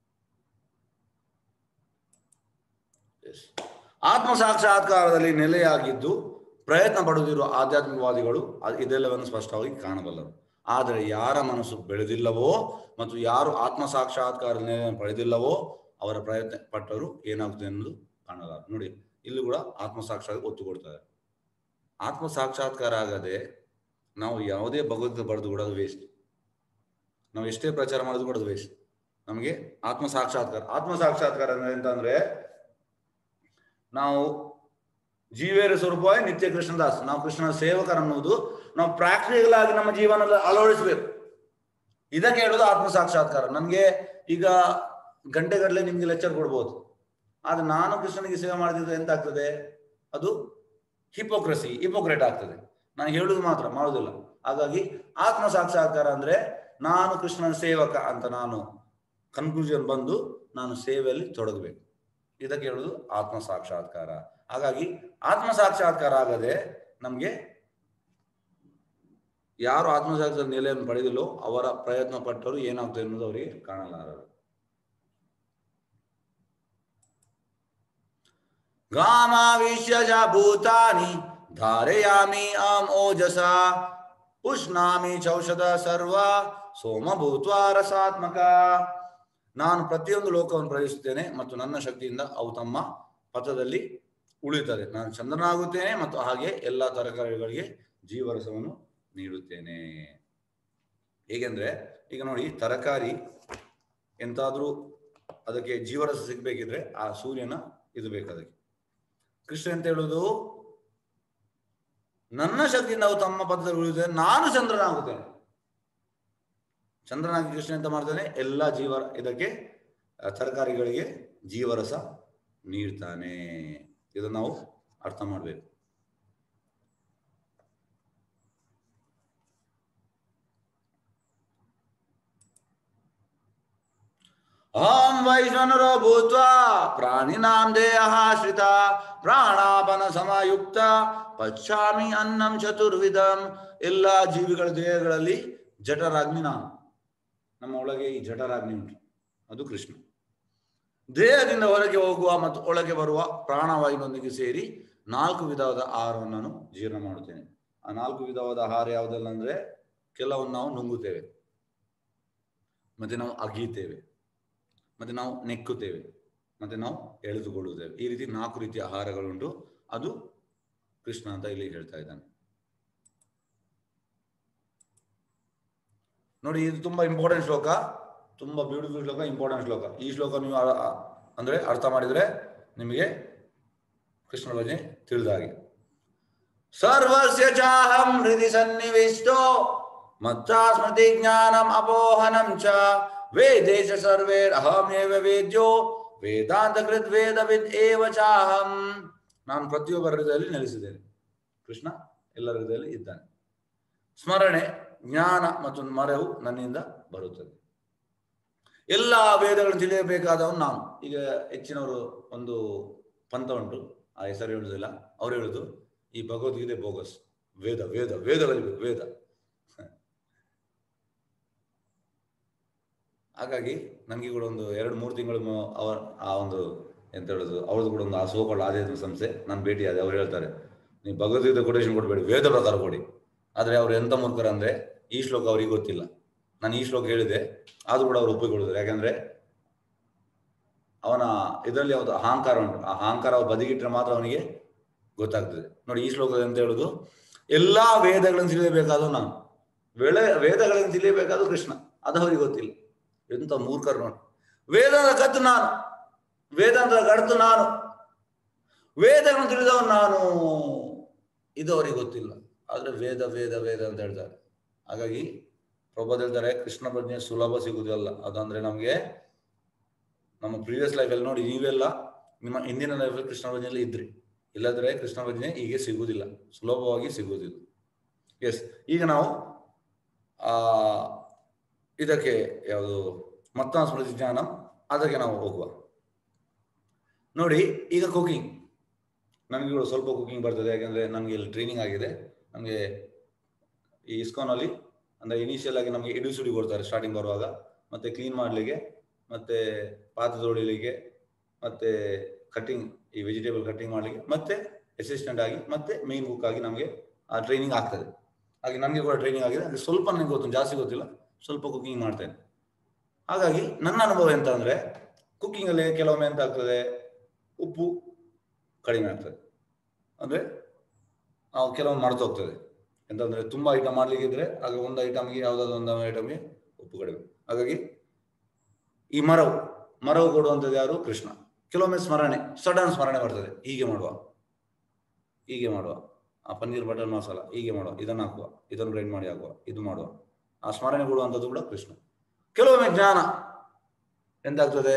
Yes. ಆತ್ಮ ಸಾಕ್ಷಾತ್ಕಾರದಲ್ಲಿ ನೆಲೆಯಾಗಿದ್ದು ಪ್ರಯತ್ನ ಪಡುತ್ತಿರುವ ಆಧ್ಯಾತ್ಮಿಕವಾದಿಗಳು ಅ- ಇದೆಲ್ಲವನ್ನು ಸ್ಪಷ್ಟವಾಗಿ ಕಾಣಬಲ್ಲರು ಆದರೆ ಯಾರ ಮನಸ್ಸು ಬೆಳೆದಿಲ್ಲವೋ ಮತ್ತು ಯಾರು ಆತ್ಮ ಸಾಕ್ಷಾತ್ಕಾರ ನೆಲೆಯನ್ನು ಪಡೆದಿಲ್ಲವೋ ಅವರ ಪ್ರಯತ್ನ ಪಟ್ಟರು ಏನಾಗುತ್ತೆ ಎನ್ನುವುದು ಕಾಣಲಾರ ನೋಡಿ ಇಲ್ಲಿ ಕೂಡ ಆತ್ಮ ಸಾಕ್ಷಾತ್ ಒತ್ತು ಕೊಡ್ತಾರೆ ಆತ್ಮ ಸಾಕ್ಷಾತ್ಕಾರ ಆಗದೆ ನಾವು ಯಾವುದೇ ಭಗವದ್ಗೀತೆ ಬರೆದು ಕೂಡ ಅದು ವೇಸ್ಟ್ ನಾವು ಎಷ್ಟೇ ಪ್ರಚಾರ ಮಾಡೋದು ಕೂಡ ಅದು ವೇಸ್ಟ್ ನಮಗೆ ಆತ್ಮ ಸಾಕ್ಷಾತ್ಕಾರ ಆತ್ಮ ಸಾಕ್ಷಾತ್ಕಾರ ಅಂದ್ರೆ ಎಂತ ಅಂದ್ರೆ ನಾವು ಜೀವೇರ ಸ್ವರೂಪವಾಗಿ ನಿತ್ಯ ಕೃಷ್ಣದಾಸ್ ನಾವು ಕೃಷ್ಣನ ಸೇವಕರನ್ನುವುದು ನಾವು ಪ್ರಾಕ್ಟಿಕಲ್ ಆಗಿ ನಮ್ಮ ಜೀವನದಲ್ಲಿ ಅಳವಡಿಸಬೇಕು ಇದಕ್ಕೆ ಹೇಳೋದು ಆತ್ಮ ಸಾಕ್ಷಾತ್ಕಾರ ನಮ್ಗೆ ಈಗ ಗಂಟೆಗಟ್ಟಲೆ ನಿಮ್ಗೆ ಲೆಕ್ಚರ್ ಕೊಡ್ಬೋದು ಆದ್ರೆ ನಾನು ಕೃಷ್ಣನಿಗೆ ಸೇವೆ ಮಾಡಿದ್ರೆ ಎಂತ ಆಗ್ತದೆ ಅದು ಹಿಪೋಕ್ರಸಿ ಹಿಪೋಕ್ರೇಟ್ ಆಗ್ತದೆ ನಾನು ಹೇಳುದು ಮಾತ್ರ ಮಾಡುದಿಲ್ಲ ಹಾಗಾಗಿ ಆತ್ಮ ಸಾಕ್ಷಾತ್ಕಾರ ಅಂದ್ರೆ ನಾನು ಕೃಷ್ಣನ ಸೇವಕ ಅಂತ ನಾನು ಕನ್ಕ್ಲೂಷನ್ ಬಂದು ನಾನು ಸೇವೆಯಲ್ಲಿ ತೊಡಗಬೇಕು ಇದಕ್ಕೆ ಹೇಳುದು ಆತ್ಮ ಸಾಕ್ಷಾತ್ಕಾರ ಹಾಗಾಗಿ ಆತ್ಮ ಸಾಕ್ಷಾತ್ಕಾರ ಆಗದೆ ನಮ್ಗೆ ಯಾರು ಆತ್ಮ ಸಾಕ್ಷಾತ್ಕಾರ ನೆಲೆಯನ್ನು ಪಡೆದಿಲ್ಲೋ ಅವರ ಪ್ರಯತ್ನ ಪಟ್ಟರು ಏನಾಗ್ತದೆ ಅನ್ನೋದು ಅವರಿಗೆ ಕಾಣಲಾರರು ಗಾಮಾವಿಶ್ಯ ಚ ಭೂತಾನಿ ಧಾರಯಾಮಿ ಆಂ ಓಜಸ ಉಷ್ಣಾಮಿ ಚೌಷಧ ಸರ್ವ ಸೋಮ ಭೂತ್ವಾ ರಸಾತ್ಮಕ ನಾನು ಪ್ರತಿಯೊಂದು ಲೋಕವನ್ನು ಪ್ರವೇಶಿಸುತ್ತೇನೆ ಮತ್ತು ನನ್ನ ಶಕ್ತಿಯಿಂದ ಅವು ತಮ್ಮ ಪಥದಲ್ಲಿ ಉಳಿಯುತ್ತದೆ ನಾನು ಚಂದ್ರನಾಗುತ್ತೇನೆ ಮತ್ತು ಹಾಗೆ ಎಲ್ಲ ತರಕಾರಿಗಳಿಗೆ ಜೀವರಸವನ್ನು ನೀಡುತ್ತೇನೆ ಹೇಗೆಂದ್ರೆ ಈಗ ನೋಡಿ ತರಕಾರಿ ಎಂತಾದ್ರೂ ಅದಕ್ಕೆ ಜೀವರಸ ಸಿಗ್ಬೇಕಿದ್ರೆ ಆ ಸೂರ್ಯನ ಇದು ಬೇಕು ಅದಕ್ಕೆ ಕೃಷ್ಣ ಅಂತ ಹೇಳುವುದು ನನ್ನ ಶಕ್ತಿಯಿಂದ ಅವು ತಮ್ಮ ಪದದಲ್ಲಿ ಉಳಿಯುತ್ತದೆ ನಾನು ಚಂದ್ರನಾಗುತ್ತೇನೆ ಚಂದ್ರನಾಗಿ ಕೃಷ್ಣ ಅಂತ ಮಾಡ್ತಾನೆ ಎಲ್ಲ ಜೀವ ಇದಕ್ಕೆ ಆ, ತರಕಾರಿಗಳಿಗೆ ಜೀವರಸ ನೀಡ್ತಾನೆ ಇದನ್ನು ನಾವು ಅರ್ಥ ಮಾಡಬೇಕು ಅಹಂ ವೈಶ್ವನರೋ ಭೂತ್ವ ಪ್ರಾಣಿನಾಂ ದೇಹಾಶ್ರಿತ ಪ್ರಾಣಾಪನ ಸಮಯುಕ್ತ ಪಚ್ಚಾಮಿ ಅನ್ನಂ ಚತುರ್ವಿಧಂ ಎಲ್ಲ ಜೀವಿಗಳ ದೇಹಗಳಲ್ಲಿ ಜಠರಾಗ್ನಿ ನಾನು ನಮ್ಮ ಒಳಗೆ ಈ ಜಠರಾಗ್ನಿ ಉಂಟು ಅದು ಕೃಷ್ಣ ದೇಹದಿಂದ ಹೊರಗೆ ಹೋಗುವ ಮತ್ತು ಒಳಗೆ ಬರುವ ಪ್ರಾಣವಾಯುವಿನೊಂದಿಗೆ ಸೇರಿ ನಾಲ್ಕು ವಿಧವಾದ ಆಹಾರವನ್ನು ನಾನು ಜೀರ್ಣ ಮಾಡುತ್ತೇನೆ ಆ ನಾಲ್ಕು ವಿಧವಾದ ಆಹಾರ ಯಾವುದೆಲ್ಲ ಅಂದ್ರೆ ಕೆಲವನ್ನು ನಾವು ನುಂಗುತ್ತೇವೆ ಮತ್ತೆ ನಾವು ಅಗೀತೇವೆ ಮತ್ತೆ ನಾವು ನೆಕ್ಕುತ್ತೇವೆ ಮತ್ತೆ ನಾವು ಎಳೆದುಕೊಳ್ಳುತ್ತೇವೆ ಈ ರೀತಿ ನಾಲ್ಕು ರೀತಿಯ ಆಹಾರಗಳುಂಟು ಅದು ಕೃಷ್ಣ ಅಂತ ಇಲ್ಲಿ ಹೇಳ್ತಾ ಇದ್ದಾನೆ ನೋಡಿ ಇದು ತುಂಬಾ ಇಂಪಾರ್ಟೆಂಟ್ ಶ್ಲೋಕ ತುಂಬಾ ಬ್ಯೂಟಿಫುಲ್ ಶ್ಲೋಕ ಇಂಪಾರ್ಟೆಂಟ್ ಶ್ಲೋಕ ಈ ಶ್ಲೋಕ ನೀವು ಅ- ಅ- ಅಂದ್ರೆ ಅರ್ಥ ಮಾಡಿದ್ರೆ ನಿಮಗೆ ಕೃಷ್ಣ ಬಗ್ಗೆ ತಿಳಿದ ಹಾಗೆ ಸರ್ವಸ್ಯ ಚಾಹಂ ಹೃದಯ ಸನ್ನಿವಿಷ್ಟೋ ಮತ್ತ ಸ್ಮೃತಿ ಜ್ಞಾನಂ ಅಪೋಹನಂ ಚ ವೇದೇಶ ಸರ್ವೇರ್ ಅಹಮೇವ ವೇದ್ಯೋ ವೇದಾಂತ ಕೃತ್ ವೇದವಿದ್ ಏವ ಚಾಹಂ ನಾನು ಪ್ರತಿಯೊಬ್ಬರ ಹೃದಯದಲ್ಲಿ ನೆಲೆಸಿದ್ದೇನೆ ಕೃಷ್ಣ ಎಲ್ಲರ ಹೃದಯದಲ್ಲಿ ಇದ್ದಾನೆ ಸ್ಮರಣೆ ಜ್ಞಾನ ಮತ್ತು ಮರೆವು ನನ್ನಿಂದ ಬರುತ್ತದೆ ಎಲ್ಲ ವೇದಗಳನ್ನು ತಿಳಿಯಬೇಕಾದವನು ನಾನು ಈಗ ಹೆಚ್ಚಿನವರು ಒಂದು ಪಂಥ ಉಂಟು ಆ ಹೆಸರು ಹೇಳುದಿಲ್ಲ ಅವ್ರು ಹೇಳುದು ಈ ಭಗವದ್ಗೀತೆ ಬೋಗಸ್ ವೇದ ವೇದ ವೇದ ಕಲಿಬೇಕು ವೇದ ಹಾಗಾಗಿ ನನಗೆ ಕೂಡ ಒಂದು ಎರಡು ಮೂರು ತಿಂಗಳು ಮು- ಅವರ ಆ ಒಂದು ಎಂತ ಹೇಳುದು ಅವ್ರದ್ದು ಕೂಡ ಒಂದು ಆ ಸೋಕೊಳ್ಳ ಆಧ್ಯಾತ್ಮಿಕ ಸಂಸ್ಥೆ ನಾನು ಭೇಟಿ ಆದೆ ಅವ್ರು ಹೇಳ್ತಾರೆ ನೀವು ಭಗವದ್ಗೀತೆ ಕೊಟೇಶನ್ ಕೊಡಬೇಡಿ ವೇದ ಪ್ರಕಾರ ಕೊಡಿ ಆದ್ರೆ ಅವ್ರು ಎಂತ ಮೂರ್ಖರು ಅಂದ್ರೆ ಈ ಶ್ಲೋಕ ಅವ್ರಿಗೆ ಗೊತ್ತಿಲ್ಲ ನಾನು ಈ ಶ್ಲೋಕ ಹೇಳಿದೆ ಆದ್ರೂ ಕೂಡ ಅವ್ರು ಒಪ್ಪಿಕೊಳ್ಳುದ್ರು ಯಾಕಂದ್ರೆ ಅವನ ಇದರಲ್ಲಿ ಯಾವುದು ಅಹಂಕಾರ ಉಂಟು ಆ ಅಹಂಕಾರ ಅವ ಬದಿಗಿಟ್ರೆ ಮಾತ್ರ ಅವನಿಗೆ ಗೊತ್ತಾಗ್ತದೆ ನೋಡಿ ಈ ಶ್ಲೋಕದಲ್ಲಿ ಅಂತ ಹೇಳುದು ಎಲ್ಲಾ ವೇದಗಳನ್ನು ತಿಳಿಯಬೇಕಾದ ನಾನು ವೇಳೆ ವೇದಗಳನ್ನು ತಿಳಿಯಬೇಕಾದ ಕೃಷ್ಣ ಅದು ಅವರಿಗೆ ಗೊತ್ತಿಲ್ಲ ಎಂತ ಮೂರ್ಖರು ನೋಡಿ ವೇದದ ಕತ್ತು ನಾನು ವೇದಾಂತದ ಕಡತು ನಾನು ವೇದಗಳನ್ನು ತಿಳಿದವನು ನಾನು ಇದು ಅವರಿಗೆ ಗೊತ್ತಿಲ್ಲ ಆದ್ರೆ ವೇದ ವೇದ ವೇದ ಅಂತ ಹೇಳ್ತಾರೆ ಹಾಗಾಗಿ ಪ್ರಭಾತ್ ಹೇಳ್ತಾರೆ ಕೃಷ್ಣ ಪ್ರಜ್ಞೆ ಸುಲಭ ಸಿಗುವುದಲ್ಲ ಅದಂದ್ರೆ ನಮಗೆ ನಮ್ಮ ಪ್ರೀವಿಯಸ್ ಲೈಫಲ್ಲಿ ನೋಡಿ ನೀವೆಲ್ಲ ನಿಮ್ಮ ಹಿಂದಿನ ಲೈಫಲ್ಲಿ ಕೃಷ್ಣ ಪ್ರಜ್ಞೆಯಲ್ಲಿ ಇದ್ರಿ ಇಲ್ಲದ್ರೆ ಕೃಷ್ಣ ಪ್ರಜ್ಞೆ ಹೀಗೆ ಸಿಗುವುದಿಲ್ಲ ಸುಲಭವಾಗಿ ಸಿಗುವುದಿಲ್ಲ ಎಸ್ ಈಗ ನಾವು ಆ ಇದಕ್ಕೆ ಯಾವುದು ಮತ್ತ ಸ್ಮೃತಿ ಜ್ಞಾನ ಅದಕ್ಕೆ ನಾವು ಹೋಗುವ ನೋಡಿ ಈಗ ಕುಕಿಂಗ್ ನನಗೆ ಕೂಡ ಸ್ವಲ್ಪ ಕುಕಿಂಗ್ ಬರ್ತದೆ ಯಾಕಂದ್ರೆ ನನಗೆ ಇಲ್ಲಿ ಟ್ರೈನಿಂಗ್ ಆಗಿದೆ ನಮಗೆ ಈ ಇಸ್ಕಾನಲ್ಲಿ ಅಂದ್ರೆ ಇನಿಷಿಯಲ್ ಆಗಿ ನಮಗೆ ಇಡಿಸುಡಿ ಕೊಡ್ತಾರೆ ಸ್ಟಾರ್ಟಿಂಗ್ ಬರುವಾಗ ಮತ್ತೆ ಕ್ಲೀನ್ ಮಾಡಲಿಕ್ಕೆ ಮತ್ತೆ ಪಾತ್ರೆ ತೊಳಿಲಿಕ್ಕೆ ಮತ್ತೆ ಕಟ್ಟಿಂಗ್ ಈ ವೆಜಿಟೇಬಲ್ ಕಟ್ಟಿಂಗ್ ಮಾಡಲಿಕ್ಕೆ ಮತ್ತೆ ಅಸಿಸ್ಟೆಂಟ್ ಆಗಿ ಮತ್ತೆ ಮೇನ್ ಕುಕ್ ಆಗಿ ನಮಗೆ ಆ ಟ್ರೈನಿಂಗ್ ಆಗ್ತದೆ ಹಾಗೆ ನನಗೆ ಕೂಡ ಟ್ರೈನಿಂಗ್ ಆಗಿದೆ ಅದು ಸ್ವಲ್ಪ ನನಗೆ ಗೊತ್ತು ಜಾಸ್ತಿ ಗೊತ್ತಿಲ್ಲ ಸ್ವಲ್ಪ ಕುಕಿಂಗ್ ಮಾಡ್ತೇನೆ ಹಾಗಾಗಿ ನನ್ನ ಅನುಭವ ಎಂತ ಅಂದ್ರೆ ಕುಕಿಂಗ್ ಅಲ್ಲಿ ಕೆಲವೊಮ್ಮೆ ಎಂತ ಆಗ್ತದೆ ಉಪ್ಪು ಕಡಿಮೆ ಆಗ್ತದೆ ಅಂದ್ರೆ ನಾವು ಕೆಲವೊಮ್ಮೆ ಮರೆತು ಹೋಗ್ತದೆ ಎಂತಂದ್ರೆ ತುಂಬಾ ಐಟಮ್ ಮಾಡ್ಲಿಕ್ಕೆ ಇದ್ರೆ ಆಗ ಒಂದು ಐಟಮ್ಗೆ ಯಾವ್ದಾದ್ರು ಒಂದು ಐಟಮ್ಗೆ ಉಪ್ಪು ಕಡಿಮೆ ಹಾಗಾಗಿ ಈ ಮರವು ಮರವು ಕೊಡುವಂಥದ್ದು ಯಾರು ಕೃಷ್ಣ ಕೆಲವೊಮ್ಮೆ ಸ್ಮರಣೆ ಸಡನ್ ಸ್ಮರಣೆ ಬರ್ತದೆ ಹೀಗೆ ಮಾಡುವ ಹೀಗೆ ಮಾಡುವ ಆ ಪನ್ನೀರ್ ಬಟರ್ ಮಸಾಲ ಹೀಗೆ ಮಾಡುವ ಇದನ್ನು ಹಾಕುವ ಇದನ್ನು ಗ್ರೈಂಡ್ ಮಾಡಿ ಹಾಕುವ ಇದು ಮಾಡುವ ಆ ಸ್ಮರಣೆ ಕೊಡುವಂಥದ್ದು ಕೂಡ ಕೃಷ್ಣ ಕೆಲವೊಮ್ಮೆ ಜ್ಞಾನ ಎಂತಾಗ್ತದೆ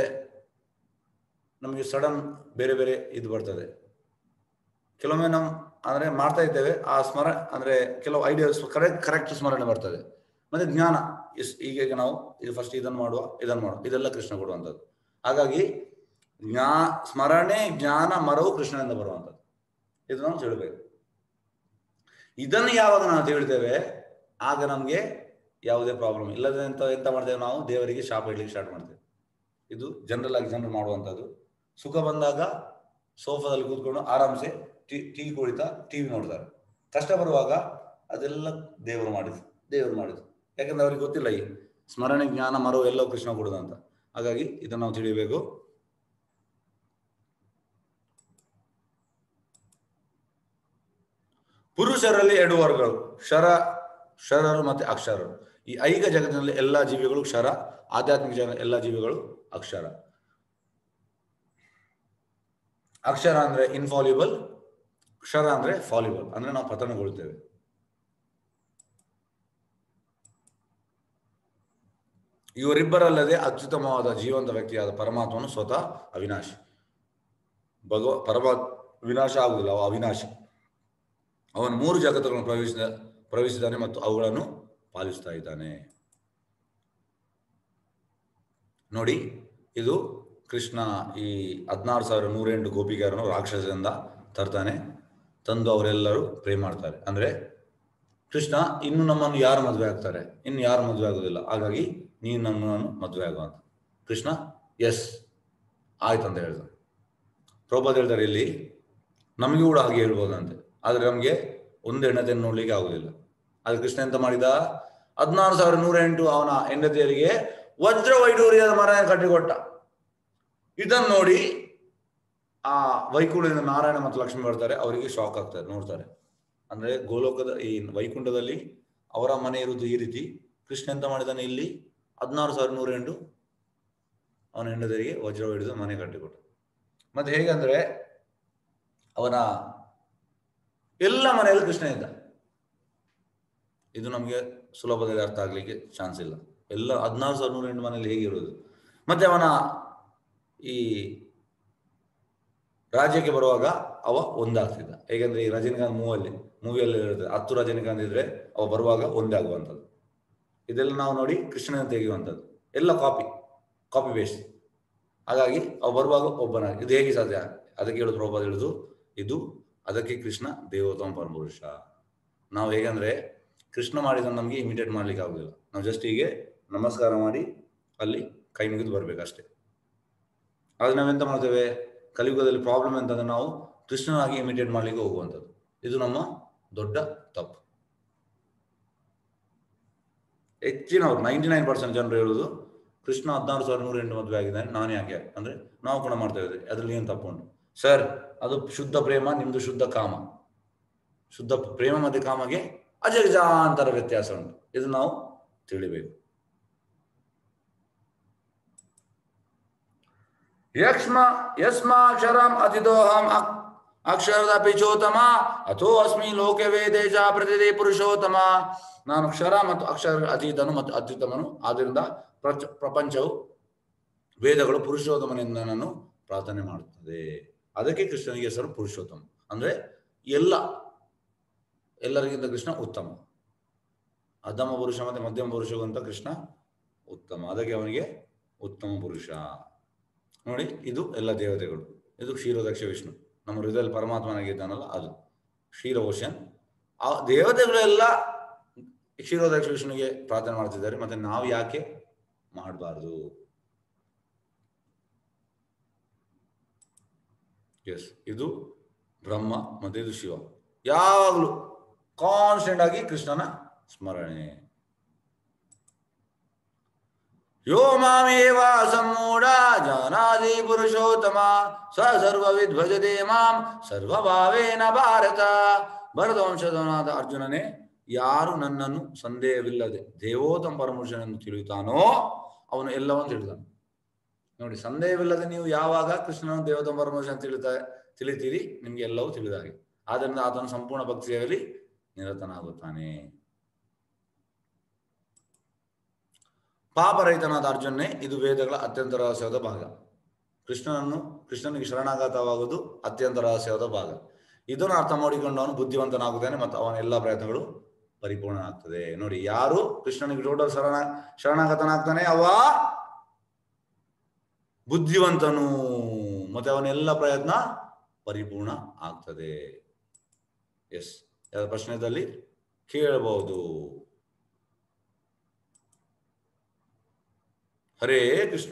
ನಮಗೆ ಸಡನ್ ಬೇರೆ ಬೇರೆ ಇದು ಬರ್ತದೆ ಕೆಲವೊಮ್ಮೆ ನಾವು ಅಂದ್ರೆ ಮಾಡ್ತಾ ಇದ್ದೇವೆ ಆ ಸ್ಮರ ಅಂದ್ರೆ ಕೆಲವು ಐಡಿಯಾಸ್ ಕರೆಕ್ಟ್ ಕರೆಕ್ಟ್ ಸ್ಮರಣೆ ಬರ್ತದೆ ಮತ್ತೆ ಜ್ಞಾನ ಇಸ್ ಈಗ ನಾವು ಇದು ಫಸ್ಟ್ ಇದನ್ನು ಮಾಡುವ ಇದನ್ನು ಮಾಡುವ ಇದೆಲ್ಲ ಕೃಷ್ಣ ಕೊಡುವಂಥದ್ದು ಹಾಗಾಗಿ ಜ್ಞಾ ಸ್ಮರಣೆ ಜ್ಞಾನ ಮರವು ಕೃಷ್ಣನಿಂದ ಬರುವಂಥದ್ದು ಇದು ನಾವು ತಿಳ್ಬೇಕು ಇದನ್ನು ಯಾವಾಗ ನಾವು ತಿಳ್ತೇವೆ ಆಗ ನಮಗೆ ಯಾವುದೇ ಪ್ರಾಬ್ಲಮ್ ಇಲ್ಲದೆ ಎಂತ ಎಂತ ಮಾಡ್ತೇವೆ ನಾವು ದೇವರಿಗೆ ಶಾಪ ಇಡ್ಲಿಕ್ಕೆ ಸ್ಟಾರ್ಟ್ ಮಾಡ್ತೇವೆ ಇದು ಜನರಲ್ ಆಗಿ ಜನರು ಮಾಡುವಂಥದ್ದು ಸುಖ ಬಂದಾಗ ಸೋಫಾದಲ್ಲಿ ಕೂತ್ಕೊಂಡು ಆರಾಮ್ಸೆ ಟಿ ಟಿ ಕುಳಿತಾ ಟಿವಿ ನೋಡ್ತಾರೆ ಕಷ್ಟ ಬರುವಾಗ ಅದೆಲ್ಲ ದೇವರು ಮಾಡಿದ್ರು ದೇವರು ಮಾಡಿದ್ರು ಯಾಕಂದ್ರೆ ಅವ್ರಿಗೆ ಗೊತ್ತಿಲ್ಲ ಈ ಸ್ಮರಣೆ ಜ್ಞಾನ ಮರವು ಎಲ್ಲವೂ ಕೃಷ್ಣ ಕೊಡುದಂತ ಹಾಗಾಗಿ ಇದನ್ನು ನಾವು ತಿಳಿಯಬೇಕು ಪುರುಷರಲ್ಲಿ ಎರಡು ವರ್ಗಗಳು ಶರ ಶರರು ಮತ್ತೆ ಅಕ್ಷರರು ಈ ಐಕ ಜಗತ್ತಿನಲ್ಲಿ ಎಲ್ಲ ಜೀವಿಗಳು ಕ್ಷರ ಆಧ್ಯಾತ್ಮಿಕ ಜಗ ಎಲ್ಲ ಜೀವಿಗಳು ಅಕ್ಷರ ಅಕ್ಷರ ಅಂದ್ರೆ ಇನ್ಫಾಲಿಬಲ್ ಕ್ಷರ ಅಂದ್ರೆ ಫಾಲಿಬಲ್ ಅಂದ್ರೆ ನಾವು ಪತನಗೊಳ್ತೇವೆ ಇವರಿಬ್ಬರಲ್ಲದೆ ಅತ್ಯುತ್ತಮವಾದ ಜೀವಂತ ವ್ಯಕ್ತಿಯಾದ ಪರಮಾತ್ಮನು ಸ್ವತಃ ಅವಿನಾಶಿ ಭಗವ ಪರಮಾತ್ ವಿನಾಶ ಆಗುವುದಿಲ್ಲ ಅವ ಅವಿನಾಶಿ ಅವನು ಮೂರು ಜಗತ್ತುಗಳನ್ನು ಪ್ರವೇಶಿಸಿದ ಪ್ರವೇಶಿಸಿದ್ದಾನೆ ಮತ್ತು ಅವುಗಳನ್ನು ಪಾಲಿಸ್ತಾ ಇದ್ದಾನೆ ನೋಡಿ ಇದು ಕೃಷ್ಣ ಈ ಹದಿನಾರು ಸಾವಿರ ನೂರೆಂಟು ಗೋಪಿಕೆಯರನ್ನು ರಾಕ್ಷಸದಿಂದ ತರ್ತಾನೆ ತಂದು ಅವರೆಲ್ಲರೂ ಪ್ರೇ ಮಾಡ್ತಾರೆ ಅಂದ್ರೆ ಕೃಷ್ಣ ಇನ್ನು ನಮ್ಮನ್ನು ಯಾರು ಮದುವೆ ಆಗ್ತಾರೆ ಇನ್ನು ಯಾರು ಮದುವೆ ಆಗೋದಿಲ್ಲ ಹಾಗಾಗಿ ನೀನು ನಮ್ಮನ್ನು ಮದುವೆ ಆಗು ಅಂತ ಕೃಷ್ಣ ಎಸ್ ಆಯ್ತಂತ ಹೇಳ್ತಾನೆ ಪ್ರಭಾತ್ ಹೇಳ್ತಾರೆ ಇಲ್ಲಿ ನಮಗೆ ಕೂಡ ಹಾಗೆ ಹೇಳ್ಬೋದಂತೆ ಆದ್ರೆ ನಮಗೆ ಒಂದು ಹೆಣ್ಣತೆಯನ್ನು ನೋಡ್ಲಿಕ್ಕೆ ಆಗುದಿಲ್ಲ ಆದ್ರೆ ಕೃಷ್ಣ ಎಂತ ಮಾಡಿದ ಹದಿನಾರು ಸಾವಿರ ನೂರ ಎಂಟು ಅವನ ಹೆಂಡತಿಯರಿಗೆ ವಜ್ರ ವೈಡೂರ್ಯದ ಮರ ಕಟ್ಟಿಕೊಟ್ಟ ಇದನ್ನು ನೋಡಿ ಆ ವೈಕುಂಠದಿಂದ ನಾರಾಯಣ ಮತ್ತು ಲಕ್ಷ್ಮಿ ಬರ್ತಾರೆ ಅವರಿಗೆ ಶಾಕ್ ಆಗ್ತಾರೆ ನೋಡ್ತಾರೆ ಅಂದ್ರೆ ಗೋಲೋಕದ ಈ ವೈಕುಂಠದಲ್ಲಿ ಅವರ ಮನೆ ಇರುವುದು ಈ ರೀತಿ ಕೃಷ್ಣ ಎಂತ ಮಾಡಿದಾನೆ ಇಲ್ಲಿ ಹದಿನಾರು ಸಾವಿರ ನೂರ ಎಂಟು ಅವನ ಹೆಂಡತಿಯರಿಗೆ ವಜ್ರ ಹಿಡಿದು ಮನೆ ಕಟ್ಟಿಕೊಟ್ಟ ಮತ್ತೆ ಹೇಗಂದ್ರೆ ಅವನ ಎಲ್ಲ ಮನೆಯಲ್ಲಿ ಕೃಷ್ಣ ಇದ್ದ ಇದು ನಮಗೆ ಸುಲಭದಲ್ಲಿ ಅರ್ಥ ಆಗ್ಲಿಕ್ಕೆ ಚಾನ್ಸ್ ಇಲ್ಲ ಎಲ್ಲ ಹದಿನಾರು ಸಾವಿರ ನೂರ ಎಂಟು ಮನೆಯಲ್ಲಿ ಹೇಗಿರೋದು ಮತ್ತೆ ಅವನ ಈ ರಾಜ್ಯಕ್ಕೆ ಬರುವಾಗ ಅವ ಒಂದಾಗ್ತಿದ್ದ ಹೇಗೆಂದ್ರೆ ಈ ರಜನಿಕಾಂತ್ ಮೂವಲ್ಲಿ ಮೂವಿಯಲ್ಲಿ ಇರುತ್ತೆ ಹತ್ತು ರಜನಿಕಾಂತ್ ಇದ್ರೆ ಅವ ಬರುವಾಗ ಒಂದೇ ಆಗುವಂಥದ್ದು ಇದೆಲ್ಲ ನಾವು ನೋಡಿ ಕೃಷ್ಣನ ತೆಗೆಯುವಂಥದ್ದು ಎಲ್ಲ ಕಾಪಿ ಕಾಪಿ ಬೇಸ್ ಹಾಗಾಗಿ ಅವ ಬರುವಾಗ ಒಬ್ಬನಾಗಿ ಇದು ಹೇಗೆ ಸಾಧ್ಯ ಅದಕ್ಕೆ ಹೇಳುದು ಪ್ರಭಾವ ಹೇಳುದು ಇದು ಅದಕ್ಕೆ ಕೃಷ್ಣ ದೇವೋತ್ತಮ ಪರಮಪುರುಷ ನಾವು ಹೇಗಂದ್ರೆ ಕೃಷ್ಣ ಮಾಡಿದ ನಮಗೆ ಇಮಿಟೇಟ್ ಮಾಡ್ಲಿಕ್ಕೆ ಆಗುದಿಲ್ಲ ನಾವು ಜಸ್ಟ್ ಹೀಗೆ ನಮಸ್ಕಾರ ಮಾಡಿ ಅಲ್ಲಿ ಕೈ ಮುಗಿದು ಬರ್ಬೇಕಷ್ಟೇ ಆದ್ರೆ ನಾವೆಂತ ಮಾಡ್ತೇವೆ ಕಲಿಯುಗದಲ್ಲಿ ಪ್ರಾಬ್ಲಮ್ ಅಂತಂದ್ರೆ ನಾವು ಕೃಷ್ಣನಾಗಿ ಇಮಿಟೇಟ್ ಮಾಡ್ಲಿಕ್ಕೆ ಹೋಗುವಂಥದ್ದು ಇದು ನಮ್ಮ ದೊಡ್ಡ ತಪ್ಪು ಹೆಚ್ಚಿನವ್ರು ನೈಂಟಿ ನೈನ್ ಪರ್ಸೆಂಟ್ ಜನರು ಹೇಳುದು ಕೃಷ್ಣ ಹದಿನಾರು ಸಾವಿರ ನೂರ ಎಂಟು ಮದುವೆ ಆಗಿದ್ದಾನೆ ನಾನು ಯಾಕೆ ಅಂದ್ರೆ ನಾವು ಕೂಡ ಮಾಡ್ತಾ ಇದ್ದೀವಿ ಅದ್ರಲ್ಲಿ ಏನು ತಪ್ಪು ಉಂಟು ಸರ್ ಅದು ಶುದ್ಧ ಪ್ರೇಮ ನಿಮ್ದು ಶುದ್ಧ ಕಾಮ ಶುದ್ಧ ಪ್ರೇಮ ಮತ್ತೆ ಕಾಮಗೆ ಅಜಗಜಾಂತರ ವ್ಯತ್ಯಾಸ ಉಂಟು ಇದು ನಾವು ತಿಳಿಬೇಕು ಯಕ್ಷ್ಮ ಯಸ್ಮಾಕ್ಷರಂ ಅತಿದೋಹಂ ಅಕ್ ಅಕ್ಷರದ ಪಿಚೋತಮ ಅಥೋ ಅಸ್ಮಿ ಲೋಕೆ ವೇದೇಜ ಪ್ರತಿದೇ ಪುರುಷೋತ್ತಮ ನಾನು ಅಕ್ಷರ ಮತ್ತು ಅಕ್ಷರ ಅತೀತನು ಮತ್ತು ಅತ್ಯುತ್ತಮನು ಆದ್ದರಿಂದ ಪ್ರಚ ಪ್ರಪಂಚವು ವೇದಗಳು ಪುರುಷೋತ್ತಮನಿಂದ ನಾನು ಪ್ರಾರ್ಥನೆ ಮಾಡುತ್ತದೆ ಅದಕ್ಕೆ ಕೃಷ್ಣನಿಗೆ ಹೆಸರು ಪುರುಷೋತ್ತಮ ಅಂದ್ರೆ ಎಲ್ಲ ಎಲ್ಲರಿಗಿಂತ ಕೃಷ್ಣ ಉತ್ತಮ ಅಧಮ ಪುರುಷ ಮತ್ತೆ ಮಧ್ಯಮ ಪುರುಷಗಿಂತ ಕೃಷ್ಣ ಉತ್ತಮ ಅದಕ್ಕೆ ಅವನಿಗೆ ಉತ್ತಮ ಪುರುಷ ನೋಡಿ ಇದು ಎಲ್ಲ ದೇವತೆಗಳು ಇದು ಕ್ಷೀರೋದಕ್ಷ ವಿಷ್ಣು ನಮ್ಮ ಹೃದಯದಲ್ಲಿ ಪರಮಾತ್ಮನಾಗಿದ್ದಾನಲ್ಲ ಅದು ಕ್ಷೀರ ಓಷನ್ ಆ ದೇವತೆಗಳೆಲ್ಲ ಕ್ಷೀರೋದಕ್ಷ ವಿಷ್ಣುವಿಗೆ ಪ್ರಾರ್ಥನೆ ಮಾಡ್ತಿದ್ದಾರೆ ಮತ್ತೆ ನಾವು ಯಾಕೆ ಮಾಡಬಾರ್ದು ಎಸ್ ಇದು ಬ್ರಹ್ಮ ಮತ್ತೆ ಇದು ಶಿವ ಯಾವಾಗಲೂ ಕಾನ್ಸ್ಟೆಂಟ್ ಆಗಿ ಕೃಷ್ಣನ ಸ್ಮರಣೆ ಯೋ ಮಾಮೇವ ಸಮ್ಮೂಢ ಜಾನಾದಿ ಪುರುಷೋತ್ತಮ ಸ ಸರ್ವವಿದ್ ಭಜತೆ ಮಾಂ ಸರ್ವಭಾವೇನ ಭಾರತ ಭರತವಂಶದವನಾದ ಅರ್ಜುನನೇ ಯಾರು ನನ್ನನ್ನು ಸಂದೇಹವಿಲ್ಲದೆ ದೇವೋತ್ತಮ ಪರಮಪುರುಷನೆಂದು ತಿಳಿಯುತ್ತಾನೋ ಅವನು ಎಲ್ಲವನ್ನು ತಿಳಿದಾನೆ ನೋಡಿ ಸಂದೇಹವಿಲ್ಲದೆ ನೀವು ಯಾವಾಗ ಕೃಷ್ಣನ ದೇವೋತ್ತಮ ಪರಮಪುರುಷನ ತಿಳಿತಾ ತಿಳಿತೀರಿ ನಿಮ್ಗೆ ಎಲ್ಲವೂ ತಿಳಿದ ಹಾಗೆ ಆದ್ದರಿಂದ ಆತನು ಸಂಪೂರ್ಣ ಭಕ್ತಿಯಲ್ಲಿ ನಿರತನಾಗುತ್ತಾನೆ ಪಾಪರಹಿತನಾದ ಅರ್ಜುನೇ ಇದು ವೇದಗಳ ಅತ್ಯಂತ ರಹಸ್ಯವಾದ ಭಾಗ ಕೃಷ್ಣನನ್ನು ಕೃಷ್ಣನಿಗೆ ಶರಣಾಗತವಾಗುವುದು ಅತ್ಯಂತ ರಹಸ್ಯವಾದ ಭಾಗ ಇದನ್ನು ಅರ್ಥ ಮಾಡಿಕೊಂಡು ಅವನು ಬುದ್ಧಿವಂತನಾಗುತ್ತಾನೆ ಮತ್ತು ಅವನ ಎಲ್ಲ ಪ್ರಯತ್ನಗಳು ಪರಿಪೂರ್ಣ ಆಗ್ತದೆ ನೋಡಿ ಯಾರು ಕೃಷ್ಣನಿಗೆ ಟೋಟಲ್ ಶರಣ ಶರಣಾಗತನಾಗ್ತಾನೆ ಅವ ಬುದ್ಧಿವಂತನು ಮತ್ತೆ ಅವನ ಎಲ್ಲ ಪ್ರಯತ್ನ ಪರಿಪೂರ್ಣ ಆಗ್ತದೆ ಎಸ್ ಯಾವ ಪ್ರಶ್ನೆದಲ್ಲಿ ಕೇಳಬಹುದು ಹರೇ ಕೃಷ್ಣ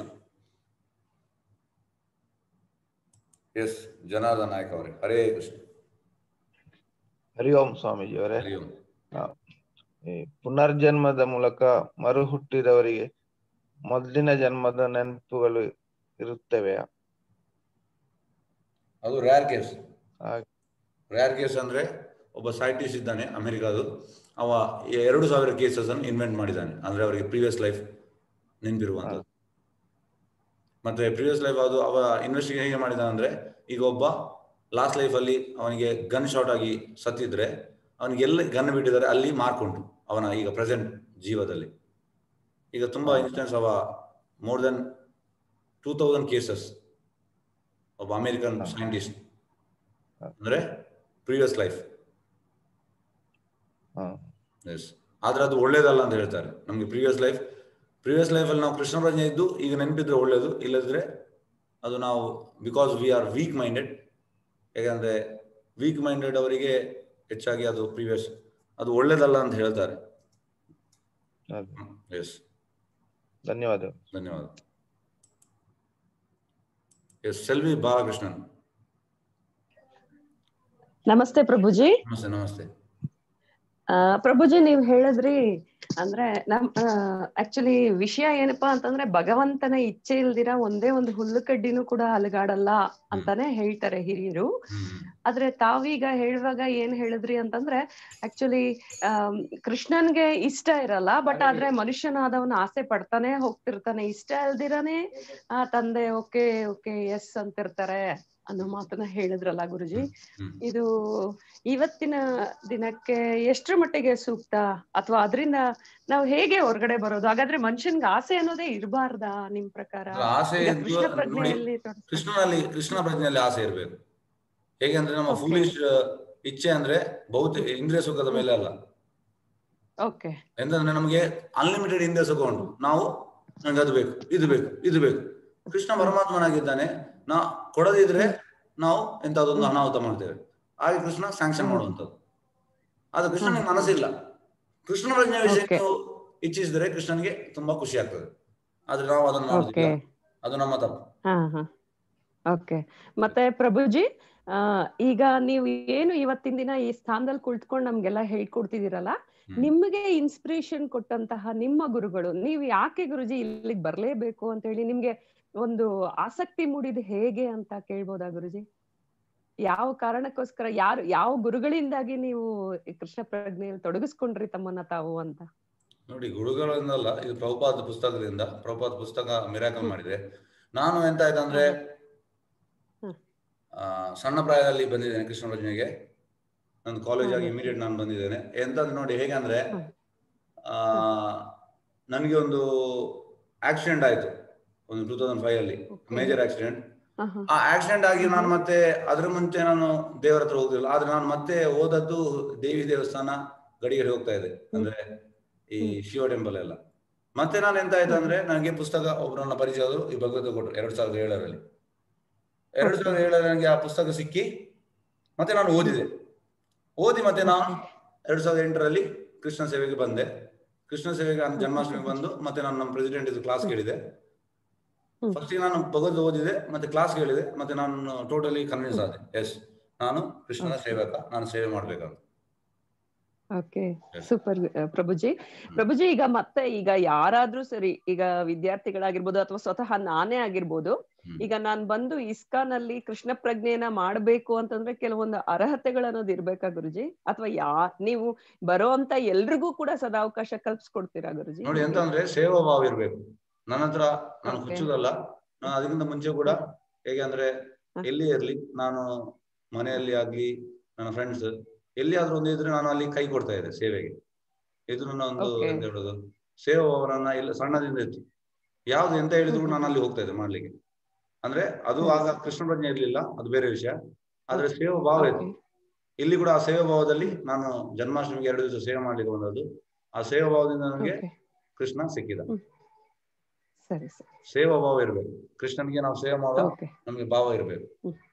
ಎಸ್ ಜನಾರ್ದನ್ ನಾಯಕ್ ಅವರೇ ಹರೇ ಕೃಷ್ಣ ಹರಿ ಓಂ ಸ್ವಾಮೀಜಿ ಅವರೇ ಹರಿ ಓಂ ಈ ಪುನರ್ಜನ್ಮದ ಮೂಲಕ ಮರು ಹುಟ್ಟಿದವರಿಗೆ ಮೊದಲಿನ ಜನ್ಮದ ನೆನಪುಗಳು ಇರುತ್ತವೆಯಾ ಅದು ರ್ಯಾರ್ ಕೇಸ್ ಹಾಗೆ ರ್ಯಾರ್ ಕೇಸ್ ಅಂದ್ರೆ ಒಬ್ಬ ಸೈಂಟಿಸ್ಟ್ ಇದ್ದಾನೆ ಅಮೆರಿಕಾದು ಅವ ಎರಡು ಸಾವಿರ ಕೇಸಸ್ ಅನ್ನು ಇನ್ವೆಂಟ್ ಮಾಡಿದ್ದಾನೆ ಅಂದ್ರೆ ಅವರಿಗೆ ಪ್ರೀವಿಯಸ್ ಲೈಫ್ ನೆನಪಿರುವಂಥದ್ದು ಮತ್ತೆ ಪ್ರೀವಿಯಸ್ ಲೈಫ್ ಅದು ಅವ ಇನ್ವೆಸ್ಟಿಗೇಷನ್ ಹೇಗೆ ಮಾಡಿದ ಅಂದ್ರೆ ಈಗ ಒಬ್ಬ ಲಾಸ್ಟ್ ಲೈಫಲ್ಲಿ ಅವನಿಗೆ ಗನ್ ಶಾಟ್ ಆಗಿ ಸತ್ತಿದ್ರೆ ಅವನಿಗೆ ಎಲ್ಲಿ ಗನ್ ಬಿಟ್ಟಿದ್ದಾರೆ ಅಲ್ಲಿ ಮಾರ್ಕ್ ಉಂಟು ಅವನ ಈಗ ಪ್ರೆಸೆಂಟ್ ಜೀವದಲ್ಲಿ ಈಗ ತುಂಬಾ ಇನ್ಸ್ಟೆನ್ಸ್ ಅವ more than two thousand cases ಒಬ್ಬ ಅಮೆರಿಕನ್ ಸೈಂಟಿಸ್ಟ್ ಅಂದ್ರೆ ಪ್ರೀವಿಯಸ್ ಲೈಫ್ ಹಾ ಎಸ್ ಆದ್ರೆ ಅದು ಒಳ್ಳೇದಲ್ಲ ಅಂತ ಹೇಳ್ತಾರೆ ನಮಗೆ ಪ್ರೀವಿಯಸ್ ಲೈಫ್ ಪ್ರೀವಿಯಸ್ ಲೈಫಲ್ಲಿ ನಾವು ಕೃಷ್ಣ ಪ್ರಜ್ಞೆ ಇದ್ದು ಈಗ ನೆನಪಿದ್ರೆ ಒಳ್ಳೇದು ಇಲ್ಲದಿದ್ರೆ ಅದು ನಾವು because we are weak minded ಯಾಕಂದ್ರೆ ವೀಕ್ ಮೈಂಡೆಡ್ ಅವರಿಗೆ ಹೆಚ್ಚಾಗಿ ಅದು ಪ್ರೀವಿಯಸ್ ಅದು ಒಳ್ಳೇದಲ್ಲ ಅಂತ ಹೇಳ್ತಾರೆ ಅದೇ. ಎಸ್ ಧನ್ಯವಾದಗಳು ಧನ್ಯವಾದ ಎಸ್ ಸೆಲ್ವಿ ಬಾಲಕೃಷ್ಣನ್ ನಮಸ್ತೆ ಪ್ರಭುಜಿ ನಮಸ್ತೆ ನಮಸ್ತೆ ಆ, ಪ್ರಭುಜಿ ನೀವ್ ಹೇಳಿದ್ರಿ ಅಂದ್ರೆ ನಮ್ ಆಕ್ಚುಲಿ ವಿಷಯ ಏನಪ್ಪಾ ಅಂತಂದ್ರೆ ಭಗವಂತನ ಇಚ್ಛೆ ಇಲ್ದಿರ ಒಂದೇ ಒಂದು ಹುಲ್ಲು ಕಡ್ಡಿನೂ ಕೂಡ ಅಲುಗಾಡಲ್ಲ ಅಂತಾನೆ ಹೇಳ್ತಾರೆ ಹಿರಿಯರು ಹ್ಮ್ ಆದ್ರೆ ತಾವೀಗ ಹೇಳುವಾಗ ಏನ್ ಹೇಳಿದ್ರಿ ಅಂತಂದ್ರೆ ಆಕ್ಚುಲಿ ಕೃಷ್ಣನ್ಗೆ ಇಷ್ಟ ಇರಲ್ಲ ಬಟ್ ಆದ್ರೆ ಮನುಷ್ಯನಾದವನ ಆಸೆ ಪಡ್ತಾನೆ ಹೋಗ್ತಿರ್ತಾನೆ ಇಷ್ಟ ಇಲ್ದಿರಾನೆ ಆ ತಂದೆ ಓಕೆ ಓಕೆ ಎಸ್ ಅಂತಿರ್ತಾರೆ ಅನ್ನೋ ಮಾತನ್ನ ಹೇಳಿದ್ರಲ್ಲ ಗುರುಜಿ ಹ್ಮ್ ಇದು ಇವತ್ತಿನ ದಿನಕ್ಕೆ ಎಷ್ಟ್ರ ಮಟ್ಟಿಗೆ ಸೂಕ್ತ ಅಥವಾ ಅದರಿಂದ ನಾವು ಹೇಗೆ ಹೊರಗಡೆ ಬರೋದು ಹಾಗಾದ್ರೆ ಮನುಷ್ಯನ್ಗೆ ಆಸೆ ಅನ್ನೋದೇ ಇರಬಾರ್ದಾ ನಿಮ್ ಪ್ರಕಾರ ಅದ್ರ ಆಸೆ ಈಗ ಇದ್ದು ಕೃಷ್ಣ ನೋಡಿ ಪ್ರಜ್ಞೆಯಲ್ಲಿ ತೊಡಗಿಸ್ಕೊಂಡು- ಕೃಷ್ಣನಲ್ಲಿ ಕೃಷ್ಣ ಪ್ರಜ್ಞೆಯಲ್ಲಿ ಆಸೆ ಇರಬೇಕು ಹೇಗೆ ಅಂದ್ರೆ ನಮ್ಮ Okay. ಫೂಲಿಶ್ ಇಚ್ಛೆ ಅಂದ್ರೆ ಭೌತಿಕ ಇಂದ್ರಿಯ ಸುಖದ ಮೇಲೆ ಅಲ್ಲ ಓಕೆ ಎಂತಂದ್ರೆ ನಮಗೆ ಅನ್ಲಿಮಿಟೆಡ್ ಇಂದ್ರಿಯ ಸುಖ ಉಂಟು ನಾವು ನಂಗೆ ಅದು ಬೇಕು ಇದು ಬೇಕು ಇದು ಬೇಕು ಕೃಷ್ಣ ಪರಮಾತ್ಮನಾಗಿದ್ದಾನೆ ನಾ ಕೊಡದಿದ್ರೆ ನಾವು ಎಂತದೊಂದು ಅನಾಹುತ ಮಾಡ್ತೇವೆ ಹಾಗೆ ಕೃಷ್ಣ ಸ್ಯಾಂಕ್ಷನ್ ಮಾಡುವಂಥದ್ದು ಆದ್ರೆ ಕೃಷ್ಣನಿಗೆ ಮನಸ್ಸಿಲ್ಲ ಕೃಷ್ಣ ಪ್ರಜ್ಞೆ ವಿಷಯ Okay. ನೀವು ಇಚ್ಛಿಸಿದ್ರೆ ಕೃಷ್ಣನಿಗೆ ತುಂಬಾ ಖುಷಿ ಆಗ್ತದೆ ಆದ್ರೆ ನಾವು ಅದನ್ನು ಓಕೆ ಮಾಡುದಿಲ್ಲ ಅದು ನಮ್ಮ ತಪ್ಪು ಹಾ ಹಾ ಓಕೆ ಮತ್ತೆ ಪ್ರಭುಜಿ ಆ ಈಗ ನೀವು ಏನು ಇವತ್ತಿನ ದಿನ ಈ ಸ್ಥಾನದಲ್ಲಿ ಕುಳಿತುಕೊಂಡು ನಮ್ಗೆಲ್ಲ ಹೇಳ್ಕೊಡ್ತಿದ್ದೀರಲ್ಲ ಹ್ಮ್. ನಿಮಗೆ ಇನ್ಸ್ಪಿರೇಷನ್ ಕೊಟ್ಟಂತಹ ನಿಮ್ಮ ಗುರುಗಳು ನೀವು ಯಾಕೆ ಗುರುಜಿ ಇಲ್ಲಿಗೆ ಬರ್ಲೇಬೇಕು ಅಂತ ಹೇಳಿ ನಿಮ್ಗೆ ಒಂದು ಆಸಕ್ತಿ ಮೂಡಿದ ಹೇಗೆ ಅಂತ ಕೇಳ್ಬೋದಾ ಗುರುಜಿ ಯಾವ ಕಾರಣಕ್ಕೋಸ್ಕರ ಯಾರು ಯಾವ ಗುರುಗಳಿಂದಾಗಿ ನೀವು ಈ ಕೃಷ್ಣ ಪ್ರಜ್ಞೆಯಲ್ಲಿ ತೊಡಗಿಸ್ಕೊಂಡ್ರಿ ತಮ್ಮನ್ನ ತಾವು ಅಂತ ನೋಡಿ ಗುರುಗಳಿಂದಲ್ಲ ಇದು ಪ್ರಭುಪಾದ ಪುಸ್ತಕದಿಂದ ಪ್ರಭುಪಾದ ಪುಸ್ತಕ ಮಿರಾಕಲ್ ಮಾಡಿದೆ ನಾನು ಎಂತ ಆಯ್ತಂದ್ರೆ ಹ್ಮ್. ಆ, ಸಣ್ಣ ಪ್ರಾಯದಲ್ಲಿ ಬಂದಿದ್ದೇನೆ ಕೃಷ್ಣ ಪ್ರಜ್ಞೆಗೆ ನಂದು ಕಾಲೇಜ್ ಆಗಿ ಹ್ಮ್. ಇಮಿಡಿಯೇಟ್ ನಾನು ಬಂದಿದ್ದೇನೆ ಎಂತಂದ್ರೆ ನೋಡಿ ಹೇಗೆ ಅಂದ್ರೆ ಹ್ಮ್. ಆ ನನಗೆ ಒಂದು ಆಕ್ಸಿಡೆಂಟ್ ಆಯ್ತು ಒಂದು ಟೂ ತೌಸಂಡ್ ಫೈವ್ ಅಲ್ಲಿ Okay. ಮೇಜರ್ ಆಕ್ಸಿಡೆಂಟ್ ಹ, ಹ. ಆ ಆಕ್ಸಿಡೆಂಟ್ ಆಗಿ ನಾನು ಮತ್ತೆ ಅದ್ರ ಮುಂಚೆ ನಾನು ದೇವರ ಹತ್ರ ಹೋಗುದಿಲ್ಲ ಆದ್ರೆ ನಾನು ಮತ್ತೆ ಹೋದದ್ದು ದೇವಿ ದೇವಸ್ಥಾನ ಗಡಿಗಡೆ ಹೋಗ್ತಾ ಇದೆ ಅಂದ್ರೆ ಈ ಶಿವ ಟೆಂಪಲ್ ಎಲ್ಲ ಮತ್ತೆ ನಾನು ಎಂತ ಆಯ್ತು ಅಂದ್ರೆ ನನಗೆ ಪುಸ್ತಕ ಒಬ್ಬರನ್ನ ಪರಿಚಯ ಆದ್ರು ಈ ಭಗವದ್ಗೀತೆ ಕೊಟ್ಟರು ಎರಡ್ ಸಾವಿರದ ಏಳರಲ್ಲಿ ಎರಡ್ ಸಾವಿರದ ಏಳರಲ್ಲಿ ನನಗೆ ಆ ಪುಸ್ತಕ ಸಿಕ್ಕಿ ಮತ್ತೆ ನಾನು ಓದಿದೆ ಓದಿ ಮತ್ತೆ ನಾನು ಎರಡ್ ಸಾವಿರದ ಎಂಟರಲ್ಲಿ ಕೃಷ್ಣ ಸೇವೆಗೆ ಬಂದೆ ಕೃಷ್ಣ ಸೇವೆಗೆ ನಾನು ಜನ್ಮಾಷ್ಟಮಿಗೆ ಬಂದು ಮತ್ತೆ ನಾನು ನಮ್ಮ ಪ್ರೆಸಿಡೆಂಟ್ ಇದು ಕ್ಲಾಸ್ ಕೇಳಿದೆ ಹ್ಮ್. ಫಸ್ಟ್ ನಾನು ಭಗವದ್ ಓದಿದೆ ಮತ್ತೆ ಕ್ಲಾಸ್ ಕೇಳಿದೆ ಮತ್ತೆ ನಾನು ಟೋಟಲಿ ಕನ್ವಿನ್ಸ್ ಆದೆ ಎಸ್ ನಾನು ಕೃಷ್ಣನ ಸೇವಕ ನಾನು ಸೇವೆ ಮಾಡ್ಬೇಕಂತ okay Yes. Super Prabhuji Prabhuji ಈಗ ಮತ್ತೆ ಈಗ ಯಾರಾದ್ರೂ ಸರಿ ಈಗ ವಿದ್ಯಾರ್ಥಿಗಳಾಗಿರ್ಬೋದು ಅಥವಾ ಸ್ವತಃ ನಾನೇ ಆಗಿರ್ಬೋದು ಹ್ಮ್. ಈಗ ನಾನ್ ಬಂದು ಇಸ್ಕಾನ್ ಅಲ್ಲಿ ಕೃಷ್ಣ ಪ್ರಜ್ಞೆನ ಮಾಡ್ಬೇಕು ಅಂತಂದ್ರೆ ಕೆಲವೊಂದು ಅರ್ಹತೆಗಳು ಅನ್ನೋದು ಇರ್ಬೇಕಾ ಗುರುಜಿ ಅಥವಾ ಯಾ ನೀವು ಬರೋ ಅಂತ ಎಲ್ರಿಗೂ ಕೂಡ ಸದಾವಕಾಶ ಕಲ್ಪಿಸ್ಕೊಡ್ತೀರಾ ಗುರುಜಿ ನೋಡಿ ಎಂತ ಅಂದ್ರೆ ಸೇವಾ ಭಾವ ಇರ್ಬೇಕು ನನ್ನ ಹತ್ರ ನಾನು Okay. ಹುಚ್ಚುದಲ್ಲ ನಾನು ಅದಕ್ಕಿಂತ ಮುಂಚೆ ಕೂಡ ಹೇಗೆ ಅಂದ್ರೆ ಹ. ಎಲ್ಲಿ ಇರ್ಲಿ ನಾನು ಮನೆಯಲ್ಲಿ ಆಗ್ಲಿ ನನ್ನ ಫ್ರೆಂಡ್ಸ್ ಎಲ್ಲಿ ಆದ್ರೂ ಒಂದು ಇದ್ರೆ ನಾನು ಅಲ್ಲಿ ಕೈ ಕೊಡ್ತಾ ಇದ್ದೆ ಸೇವೆಗೆ ಇದು ನನ್ನ ಒಂದು Okay. ಎಂತ ಹೇಳೋದು ಸೇವಾ ಭಾವನ ಇಲ್ಲ ಸಣ್ಣದಿಂದ ಇತ್ತು ಯಾವ್ದು ಎಂತ ಹೇಳಿದ್ರು ನಾನು ಅಲ್ಲಿ ಹೋಗ್ತಾ ಇದ್ದೆ ಮಾಡ್ಲಿಕ್ಕೆ ಅಂದ್ರೆ ಅದು ಆಗ ಕೃಷ್ಣ ಪ್ರಜ್ಞೆ ಇರ್ಲಿಲ್ಲ ಅದು ಬೇರೆ ವಿಷಯ ಆದ್ರೆ ಸೇವಾ ಭಾವ ಇತ್ತು ಇಲ್ಲಿ ಕೂಡ ಆ ಸೇವಾ ಭಾವದಲ್ಲಿ ನಾನು ಜನ್ಮಾಷ್ಟಮಿಗೆ ಎರಡು ದಿವಸ ಸೇವೆ ಮಾಡ್ಲಿಕ್ಕೆ ಬಂದದ್ದು ಆ ಸೇವಾ ಭಾವದಿಂದ ನನಗೆ Okay. ಕೃಷ್ಣ ಸಿಕ್ಕಿದ ಸರಿ ಸರಿ ಸೇವಾ ಭಾವ ಇರಬೇಕು ಕೃಷ್ಣನಿಗೆ ನಾವು ಸೇವೆ ಮಾಡುವ ಓಕೆ ನಮಗೆ ಭಾವ ಇರಬೇಕು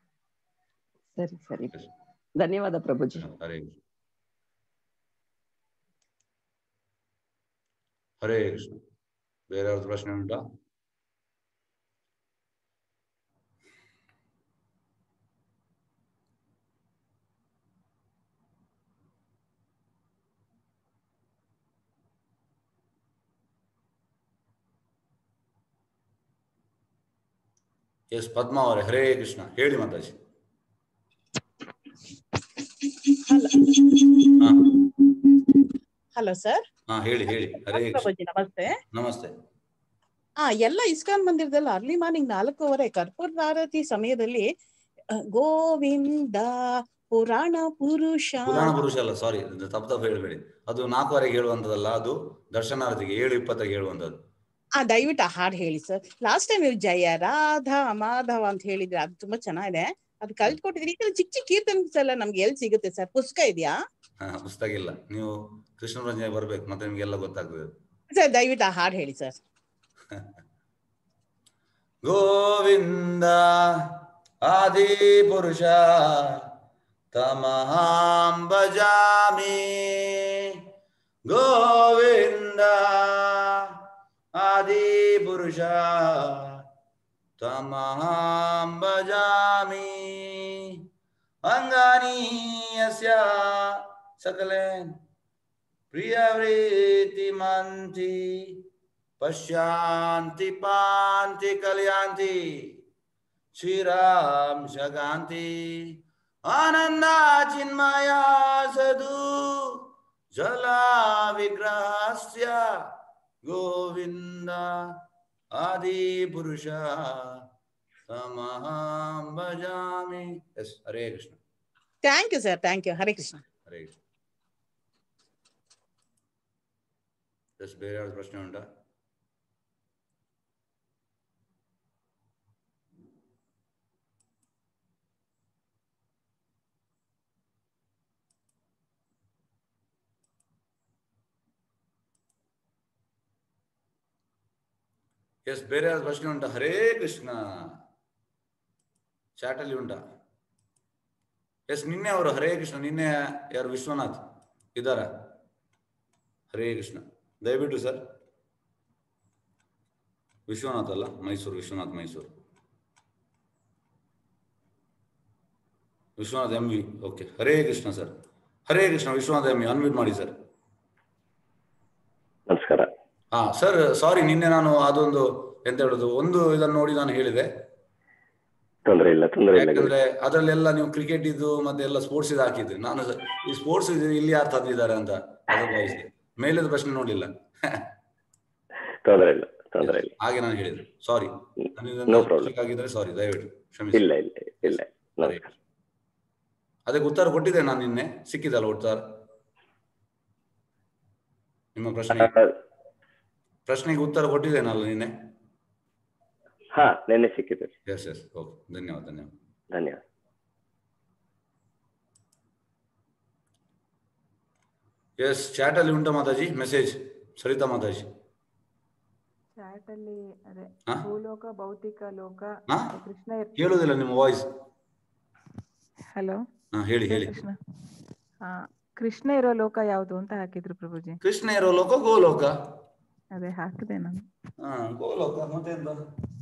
ಸರಿ ಸರಿ ಧನ್ಯವಾದ ಪ್ರಭುಜಿ ಹರೇ ಕೃಷ್ಣ ಹರೇ ಕೃಷ್ಣ ಬೇರೆ ಯಾವ್ದು ಪ್ರಶ್ನೆ ಉಂಟಾ ಎಸ್ ಪದ್ಮಾ ಅವರೇ ಹರೇ ಕೃಷ್ಣ ಹೇಳಿ ಮಾತಾಜಿ ಹಾ ಹಲೋ ಸರ್ ಹಾ ಹೇಳಿ ಹೇಳಿ ಹರೇ ಕೃಷ್ಣ ಪ್ರಭುಜಿ ನಮಸ್ತೆ ನಮಸ್ತೆ ಆ ಎಲ್ಲ ಇಸ್ಕಾನ್ ಮಂದಿರದಲ್ಲಿ ಅರ್ಲಿ ಮಾರ್ನಿಂಗ್ ನಾಲ್ಕೂವರೆ ಕರ್ಪೂರ ಆರತಿ ಸಮಯದಲ್ಲಿ ಆ, ಗೋವಿಂದ ಪುರಾಣ ಪುರುಷ ಪುರಾಣ ಪುರುಷ ಅಲ್ಲ ಸಾರಿ ತಪ್ಪು ತಪ್ಪು ಹೇಳಬೇಡಿ ಅದು ನಾಲ್ಕುವರೆಗೆ ಹೇಳುವಂತದಲ್ಲ ಅದು ದರ್ಶನಾರ್ಥಿಗೆ ಏಳು ಇಪ್ಪತ್ತಕ್ಕೆ ಹೇಳುವಂತದ್ದು ಆ ದಯವಿಟ್ಟು ಆ ಹಾಡು ಹೇಳಿ ಸರ್ ಲಾಸ್ಟ್ ಟೈಮ್ ನೀವು ಜಯ ರಾಧಾ ಮಾಧವ ಅಂತ ಹೇಳಿದ್ರೆ ಅದು ತುಂಬಾ ಚೆನ್ನಾಗಿದೆ ಅದು ಕಲ್ತ್ಕೊಟ್ಟಿದ್ರಿ ಈ ತರ ಚಿಕ್ಕ ಚಿಕ್ಕ ಕೀರ್ತನ್ಸ್ ಎಲ್ಲ ನಮ್ಗೆ ಎಲ್ಲಿ ಸಿಗುತ್ತೆ ಸರ್ ಪುಸ್ತಕ ಇದೆಯಾ ಹಾ, ಪುಸ್ತಕ ಇಲ್ಲ ನೀವು ಕೃಷ್ಣ ರಂಜನೆ ಬರ್ಬೇಕು ಮತ್ತೆ ನಿಮ್ಗೆಲ್ಲ ಗೊತ್ತಾಗ್ತದೆ ಸರ್ ದಯವಿಟ್ಟು ಆ ಹಾಡು ಹೇಳಿ ಸರ್ ಗೋವಿಂದ ಆದಿ ಪುರುಷ ತಮಹಾಂ ಭಜಾಮಿ ಗೋವಿಂದ ಆದಿ ಪುರುಷ ತಮಹಾಂ ಭಜಾಮಿ ಅಂಗಾನಿ ಯಸ್ಯ ಸಕಲೇನ್ ಪ್ರಿಯವೃತ್ತಿಮಂತಿ ಪಶ್ಯಾಂತಿ ಪಾಂತಿ ಕಲ್ಯಾಂತಿ ಶ್ರೀರಾಮ್ ಶಗಾಂತಿ ಆನಂದ ಚಿನ್ಮಯ ಸದು ಜಲ ವಿಗ್ರಹಸ್ಯ ಗೋವಿಂದ ಆದಿ ಪುರುಷ ಸಮಹಂ ಭಜಾಮಿ yes Hare Krishna thank you sir thank you Hare Krishna Hare Krishna yes ಬೇರೆ ಯಾವ್ದು ಪ್ರಶ್ನೆ ಉಂಟಾ ಎಸ್ ಬೇರೆ ಯಾವ್ದು ಪ್ರಶ್ನೆ ಉಂಟಾ ಹರೇ ಕೃಷ್ಣ ಚಾಟಲ್ಲಿ ಉಂಟಾ ಎಸ್ ನಿನ್ನೆ ಅವರು ಹರೇ ಕೃಷ್ಣ ನಿನ್ನೆ ಯಾರು ವಿಶ್ವನಾಥ್ ಇದ್ದಾರ ಹರೇ ಕೃಷ್ಣ ದಯವಿಟ್ಟು ಸರ್ ವಿಶ್ವನಾಥ್ ಅಲ್ಲ Mysuru Vishwanath Mysuru Vishwanath M V okay Hare Krishna sir Hare Krishna Vishwanath M V unmute ಮಾಡಿ ಸರ್ ನಮಸ್ಕಾರ ಹಾ ಸರ್ ಸಾರಿ ನಿನ್ನೆ ನಾನು ಅದೊಂದು ಎಂತ ಹೇಳುದು ಒಂದು ಇದನ್ನು ನೋಡಿ ನಾನು ಹೇಳಿದೆ ತೊಂದರೆ ಇಲ್ಲ ತೊಂದರೆ ಇಲ್ಲ ಗುರು. ಯಾಕಂದ್ರೆ ಅದರಲ್ಲೆಲ್ಲ ನೀವು ಕ್ರಿಕೆಟ್ ಇದ್ದು ಮತ್ತೆ ಎಲ್ಲ ಸ್ಪೋರ್ಟ್ಸ್ ಇದು ಹಾಕಿದ್ರಿ ನಾನು ಸ- ಈ ಸ್ಪೋರ್ಟ್ಸ್ ಇಲ್ಲಿ ಯಾರು ತಂದಿದ್ದಾರೆ ಅಂತ ಅದು ಭಾವಿಸಿದೆ ಮೇಲಿದ ಪ್ರಶ್ನೆ ನೋಡಿಲ್ಲ ತೊಂದರೆ ಇಲ್ಲ ತೊಂದರೆ ಇಲ್ಲ ಹಾಗೆ ನಾನು ಹೇಳಿದೆ ಸಾರಿ No problem. ಆಗಿದ್ರೆ ಸಾರಿ ದಯವಿಟ್ಟು ಕ್ಷಮಿಸಿ ಇಲ್ಲ ಇಲ್ಲ ಇಲ್ಲ ನಮಸ್ಕಾರ ಅದಕ್ಕೆ ಉತ್ತರ ಕೊಟ್ಟಿದ್ದೆ ನಾನು ನಿನ್ನೆ ಸಿಕ್ಕಿದಲ್ಲ ಉತ್ತರ ನಿಮ್ಮ ಪ್ರಶ್ನೆ ಆ, ಪ್ರಶ್ನೆಗೆ ಉತ್ತರ ಕೊಟ್ಟಿದ್ದೇನಲ್ಲ ನಿನ್ನೆ ಹಾ ನೆನ್ನೆ ಸಿಕ್ಕಿದೆ ಎಸ್ ಎಸ್ ಓಕೆ ಧನ್ಯವಾದ ಧನ್ಯವಾದ ಧನ್ಯವಾದ ಎಸ್ ಚಾಟಲ್ಲಿ ಉಂಟಾ ಮಾತಾಜಿ ಮೆಸೇಜ್ ಸರಿತಾ ಮಾತಾಜಿ ಚಾಟ್ ಅಲ್ಲಿ ಅದೇ ಹಾ? ಭೂಲೋಕ ಭೌತಿಕ ಲೋಕ ಹಾ? ಕೃಷ್ಣ ಕೇಳುವುದಿಲ್ಲ ನಿಮ್ಮ ವಾಯ್ಸ್ ಹಲೋ ಹಾ ಹೇಳಿ ಹೇಳಿ ಕೃಷ್ಣ ಹಾ ಕೃಷ್ಣ ಇರೋ ಲೋಕ ಯಾವುದು ಅಂತ ಹಾಕಿದ್ರು ಪ್ರಭುಜಿ ಕೃಷ್ಣ ಇರೋ ಲೋಕ ಗೋಲೋಕ ಅದೇ ಹಾಕಿದೆ ನಾನು ಹಾ ಗೋಲೋಕ ಮತ್ತೆಂತ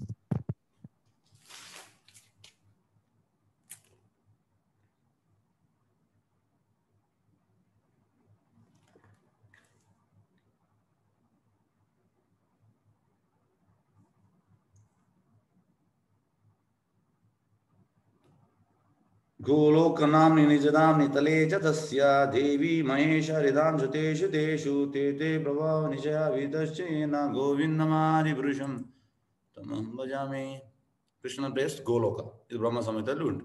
गोलोकनाम्नि निजदाम्नि तले च तस्य देवी महेश हरिदांशु तेषु तेषु ते ते प्रभाव निशया वितश्चेन ಗೋವಿಂದಮಾದಿಪುರುಷಂ ತಮಂ ಭಜಾಮಿ ಕೃಷ್ಣ ಪ್ಲೇಸ್ ಗೋಲೋಕ ಇದು ಬ್ರಹ್ಮ ಸಂಹಿತೆಯಲ್ಲಿ ಉಂಟು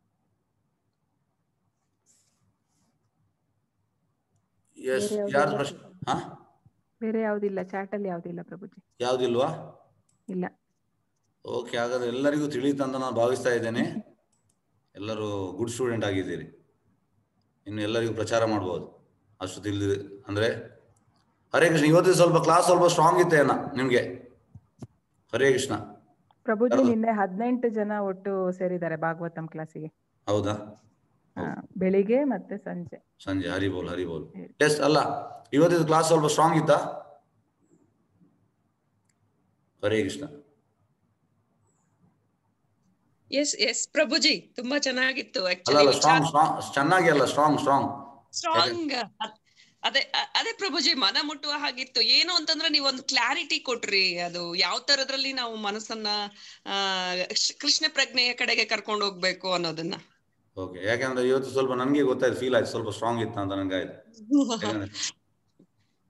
ಎಸ್ ಬೇರೆ ಯಾರ್ದು ಯಾವ್ದಾದ್ರು- ಪ್ರಶ್ನೆ ಹಾ ಬೇರೆ ಯಾವ್ದಿಲ್ಲ ಚಾಟ್ ಅಲ್ಲಿ ಯಾವ್ದಿಲ್ಲ ಪ್ರಭುಜಿ ಯಾವ್ದಿಲ್ವಾ ಇಲ್ಲ ಓಕೆ ಹಾಗಾದ್ರೆ ಎಲ್ಲರಿಗೂ ತಿಳಿಯುತ್ತೆ ಅಂತ ನಾನು ಭಾವಿಸ್ತಾ ಇದ್ದೇನೆ ಎಲ್ಲರೂ ಗುಡ್ ಸ್ಟೂಡೆಂಟ್ ಆಗಿದ್ದೀರಿ ಇನ್ನು ಎಲ್ಲರಿಗೂ ಪ್ರಚಾರ ಮಾಡ್ಬೋದು ಅಷ್ಟು ತಿಳಿದು ಅಂದ್ರೆ ಹರೇ ಕೃಷ್ಣ ಇವತ್ತು ಸ್ವಲ್ಪ ಕ್ಲಾಸ್ ಸ್ವಲ್ಪ ಸ್ಟ್ರಾಂಗ್ ಇತ್ತೇನ ನಿಮ್ಗೆ ಹರೇ ಕೃಷ್ಣ ಪ್ರಭುಜಿ ಯಾರ್ದು? ನಿನ್ನೆ ಹದಿನೆಂಟು ಜನ ಒಟ್ಟು ಸೇರಿದ್ದಾರೆ ಭಾಗವತಂ ಕ್ಲಾಸಿಗೆ ಹೌದಾ ಬೆಳಿಗ್ಗೆ ಮತ್ತೆ ಸಂಜೆ ಸಂಜೆ ಹರಿ ಬೋಲ್ ಹರಿ ಬೋಲ್ ಹ್ಮ್. ಎಸ್ ಅಲ್ಲ ಇವತ್ತಿನ ಕ್ಲಾಸ್ ಸ್ವಲ್ಪ ಸ್ಟ್ರಾಂಗ್ ಇತ್ತಾ ಹರೇ ಕೃಷ್ಣ ಎಸ್ ಎಸ್ ಪ್ರಭುಜಿ ತುಂಬಾ ಚೆನ್ನಾಗಿತ್ತು ಅಲ್ಲ ಆಕ್ಚುಲಿ ಅಲ್ಲ ಸ್ಟ್ರಾಂಗ್ ಸ್ಟ್ರಾಂಗ್ ಚೆನ್ನಾಗಿ ಅಲ್ಲ ಸ್ಟ್ರಾಂಗ್ ಸ್ಟ್ರಾಂಗ್ ಸ್ಟ್ರಾಂಗ್ ಅದೇ ಅ- ಅದೇ ಪ್ರಭುಜಿ ಮನ ಮುಟ್ಟುವ ಹಾಗಿತ್ತು ಏನು ಅಂತಂದ್ರೆ ನೀವೊಂದು ಕ್ಲಾರಿಟಿ ಕೊಟ್ರಿ ಅದು ಯಾವ ತರದ್ರಲ್ಲಿ ನಾವು ಮನಸ್ಸನ್ನ ಆ ಕೃಷ್ಣ- ಕೃಷ್ಣ ಪ್ರಜ್ಞೆಯ ಕಡೆಗೆ ಕರ್ಕೊಂಡು ಹೋಗ್ಬೇಕು ಅನ್ನೋದನ್ನ ಓಕೆ ಯಾಕಂದ್ರೆ ಇವತ್ತು ಸ್ವಲ್ಪ ನನಗೆ ಗೊತ್ತಾಯ್ತು ಫೀಲ್ ಆಯ್ತು ಸ್ವಲ್ಪ ಸ್ಟ್ರಾಂಗ್ ಇತ್ತ ಅಂತ ನಂಗೆ ಆಯ್ತು ಯಾಕಂದ್ರೆ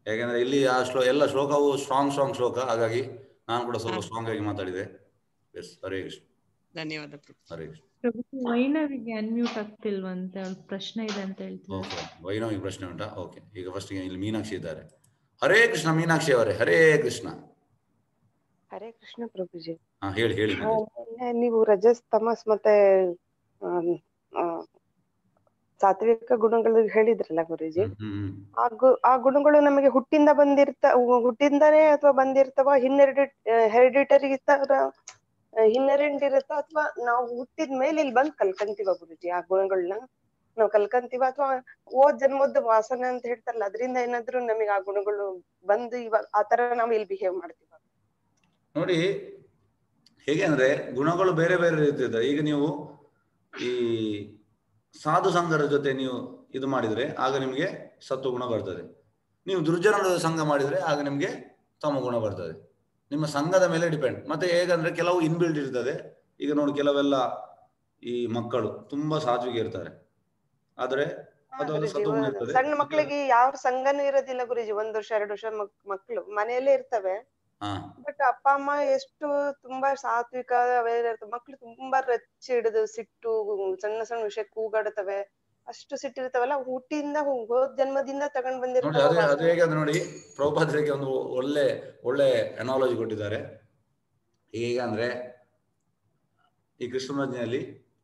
ಯಾಕೆಂದ್ರೆ ಇಲ್ಲಿ ಆ ಶ್ಲೋ ಎಲ್ಲ ಶ್ಲೋಕವು ಸ್ಟ್ರಾಂಗ್ ಸ್ಟ್ರಾಂಗ್ ಶ್ಲೋಕ ಹಾಗಾಗಿ ನಾನು ಕೂಡ ಸ್ವಲ್ಪ ಹಾ. ಸ್ಟ್ರಾಂಗ್ ಆಗಿ ಮಾತಾಡಿದೆ ಎಸ್ ಹರೇ ಕೃಷ್ಣ ಧನ್ಯವಾದ ಪ್ರಭು ಹರೇ ಕೃಷ್ಣ ಪ್ರಭು ವೈನವಿಗೆ ಅನ್ಮ್ಯೂಟ್ ಆಗ್ತಿಲ್ವಂತೆ ಅವ್ರ ಪ್ರಶ್ನೆ ಇದೆ ಅಂತ ಹೇಳ್ತಿದ್ದಾರೆ ಓಕೆ ವೈನವಿ ಪ್ರಶ್ನೆ ಉಂಟಾ ಓಕೆ ಈಗ ಫಸ್ಟ್ ಇಲ್ಲಿ ಮೀನಾಕ್ಷಿ ಇದ್ದಾರೆ ಹರೇ ಕೃಷ್ಣ ಮೀನಾಕ್ಷಿ ಅವರೇ ಹರೇ ಕೃಷ್ಣ ಹರೇ ಕೃಷ್ಣ ಪ್ರಭುಜಿ ಹಾ ಹೇಳಿ ಹೇಳಿ ಆ, ಮಾತಾಡಿ. ನಿನ್ನೆ ನೀವು ರಜಸ್ ತಮಸ್ ಮತ್ತೆ ಆಮ್, ಆ, ಸಾತ್ವಿಕ ಗುಣಗಳು ಹೇಳಿದ್ರಲ್ಲ ಗುರುಜಿ ಹ್ಮ್ ಹ್ಮ್ ಹ್ಮ್. ಆ ಗು ಆ ಗುಣಗಳು ನಮಗೆ ಹುಟ್ಟಿಂದ ಬಂದಿರ್ತ ಹುಟ್ಟಿಂದನೇ ಅಥವಾ ಬಂದಿರ್ತವ ಹಿನ್ನೆರಡಿ ಹೆರಿಡಿಟರಿ ಹಿನ್ನೆರೆಂಟ್ ಇರುತ್ತ ಅಥವಾ ನಾವು ಹುಟ್ಟಿದ ಮೇಲೆ ಇಲ್ಲಿ ಬಂದ್ ಕಲ್ಕಂತೀವ ಗುರುಜಿ ಆ ಗುಣಗಳನ್ನ ನಾವು ಕಲ್ಕಂತೀವ ಅಥವಾ ಓದ್ ಜನ್ಮದ ವಾಸನೆ ಅಂತ ಹೇಳ್ತಾರಲ್ಲ ಅದರಿಂದ ಏನಾದ್ರು ನಮಗೆ ಆ ಗುಣಗಳು ಬಂದು ಇವಾಗ ಆ ತರ ನಾವು ಇಲ್ಲಿ ಬಿಹೇವ್ ಮಾಡ್ತೀವ ನೋಡಿ ಹೇಗೆ ಅಂದ್ರೆ ಗುಣಗಳು ಬೇರೆ ಬೇರೆ ರೀತಿ ಇರ್ತದೆ ಈಗ ನೀವು ಈ ಸಾಧು ಸಂಘರ ಜೊತೆ ನೀವು ಇದು ಮಾಡಿದ್ರೆ ಆಗ ನಿಮಗೆ ಸತ್ವ ಗುಣ ಬರ್ತದೆ ನೀವು ದುರ್ಜನರ ಸಂಘ ಮಾಡಿದ್ರೆ ಆಗ ನಿಮಗೆ ತಮ ಗುಣ ಬರ್ತದೆ ನಿಮ್ಮ ಸಂಘದ ಮೇಲೆ ಡಿಪೆಂಡ್ ಮತ್ತೆ ಹೇಗಂದ್ರೆ ಕೆಲವು ಇನ್ಬಿಲ್ಡ್ ಇರ್ತದೆ ಈಗ ನೋಡಿ ಕೆಲವೆಲ್ಲ ಈ ಮಕ್ಕಳು ತುಂಬಾ ಸಾತ್ವಿಗೆ ಇರ್ತಾರೆ ಆದ್ರೆ ಅದು ಅದು ಗುರೂಜಿ, ಸತ್ವ ಗುಣ ಒಂದು ಇರ್ತದೆ ಸಣ್ಣ ಮಕ್ಕಳಿಗೆ ಯಾವ ಸಂಘನೂ ಇರೋದಿಲ್ಲ ಗುರುಜಿ ಒಂದ್ ವರ್ಷ ಎರಡು ವರ್ಷ ಮಕ್- ಮಕ್ಳು ಮನೆಯಲ್ಲೇ ಇರ್ತವೆ ಹಾ ಬಟ್ ಅಪ್ಪ ಅಮ್ಮ ಎಷ್ಟು ತುಂಬಾ ಸಾತ್ವಿಕ ಅವೆಲ್ಲ ಇರ್ತವೆ ಮಕ್ಳು ತುಂಬಾ ರಚ್ಚಿ ಹಿಡಿದು ಸಿಟ್ಟು ಸಣ್ಣ ಸಣ್ಣ ವಿಷಯ ಕೂಗಾಡ್ತವೆ ಅಷ್ಟು ಸಿಟ್ಟಿರ್ತಾವಲ್ಲ ಹುಟ್ಟಿಯಿಂದ ಹೋ- ಹೋದ್ ಜನ್ಮದಿಂದ ತಗೊಂಡ್ ನೋಡಿ ಬಂದಿರ್ತಾವ ಅದೇ ಅದು ಹೇಗೆ ಅಂದ್ರೆ ನೋಡಿ ಪ್ರಭುಪಾದ್ರಿಗೆ ಒಂದು ಒಳ್ಳೆ ಒಳ್ಳೆ ಅನಾಲಜಿ ಕೊಟ್ಟಿದ್ದಾರೆ ಹೇಗೆ ಅಂದ್ರೆ ಈ ಕೃಷ್ಣ ಭಜನೆಯಲ್ಲಿ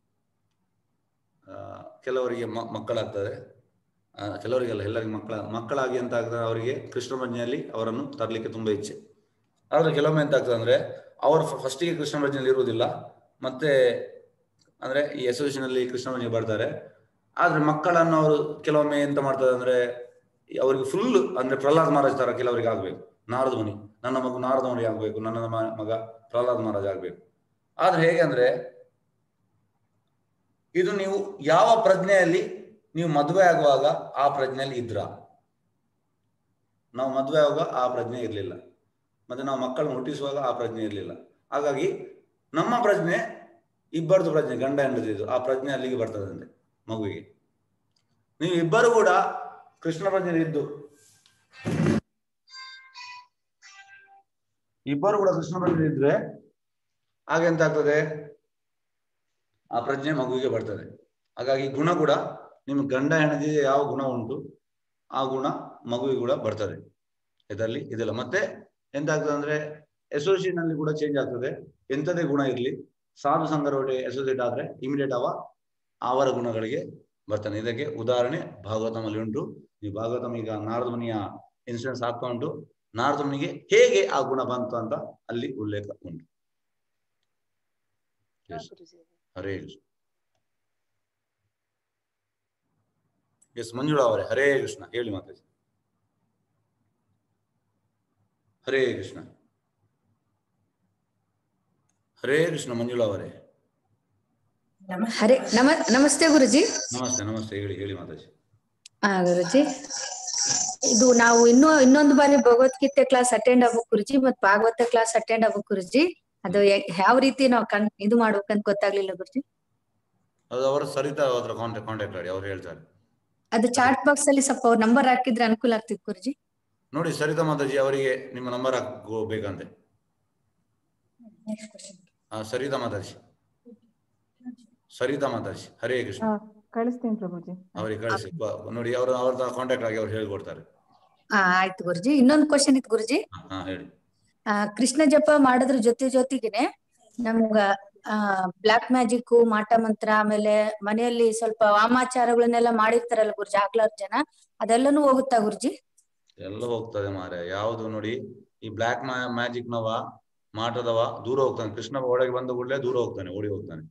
ಆ, ಕೆಲವರಿಗೆ ಮ- ಮಕ್ಕಳಾಗ್ತದೆ ಆ, ಕೆಲವರಿಗೆಲ್ಲ ಎಲ್ಲರಿಗೆ ಮಕ್ಕಳ ಮಕ್ಕಳಾಗಿ ಅಂತ ಆಗ್ತದೆ ಅವರಿಗೆ ಕೃಷ್ಣ ಭಜನೆಯಲ್ಲಿ ಅವರನ್ನು ತರಲಿಕ್ಕೆ ತುಂಬಾ ಇಚ್ಛೆ ಆದ್ರೆ ಕೆಲವೊಮ್ಮೆ ಎಂತ ಆಗ್ತದೆ ಅಂದ್ರೆ ಅವರು ಫಸ್ಟಿಗೆ ಕೃಷ್ಣ ಭಜನೆಯಲ್ಲಿ ಇರುವುದಿಲ್ಲ ಮತ್ತೆ ಅಂದ್ರೆ ಈ ಅಸೋಸಿಯೇಷನ್ ಅಲ್ಲಿ ಕೃಷ್ಣ ಭಜನೆ ಬರ್ತಾರೆ ಆದ್ರೆ ಮಕ್ಕಳನ್ನು ಅವರು ಕೆಲವೊಮ್ಮೆ ಎಂತ ಮಾಡ್ತಾರೆ ಅಂದ್ರೆ ಅವರಿಗೆ ಫುಲ್ ಅಂದ್ರೆ ಪ್ರಹ್ಲಾದ್ ಮಹಾರಾಜ್ ತರ ಕೆಲವರಿಗೆ ಆಗ್ಬೇಕು ನಾರದ ಮುನಿ ನನ್ನ ಮಗು ನಾರದ ಮುನಿ ಆಗ್ಬೇಕು ನನ್ನ ಮ- ಮಗ ಪ್ರಹ್ಲಾದ್ ಮಹಾರಾಜ್ ಆಗ್ಬೇಕು ಆದ್ರೆ ಹೇಗೆ ಅಂದ್ರೆ ಇದು ನೀವು ಯಾವ ಪ್ರಜ್ಞೆಯಲ್ಲಿ ನೀವು ಮದುವೆ ಆಗುವಾಗ ಆ ಪ್ರಜ್ಞೆಯಲ್ಲಿ ಇದ್ರ ನಾವು ಮದುವೆ ಆಗುವಾಗ ಆ ಪ್ರಜ್ಞೆ ಇರಲಿಲ್ಲ ಮತ್ತೆ ನಾವು ಮಕ್ಕಳನ್ನು ಹುಟ್ಟಿಸುವಾಗ ಆ ಪ್ರಜ್ಞೆ ಇರಲಿಲ್ಲ ಹಾಗಾಗಿ ನಮ್ಮ ಪ್ರಜ್ಞೆ ಇಬ್ಬರದು ಪ್ರಜ್ಞೆ ಗಂಡ ಹೆಂಡತಿದು ಆ ಪ್ರಜ್ಞೆ ಅಲ್ಲಿಗೆ ಬರ್ತದಂತೆ ಮಗುವಿಗೆ ನೀವು ಇಬ್ಬರು ಕೂಡ ಕೃಷ್ಣ ಪ್ರಜ್ಞೆ ಇದ್ದು ಇಬ್ಬರು ಕೂಡ ಕೃಷ್ಣ ಪ್ರಜ್ಞೆ ಇದ್ರೆ ಹಾಗೆಂತ ಆಗ್ತದೆ ಆ ಪ್ರಜ್ಞೆ ಮಗುವಿಗೆ ಬರ್ತದೆ ಹಾಗಾಗಿ ಗುಣ ಕೂಡ ನಿಮ್ಮ ಗಂಡ ಹೆಂಡತಿಗೆ ಯಾವ ಗುಣ ಉಂಟು ಆ ಗುಣ ಮಗುವಿಗೆ ಕೂಡ ಬರ್ತದೆ ಇದರಲ್ಲಿ ಇದೆಲ್ಲ ಮತ್ತೆ ಎಂತ ಆಗ್ತದೆ ಅಂದ್ರೆ ಅಸೋಸಿಯೇಷನ್ ಅಲ್ಲಿ ಕೂಡ ಚೇಂಜ್ ಆಗ್ತದೆ ಎಂತದೇ ಗುಣ ಇರಲಿ ಸಾಧು ಸಂಘರೊಡೆ ಅಸೋಸಿಯೇಟ್ ಆದ್ರೆ ಇಮಿಡಿಯೇಟ್ ಅವ ಅವರ ಗುಣಗಳಿಗೆ ಬರ್ತಾನೆ ಇದಕ್ಕೆ ಉದಾಹರಣೆ ಭಾಗವತಮಲ್ಲಿ ಉಂಟು ಈ ಭಾಗವತಂ ಈಗ ನಾರದ ಮುನಿಯ ಇನ್ಸಿಡೆನ್ಸ್ ಆಗ್ತಾ ಉಂಟು ನಾರದ ಮುನಿಗೆ ಹೇಗೆ ಆ ಗುಣ ಬಂತು ಅಂತ ಅಲ್ಲಿ ಉಲ್ಲೇಖ ಉಂಟು Yes. ಹರೇ ಕೃಷ್ಣ ಎಸ್ ಮಂಜುಳಾ ಅವರೇ ಹರೇ ಕೃಷ್ಣ ಹೇಳಿ ಮಾತಾಡಿ ಹರೇ ಕೃಷ್ಣ ಹರೇ ಕೃಷ್ಣ ಮಂಜುಳಾ ಅವರೇ ಹರೇ ನಮ ನಮಸ್ತೆ ಗುರುಜಿ ನಮಸ್ತೆ ನಮಸ್ತೆ ಹೇಳಿ ಹೇಳಿ ಮಾತಾಜಿ ಆ ಗುರುಜಿ ಇದು ನಾವು ಇನ್ನೂ ಇನ್ನೊಂದು ಬಾರಿ ಭಗವದ್ಗೀತೆ ಕ್ಲಾಸ್ ಅಟೆಂಡ್ ಆಗ್ಬೇಕು ಗುರುಜಿ ಮತ್ ಭಾಗವತ ಕ್ಲಾಸ್ ಅಟೆಂಡ್ ಆಗ್ಬೇಕು ಗುರುಜಿ ಅದು ಯಾ- ಯಾವ ರೀತಿ ನಾವು ಕನ್ ಇದು ಮಾಡ್ಬೇಕಂತ ಗೊತ್ತಾಗ್ಲಿಲ್ಲ ಗುರುಜಿ ಅದು ಅವರು ಸರಿತಾ ಹತ್ರ ಕಾಂಟ್ಯಾಕ್ಟ್ ಕಾಂಟ್ಯಾಕ್ಟ್ ಮಾಡಿ ಅವ್ರು ಹೇಳ್ತಾರೆ ಅದು ಚಾಟ್ ಬಾಕ್ಸ್ ಅಲ್ಲಿ ಸ್ವಲ್ಪ ಅವ್ರ ನಂಬರ್ ಹಾಕಿದ್ರೆ ಅನುಕೂಲ ಆಗ್ತಿತ್ತು ಗುರುಜಿ ನೋಡಿ ಸರಿತಾ ಮಾತಾಜಿ ಅವರಿಗೆ ನಿಮ್ಮ ನಂಬರ್ ಹಾಕೋಬೇಕಂತೆ ಹಾ ಸರಿತಾ ಮಾತಾಜಿ ಸರಿತಾ ಮಾತಾಜಿ ಹರೇ ಕೃಷ್ಣ ಹಾ ಕಳಿಸ್ತೀನಿ ಪ್ರಭುಜಿ ಅವರಿಗೆ ಕಳಿಸಿ ಬ- ನೋಡಿ ಅವ್ರ ಅವ್ರ ಕಾಂಟ್ಯಾಕ್ಟ್ ಆಗಿ ಅವ್ರು ಹೇಳ್ಕೊಡ್ತಾರೆ ಹಾ ಆಯ್ತು ಗುರುಜಿ ಇನ್ನೊಂದು ಕ್ವಶನ್ ಇತ್ತು ಗುರುಜಿ ಹಾ, ಹಾ ಹೇಳಿ ಆ ಕೃಷ್ಣ ಜಪ ಮಾಡೋದ್ರ ಜೊತೆ ಜೊತೆಗೇನೆ ನಮ್ಗ ಆ ಬ್ಲಾಕ್ ಮ್ಯಾಜಿಕ್ ಮಾಟ ಮಂತ್ರ ಆಮೇಲೆ ಮನೆಯಲ್ಲಿ ಸ್ವಲ್ಪ ವಾಮಾಚಾರಗಳನ್ನೆಲ್ಲ ಮಾಡಿರ್ತಾರಲ್ಲ ಗುರುಜಿ ಆಗ್ಲಾರ್ದ ಜನ ಅದೆಲ್ಲನೂ ಹೋಗುತ್ತಾ ಗುರುಜಿ ಎಲ್ಲ ಹೋಗ್ತದೆ ಮಾರೆ ಯಾವುದು ನೋಡಿ ಈ ಬ್ಲಾಕ್ ಮ್ಯಾಜಿಕ್ ನವ ಮಾಟದವ ದೂರ ಹೋಗ್ತಾನೆ ಕೃಷ್ಣ ಒಳಗೆ ಬಂದ ಕೂಡಲೇ ದೂರ ಹೋಗ್ತಾನೆ ಓಡಿ ಹೋಗ್ತಾನೆ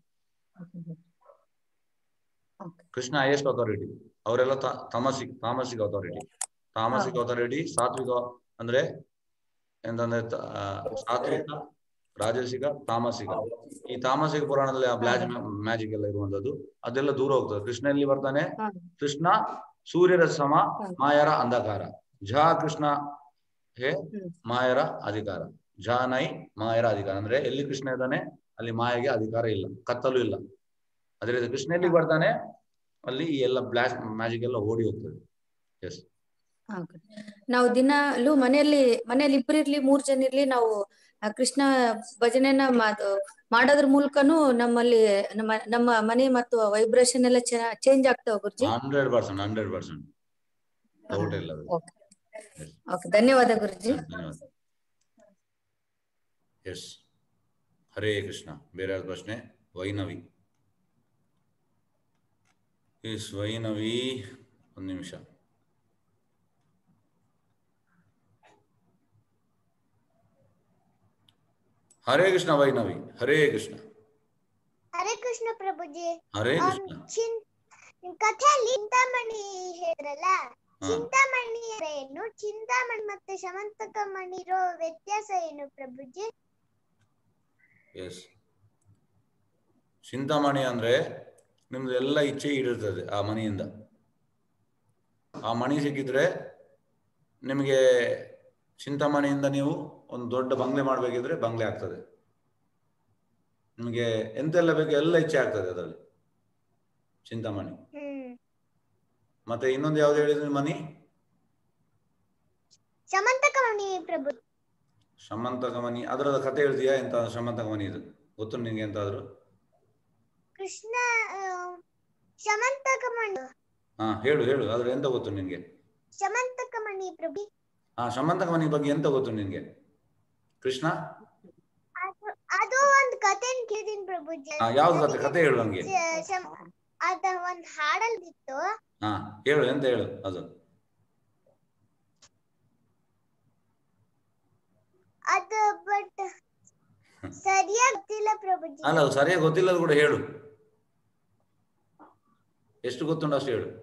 ಕೃಷ್ಣ ಹೈಯೆಸ್ಟ್ ಅಥಾರಿಟಿ ಅವರೆಲ್ಲ ತಾಮಸಿಕ್ ತಾಮಸಿಕ್ ಅಥಾರಿಟಿ ತಾಮಸಿಕ್ ಅಥಾರಿಟಿ ಸಾತ್ವಿಕ ಅಂದ್ರೆ ಎಂತಂದ್ರೆ ತ- ಆ, ಸಾತ್ವಿಕ ರಾಜಸಿಕ ತಾಮಸಿಕ ಈ ತಾಮಸಿಕ ಪುರಾಣದಲ್ಲಿ ಆ ಬ್ಲಾಕ್ ಮ್ಯಾಜಿಕ್ ಎಲ್ಲ ಇರುವಂತದ್ದು ಅದೆಲ್ಲ ದೂರ ಹೋಗ್ತದೆ ಕೃಷ್ಣ ಎಲ್ಲಿ ಬರ್ತಾನೆ ಕೃಷ್ಣ ಸೂರ್ಯರ ಸಮ ಮಾಯರ ಅಂಧಕಾರ ಝ ಕೃಷ್ಣ ಹೇ ಮಾಯರ ಅಧಿಕಾರ ಝ ನೈ ಮಾಯರ ಅಧಿಕಾರ ಅಂದ್ರೆ ಎಲ್ಲಿ ಕೃಷ್ಣ ಇದ್ದಾನೆ ಅಲ್ಲಿ ಮಾಯೆಗೆ ಅಧಿಕಾರ ಇಲ್ಲ ಕತ್ತಲು ಇಲ್ಲ ಅದೇ ರೀತಿ ಕೃಷ್ಣ ಎಲ್ಲಿ ಬರ್ತಾನೆ ಅಲ್ಲಿ ಈ ಎಲ್ಲ ಬ್ಲಾಕ್ ಮ್ಯಾಜಿಕ್ ಎಲ್ಲ ಓಡಿ ಹೋಗ್ತದೆ ಎಸ್ ಹಾ, good. ನಾವು ದಿನಾಲು ಮನೆಯಲ್ಲಿ ಮನೆಯಲ್ಲಿ ಇಬ್ರು ಇರ್ಲಿ ಮೂರ್ ಜನ ಇರ್ಲಿ ನಾವು ಆ ಕೃಷ್ಣ ಭಜನೆನ ಮಾಡ್- ಮಾಡೋದ್ರ ಮೂಲಕನು ನಮ್ಮಲ್ಲಿ ನಮ್ಮ ನಮ್ಮ ಮನೆ ಮತ್ತು ವೈಬ್ರೇಷನ್ ಎಲ್ಲ ಚೇಂಜ್ ಆಗ್ತಾವ Guruji hundred percent hundred percent doubt ಇಲ್ಲ ಅದು. ಓಕೆ ಓಕೆ ಧನ್ಯವಾದ ಗುರುಜಿ ಧನ್ಯವಾದ ಎಸ್ ಹರೇ ಕೃಷ್ಣ ಬೇರೆ ಯಾವ್ದು ಪ್ರಶ್ನೆ ವೈನವಿ ಎಸ್ ವೈನವಿ ಒಂದು ನಿಮಿಷ ಹರೇ ಕೃಷ್ಣ ವೈನವಿ ಹರೇ ಕೃಷ್ಣ ಹರೇ ಕೃಷ್ಣ ಪ್ರಭುಜಿ ಹರೇ ಆ, ಕೃಷ್ಣ ಚಿನ್ ಕಥೆಯಲ್ಲಿ ಚಿಂತಾಮಣಿ ಹೇಳಿದ್ರಲ್ಲ ಹಾ. ಚಿಂತಾಮಣಿ ಅಂದ್ರೆ ಏನು ಚಿಂತಾಮಣಿ ಮತ್ತೆ ಶಮಂತಕ ಮಣಿ ಇರೋ ವ್ಯತ್ಯಾಸ ಏನು ಪ್ರಭುಜಿ ಎಸ್ ಚಿಂತಾಮಣಿ ಅಂದ್ರೆ ನಿಮ್ದು ಎಲ್ಲ ಇಚ್ಛೆ ಈಡೇರ್ತದೆ ಆ ಮಣಿಯಿಂದ ಆ ಮಣಿ ಸಿಕ್ಕಿದ್ರೆ ನಿಮಗೆ ಚಿಂತಾಮಣಿಯಿಂದ ನೀವು ಒಂದು ದೊಡ್ಡ ಬಂಗ್ಲೆ ಮಾಡಬೇಕಿದ್ರೆ ಬಂಗ್ಲೆ ಆಗ್ತದೆ ನಿಮಗೆ ಎಂತೆಲ್ಲ ಬೇಕು ಎಲ್ಲ ಇಚ್ಛೆ ಆಗ್ತದೆ ಅದರಲ್ಲಿ ಚಿಂತಾಮಣಿ ಹ್ಮ್ ಮತ್ತೆ ಇನ್ನೊಂದು ಯಾವ್ದು ಹೇಳಿದ್ರಿ ಮನಿ ಶಮಂತಕ ಮಣಿ ಪ್ರಭು ಶಮಂತಕ ಮನಿ ಅದರದ ಕತೆ ಹೇಳ್ತೀಯಾ ಎಂತ ಶಮಂತಕ ಮನಿ ಇದು ಗೊತ್ತು ನಿಂಗೆ ಎಂತಾದ್ರು ಕೃಷ್ಣ ಆ, ಶಮಂತಕ ಮಣಿ ಹಾ ಹೇಳು ಹೇಳು ಅದ್ರ ಎಂತ ಗೊತ್ತು ನಿನ್ಗೆ ಶಮಂತಕ ಮಣಿ ಪ್ರಭು ಹಾ ಶಮಂತಕ ಮನಿ ಬಗ್ಗೆ ಎಂತ ಗೊತ್ತು ನಿನ್ಗೆ ಕೃಷ್ಣ ಅದು ಅದು ಒಂದ್ ಕತೆ ಕೇಳಿದೀನಿ ಪ್ರಭುಜಿ ಹಾ ಯಾವ್ದು ಕತೆ ಕತೆ ಹೇಳು ನಮ್ಗೆ ಶ- ಶಮ್- ಅದ ಒಂದ್ ಹಾಡಲ್ದಿತ್ತು ಹಾ ಹೇಳು ಎಂತ ಹೇಳು ಅದು ಅದು ಬಟ್ ಸರಿಯಾಗಿ ಗೊತ್ತಿಲ್ಲ ಪ್ರಭುಜಿ ಅಲ್ಲ ಅದು ಸರಿಯಾಗಿ ಗೊತ್ತಿಲ್ಲದು ಕೂಡ ಹೇಳು ಎಷ್ಟು ಗೊತ್ತುಂಟು ಅಷ್ಟು ಹೇಳು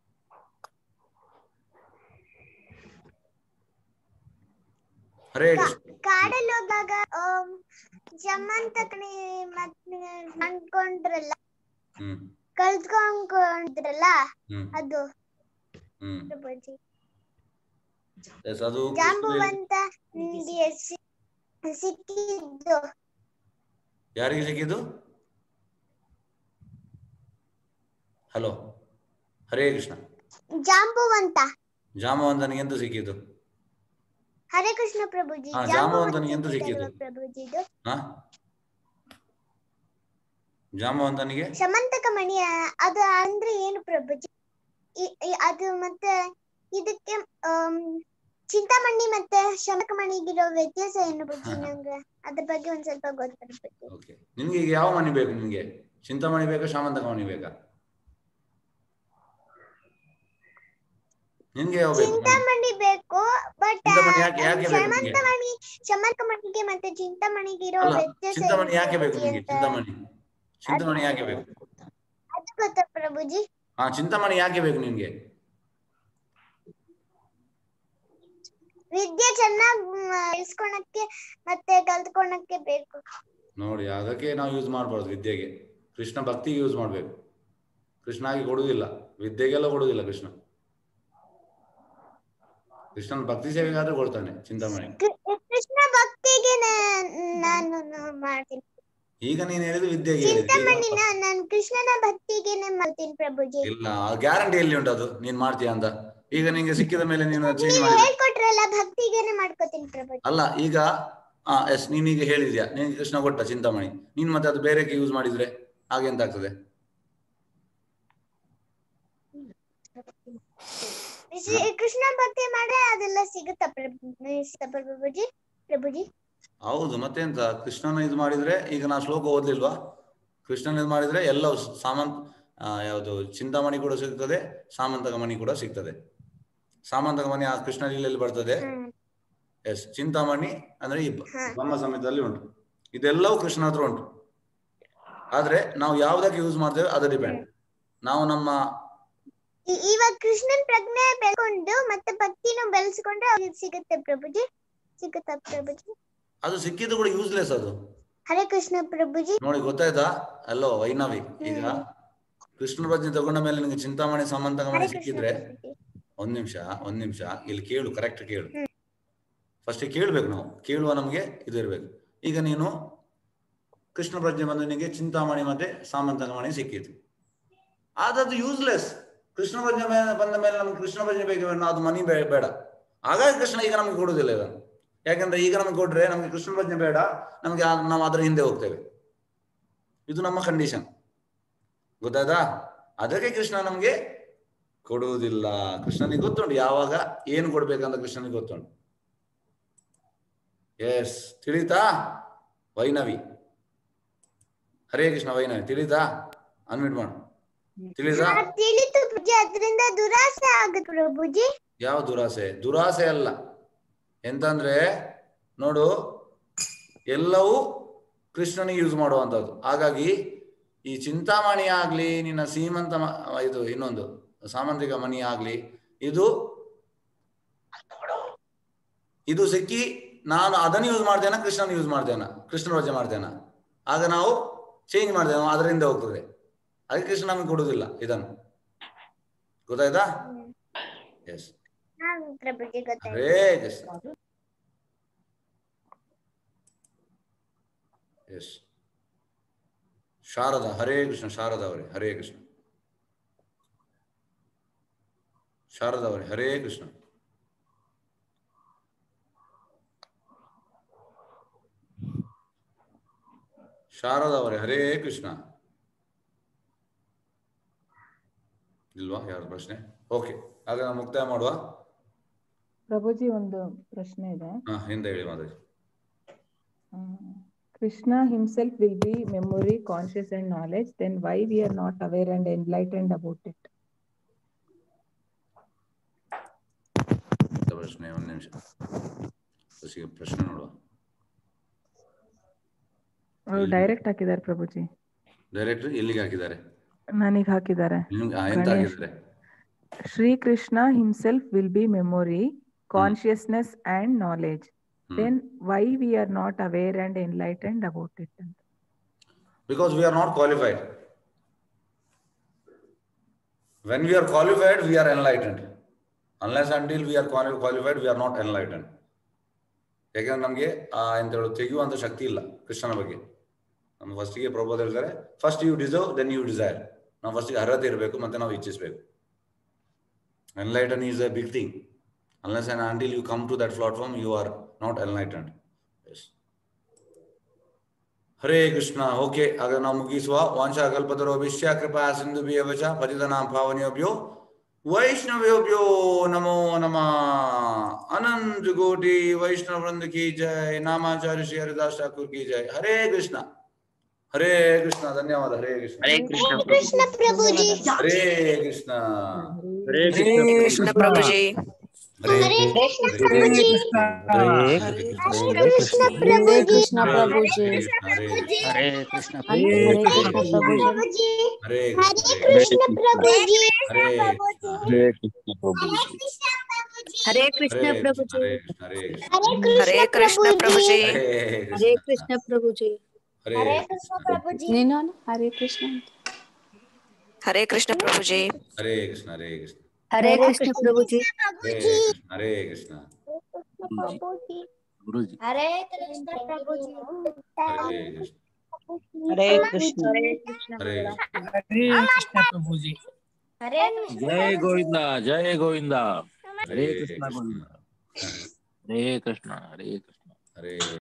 ಹರೇ ಕೃಷ್ಣ ಕಾಡಲ್ಲಿ ಹೋದಾಗ ಆಮ್, ಶಮಂತಕಣಿ ಮತ್ತೆ ಅನ್ಕೊಂಡ್ರಲ್ಲ ಹ್ಮ್ ಕಳ್ದ್ಕೊಂಡ್ರಲ್ಲ ಹ್ಮ್ ಅದು ಹ್ಮ್ ಪ್ರಭುಜಿ ಎಸ್ ಅದು ಕೃಷ್ಣದೇವ ಜಾಂಬುವಂತ ನಿಂಗೆ ಸಿ- ಸಿಕ್ಕಿದ್ದು ಯಾರಿಗೆ ಸಿಕ್ಕಿದ್ದು ಹಲೋ ಹರೇ ಕೃಷ್ಣ ಜಾಂಬುವಂತ ಜಾಮವಂತನಿಗೆ ಎಂತ ಸಿಕ್ಕಿದ್ದು ಹರೇ ಕೃಷ್ಣ ಪ್ರಭುಜಿ ಹಾ, ಜಾಂಬುವಂತ ಜಾಂಬುವಂತನಿಗೆ ಎಂತ ಸಿಕ್ಕಿದ್ದಲ್ವಾ ಸಿಕ್ಕಿದ್ದು? ಪ್ರಭುಜಿದು ಹಾ ಜಾಮವಂತನಿಗೆ ಶಮಂತಕ ಮಣಿ ಆ, ಅದು ಅಂದ್ರೆ ಏನು ಪ್ರಭುಜಿ ಇ- ಇ- ಅದು ಮತ್ತೆ ಇದಕ್ಕೆ ಆಮ್, ಚಿಂತಾಮಣಿ ಮತ್ತೆ ಶಮಕ ಮಣಿಗಿರೋ ವ್ಯತ್ಯಾಸ ಏನು ಬುಜ್ಜಿ ನಂಗೆ ಅದ್ರ ಬಗ್ಗೆ ಒಂದ್ ಸ್ವಲ್ಪ ಗೊತ್ತಿರ್ಬೇಕು ಓಕೆ ನಿನ್ಗೆ ಈಗ ಯಾವ ಮನಿ ಬೇಕು ನಿನ್ಗೆ ಚಿಂತಾಮಣಿ ಬೇಕಾ ಶಾಮಂತಕ ಮಣಿ ಬೇಕಾ ನಿನ್ಗೆ ಯಾವ ಬೇಕು ಮಣಿ? ಚಿಂತಾಮಣಿ ಬೇಕು ಬಟ್ ಚಿಂತಾಮಣಿ ಯಾಕೆ ಯಾಕೆ ಬೇಕು ನಿನ್ಗೆ ಶಮಂತ ಮಣಿ ಶಮಕ ಮಣಿಗೆ ಮತ್ತೆ ಚಿಂತಾಮಣಿಗಿರೋ ಅಲ್ಲ ವ್ಯತ್ಯಾಸ ಚಿಂತಾಮಣಿ ಏನು ಯಾಕೆ ಬೇಕು ಪ್ರಭುಜಿ ನಿನ್ಗೆ ಅಂತ ಚಿಂತಾಮಣಿ ಚಿಂತಾಮಣಿ ಯಾಕೆ ಬೇಕು ಅದು ಗೊತ್ತಾ ಪ್ರಭುಜಿ ಹಾ ಚಿಂತಾಮಣಿ ಯಾಕೆ ಬೇಕು ನಿನ್ಗೆ ವಿದ್ಯೆ ಚೆನ್ನಾಗ್ ಇಸ್ಕೊಳಕ್ಕೆ ಮತ್ತೆ ಕಲ್ತ್ಕೊಳಕ್ಕೆ ಬೇಕು ನೋಡಿ ಅದಕ್ಕೆ ನಾವು ಯೂಸ್ ಮಾಡ್ಬಾರ್ದು ವಿದ್ಯೆಗೆ ಕೃಷ್ಣ ಭಕ್ತಿಗೆ ಯೂಸ್ ಮಾಡ್ಬೇಕು ಕೃಷ್ಣ ಹಾಗೆ ಕೊಡುವುದಿಲ್ಲ ವಿದ್ಯೆಗೆಲ್ಲ ಕೊಡುವುದಿಲ್ಲ ಕೃಷ್ಣ ಕೃಷ್ಣನ ಭಕ್ತಿ ಸೇವೆಗಾದ್ರೆ ಕೊಡ್ತಾನೆ ಚಿಂತಾಮಣಿ ಕೃ- ಕೃಷ್ಣ ಭಕ್ತಿಗೆ ನಾ- ನಾನು ನ- ಮಾಡ್ತೀನಿ ಈಗ ನೀನ್ ಹೇಳಿದ್ದು ವಿದ್ಯೆಗೆ ಹೇಳಿದ್ದು ಈಗ ಚಿಂತಾಮಣಿನ ನಾನು ಕೃಷ್ಣನ ಭಕ್ತಿಗೆನೆ ಮಾಡ್ತೀನಿ ಪ್ರಭುಜಿ ಇಲ್ಲ ಗ್ಯಾರಂಟಿ ಎಲ್ಲಿ ಉಂಟು ಅದು ನೀನ್ ಮಾಡ್ತೀಯ ಅಂತ ಈಗ ನಿಂಗೆ ಸಿಕ್ಕಿದ ಮೇಲೆ ನೀನು ಚೇಂಜ್ ನೀವು ಮಾಡಿ ಹೇಳ್ಕೊಟ್ರಲ್ಲ ಭಕ್ತಿಗೆನೆ ಮಾಡ್ಕೋತೀನಿ ಪ್ರಭುಜಿ ಅಲ್ಲ ಈಗ ಆ ಎಸ್ ನೀನೀಗ ಹೇಳಿದ್ಯಾ ನೀನ್ ಕೃಷ್ಣ ಕೊಟ್ಟ ಚಿಂತಾಮಣಿ ನೀನ್ ಮತ್ತೆ ಅದು ಬೇರೆಗೆ ಯೂಸ್ ಮಾಡಿದ್ರೆ ಹಾಗೆ ಎಂತ ಆಗ್ತದೆ ಶ್ರೀ- ಕೃಷ್ಣ ಭಕ್ತಿ ಮಾಡ್ರೆ ಅದೆಲ್ಲ ಸಿಗುತ್ತಾ ಪ್ರಭು ಸಿಗುತ್ತಾ ಪ್ರಭುಜಿ ಪ್ರಭುಜಿ ಹೌದು ಮತ್ತೆಂತ ಕೃಷ್ಣನ ಇದು ಮಾಡಿದ್ರೆ ಈಗ ನಾ ಶ್ಲೋಕ ಓದ್ಲಿಲ್ವಾ ಕೃಷ್ಣನ ಇದು ಮಾಡಿದ್ರೆ ಎಲ್ಲ ಸಾಮಂತ್ ಆ, ಯಾವುದು ಚಿಂತಾಮಣಿ ಕೂಡ ಸಿಗ್ತದೆ ಸಾಮಂತಕ ಮಣಿ ಕೂಡ ಸಿಗ್ತದೆ ಸಾಮಂತಕ ಮಣಿ ಆ ಕೃಷ್ಣ ಲೀಲೆಯಲ್ಲಿ ಬರ್ತದೆ ಎಸ್ ಚಿಂತಾಮಣಿ ಅಂದ್ರೆ ಈ ಬ- ಬ್ರಹ್ಮ ಸಂಹಿತದಲ್ಲಿ ಉಂಟು ಇದೆಲ್ಲವೂ ಕೃಷ್ಣ ಹತ್ರ ಉಂಟು ಆದ್ರೆ ನಾವು ಯಾವ್ದಕ್ಕೆ ಯೂಸ್ ಮಾಡ್ತೇವೆ ಅದು ಡಿಪೆಂಡ್ ನಾವು ನಮ್ಮ ಇ- ಇವಾಗ ಕೃಷ್ಣನ್ ಪ್ರಜ್ಞೆ ಬೆಳ್ಕೊಂಡು ಮತ್ತೆ ಭಕ್ತಿನೂ ಬೆಳೆಸ್ಕೊಂಡ್ರೆ ಅವ್ರಿಗೆ ಸಿಗುತ್ತೆ ಪ್ರಭುಜಿ ಸಿಗುತ್ತಾ ಪ್ರಭುಜಿ ಅದು ಸಿಕ್ಕಿದ್ದು ಕೂಡ ಯೂಸ್ಲೆಸ್ ಅದು ಹರೇ ಕೃಷ್ಣ ಪ್ರಭುಜಿ ನೋಡಿ ಗೊತ್ತಾಯ್ತಾ ಅಲ್ಲೋ ವೈನವಿ ಈಗ ಕೃಷ್ಣ ಭಜನೆ ತಗೊಂಡ ಮೇಲೆ ನಿಂಗೆ ಚಿಂತಾಮಣಿ ಸಾಮಂತಕ ಮಣಿ ಹರೇ ಕೃಷ್ಣ ಸಿಕ್ಕಿದ್ರೆ ಪ್ರಭುಜಿ ಒಂದ್ ನಿಮಿಷ ಒಂದ್ ನಿಮಿಷ ಇಲ್ಲಿ ಕೇಳು ಕರೆಕ್ಟ್ ಕೇಳು ಫಸ್ಟ್ ಕೇಳ್ಬೇಕು ನಾವು ಕೇಳುವ ನಮ್ಗೆ ಇದು ಇರ್ಬೇಕು ಈಗ ನೀನು ಕೃಷ್ಣ ಪ್ರಜ್ಞೆ ಬಂದು ನಿನಗೆ ಚಿಂತಾಮಣಿ ಮತ್ತೆ ಸಾಮಂತಕ ಮಣಿ ಸಿಕ್ಕಿತು ಆದದ್ದು ಯೂಸ್ಲೆಸ್ ಕೃಷ್ಣ ಪ್ರಜ್ಞೆ ಮೇಲೆ ಬಂದ ಮೇಲೆ ನಮ್ಗೆ ಕೃಷ್ಣ ಪ್ರಜ್ಞೆ ಬೇಕು ಅದು ಮನಿ ಬೇ- ಬೇಡ ಹಾಗಾಗಿ ಕೃಷ್ಣ ಈಗ ನಮ್ಗೆ ಕೊಡುವುದಿಲ್ಲ ಇದನ್ನು ಯಾಕಂದ್ರೆ ಈಗ ನಮ್ಗೆ ಕೊಟ್ರೆ ನಮ್ಗೆ ಕೃಷ್ಣ ಪ್ರಜ್ಞೆ ಬೇಡ ನಮ್ಗೆ ಆ- ನಾವು ಅದರ ಹಿಂದೆ ಹೋಗ್ತೇವೆ ಇದು ನಮ್ಮ ಕಂಡೀಷನ್ ಗೊತ್ತಾಯ್ತಾ ಅದಕ್ಕೆ ಕೃಷ್ಣ ನಮ್ಗೆ ಕೊಡುವುದಿಲ್ಲ ಕೃಷ್ಣನಿಗೆ ಗೊತ್ತುಂಟು ಯಾವಾಗ ಏನು ಕೊಡ್ಬೇಕಂತ ಕೃಷ್ಣನಿಗೆ ಗೊತ್ತುಂಟು ಎಸ್ ತಿಳಿತಾ ವೈನವಿ ಹರೇ ಕೃಷ್ಣ ವೈನವಿ ತಿಳಿತಾ ಅನ್ಮಿಟ್ ಮಾಡು ತಿಳಿತಾ ಹಾ, ತಿಳಿತು ಪ್ರಭುಜಿ ಅದರಿಂದ ದುರಾಸೆ ಆಗುತ್ತೆ ಪ್ರಭುಜಿ ಯಾವ ದುರಾಸೆ ದುರಾಸೆ ಅಲ್ಲ ಎಂತಂದ್ರೆ ನೋಡು ಎಲ್ಲವೂ ಕೃಷ್ಣನಿಗೆ ಯೂಸ್ ಮಾಡುವಂಥದ್ದು ಹಾಗಾಗಿ ಈ ಚಿಂತಾಮಣಿ ಆಗ್ಲಿ ನಿನ್ನ ಸೀಮಂತ ಮ- ಇದು ಇನ್ನೊಂದು ಸಾಮಂತಿಕ ಮಣಿ ಆಗ್ಲಿ ಇದು ಇದು ಸಿಕ್ಕಿ ನಾನು ಅದನ್ನು ಯೂಸ್ ಮಾಡ್ತೇನ ಕೃಷ್ಣನ ಯೂಸ್ ಮಾಡ್ತೇನ ಕೃಷ್ಣ ರಜೆ ಮಾಡ್ತೇನ ಆಗ ನಾವು ಚೇಂಜ್ ಮಾಡ್ತೇವೆ ಅದರಿಂದ ಹೋಗ್ತದೆ ಅದಕ್ಕೆ ಕೃಷ್ಣ ನಮಗೆ ಕೊಡುವುದಿಲ್ಲ ಇದನ್ನು ಗೊತ್ತಾಯ್ತಾ ಎಸ್ ಹಾ ಪ್ರಭುಜಿ ಗೊತ್ತಾಯ್ತು ಹರೇ ಕೃಷ್ಣ ಎಸ್ ಶಾರದಾ ಹರೇ ಕೃಷ್ಣ ಶಾರದಾ ಅವರೇ ಹರೇ ಕೃಷ್ಣ ಶಾರದಾ ಅವರೇ ಹರೇ ಕೃಷ್ಣ ಶಾರದಾ ಅವರೇ ಹರೇ ಕೃಷ್ಣ ಇಲ್ವಾ ಯಾರ ಪ್ರಶ್ನೆ ಓಕೆ ಆಗ ನಾವು ಮುಕ್ತಾಯ ಮಾಡುವ ಪ್ರಭುಜಿ ಒಂದು ಪ್ರಶ್ನೆ ಇದೆ ಹಾ ಹಿಂದೆ ಹೇಳಿ ಮಾತಾಡಿ ಆ, Krishna himself will be memory conscious and knowledge then why we are not aware and enlightened about it ಅಂತ ಪ್ರಶ್ನೆ ಒಂದು ನಿಮಿಷ ಫಸ್ಟಿಗೆ ಪ್ರಶ್ನೆ ನೋಡುವ ಅವರು ಡೈರೆಕ್ಟ್ ಹಾಕಿದ್ದಾರೆ ಪ್ರಭುಜಿ ಡೈರೆಕ್ಟರ್ ಎಲ್ಲಿಗೆ ಹಾಕಿದ್ದಾರೆ ನನಗೆ ಹಾಕಿದ್ದಾರೆ ನಿಮ್ಗೆ ಆ, ಎಂತ ಗಣೇಶ್ ಹಾಕಿದ್ದಾರೆ Shri Krishna himself will be memory consciousness and knowledge then why we are not aware and enlightened about it ಅಂತ because we are not qualified. When we are qualified, we are enlightened. Unless until we are quali- qualified, we are not enlightened. ಯಾಕಂದ್ರೆ ನಮಗೆ ಆ ಎಂತ ಹೇಳೋದು ತೆಗೆಯುವಂತ ಶಕ್ತಿ ಇಲ್ಲ ಕೃಷ್ಣನ ಬಗ್ಗೆ ನಮ್ಮ ಫಸ್ಟಿಗೆ ಪ್ರಬೋಧ ಹೇಳ್ತಾರೆ first you deserve then you desire ನಾವು ಫಸ್ಟಿಗೆ ಅರ್ಹತೆ ಇರಬೇಕು ಮತ್ತೆ ನಾವು ಇಚ್ಛಿಸಬೇಕು enlighten is a big thing unless and until you come to that platform you are not enlightened yes Hare Krishna okay ಆಗ ನಾವು ಮುಗಿಸುವ ವಾಂಶಾಕಲ್ಪತರೋ ವಿಶ್ಯ ಕೃಪಾ ಸಿಂಧು ಬಿಯವಚ ಪತಿತನಾಂ ಪಾವನಿಯೋಭ್ಯೋ ವೈಷ್ಣವ್ಯೋಭ್ಯೋ ನಮೋ ನಮಃ ಅನಂತ ಕೋಟಿ ವೈಷ್ಣವ ವೃಂದ ಕಿ ಜಯ ನಾಮಾಚಾರ್ಯ ಶ್ರೀ ಹರಿದಾಸ್ ಠಾಕೂರ್ ಕಿ ಜಯ ಹರೇ ಕೃಷ್ಣ ಹರೇ ಕೃಷ್ಣ ಧನ್ಯವಾದ ಹರೇ ಕೃಷ್ಣ ಹರೇ ಕೃಷ್ಣ ಪ್ರಭುಜಿ ಹರೇ ಕೃಷ್ಣ ಹರೇ ಕೃಷ್ಣ ಪ್ರಭುಜಿ ಹರೇ ಕೃಷ್ಣ ಪ್ರಭುಜಿ ಹರೇ ಕೃಷ್ಣ ಪ್ರಭುಜಿ ಹರೇ ಕೃಷ್ಣ ಹರೇ ಕೃಷ್ಣ ಪ್ರಭುಜಿ ಹರೇ ಹರೇ ಕೃಷ್ಣ ಪ್ರಭುಜಿ ಹರೇ ಹರೇ ಕೃಷ್ಣ ಪ್ರಭುಜಿ ಹರೇ ಕೃಷ್ಣ ಹರೇ ಪ್ರಭುಜಿ ಹರೇ ಹರೇ ಕೃಷ್ಣ ಪ್ರಭುಜಿ ಹರೇ ಕೃಷ್ಣ ಪ್ರಭುಜಿ ಹರೇ ಹರೇ ಕೃಷ್ಣ ಪ್ರಭುಜಿ ನೀನು ಹರೇ ಕೃಷ್ಣ ಹರೇ ಕೃಷ್ಣ ಪ್ರಭುಜಿ ಹರೇ ಕೃಷ್ಣ ಹರೇ ಕೃಷ್ಣ ಹರೇ ಕೃಷ್ಣ ಪ್ರಭುಜಿ ಹರೇ ಕೃಷ್ಣ ಹರೇ ಕೃಷ್ಣ ಹರೇ ಕೃಷ್ಣ ಪ್ರಭುಜಿ ಹರೇ ಕೃಷ್ಣ ಹರೇ ಕೃಷ್ಣ ಹರೇ ಹರೇ ಕೃಷ್ಣ ಪ್ರಭುಜಿ ಹರೇ ಕೃಷ್ಣ ಜಯ ಗೋವಿಂದ ಜಯ ಗೋವಿಂದ ಹರೇ ಹರೇ ಕೃಷ್ಣ ಕೃಷ್ಣ ಗೋವಿಂದ ಹರೇ ಕೃಷ್ಣ ಹರೇ ಕೃಷ್ಣ ಹರೇ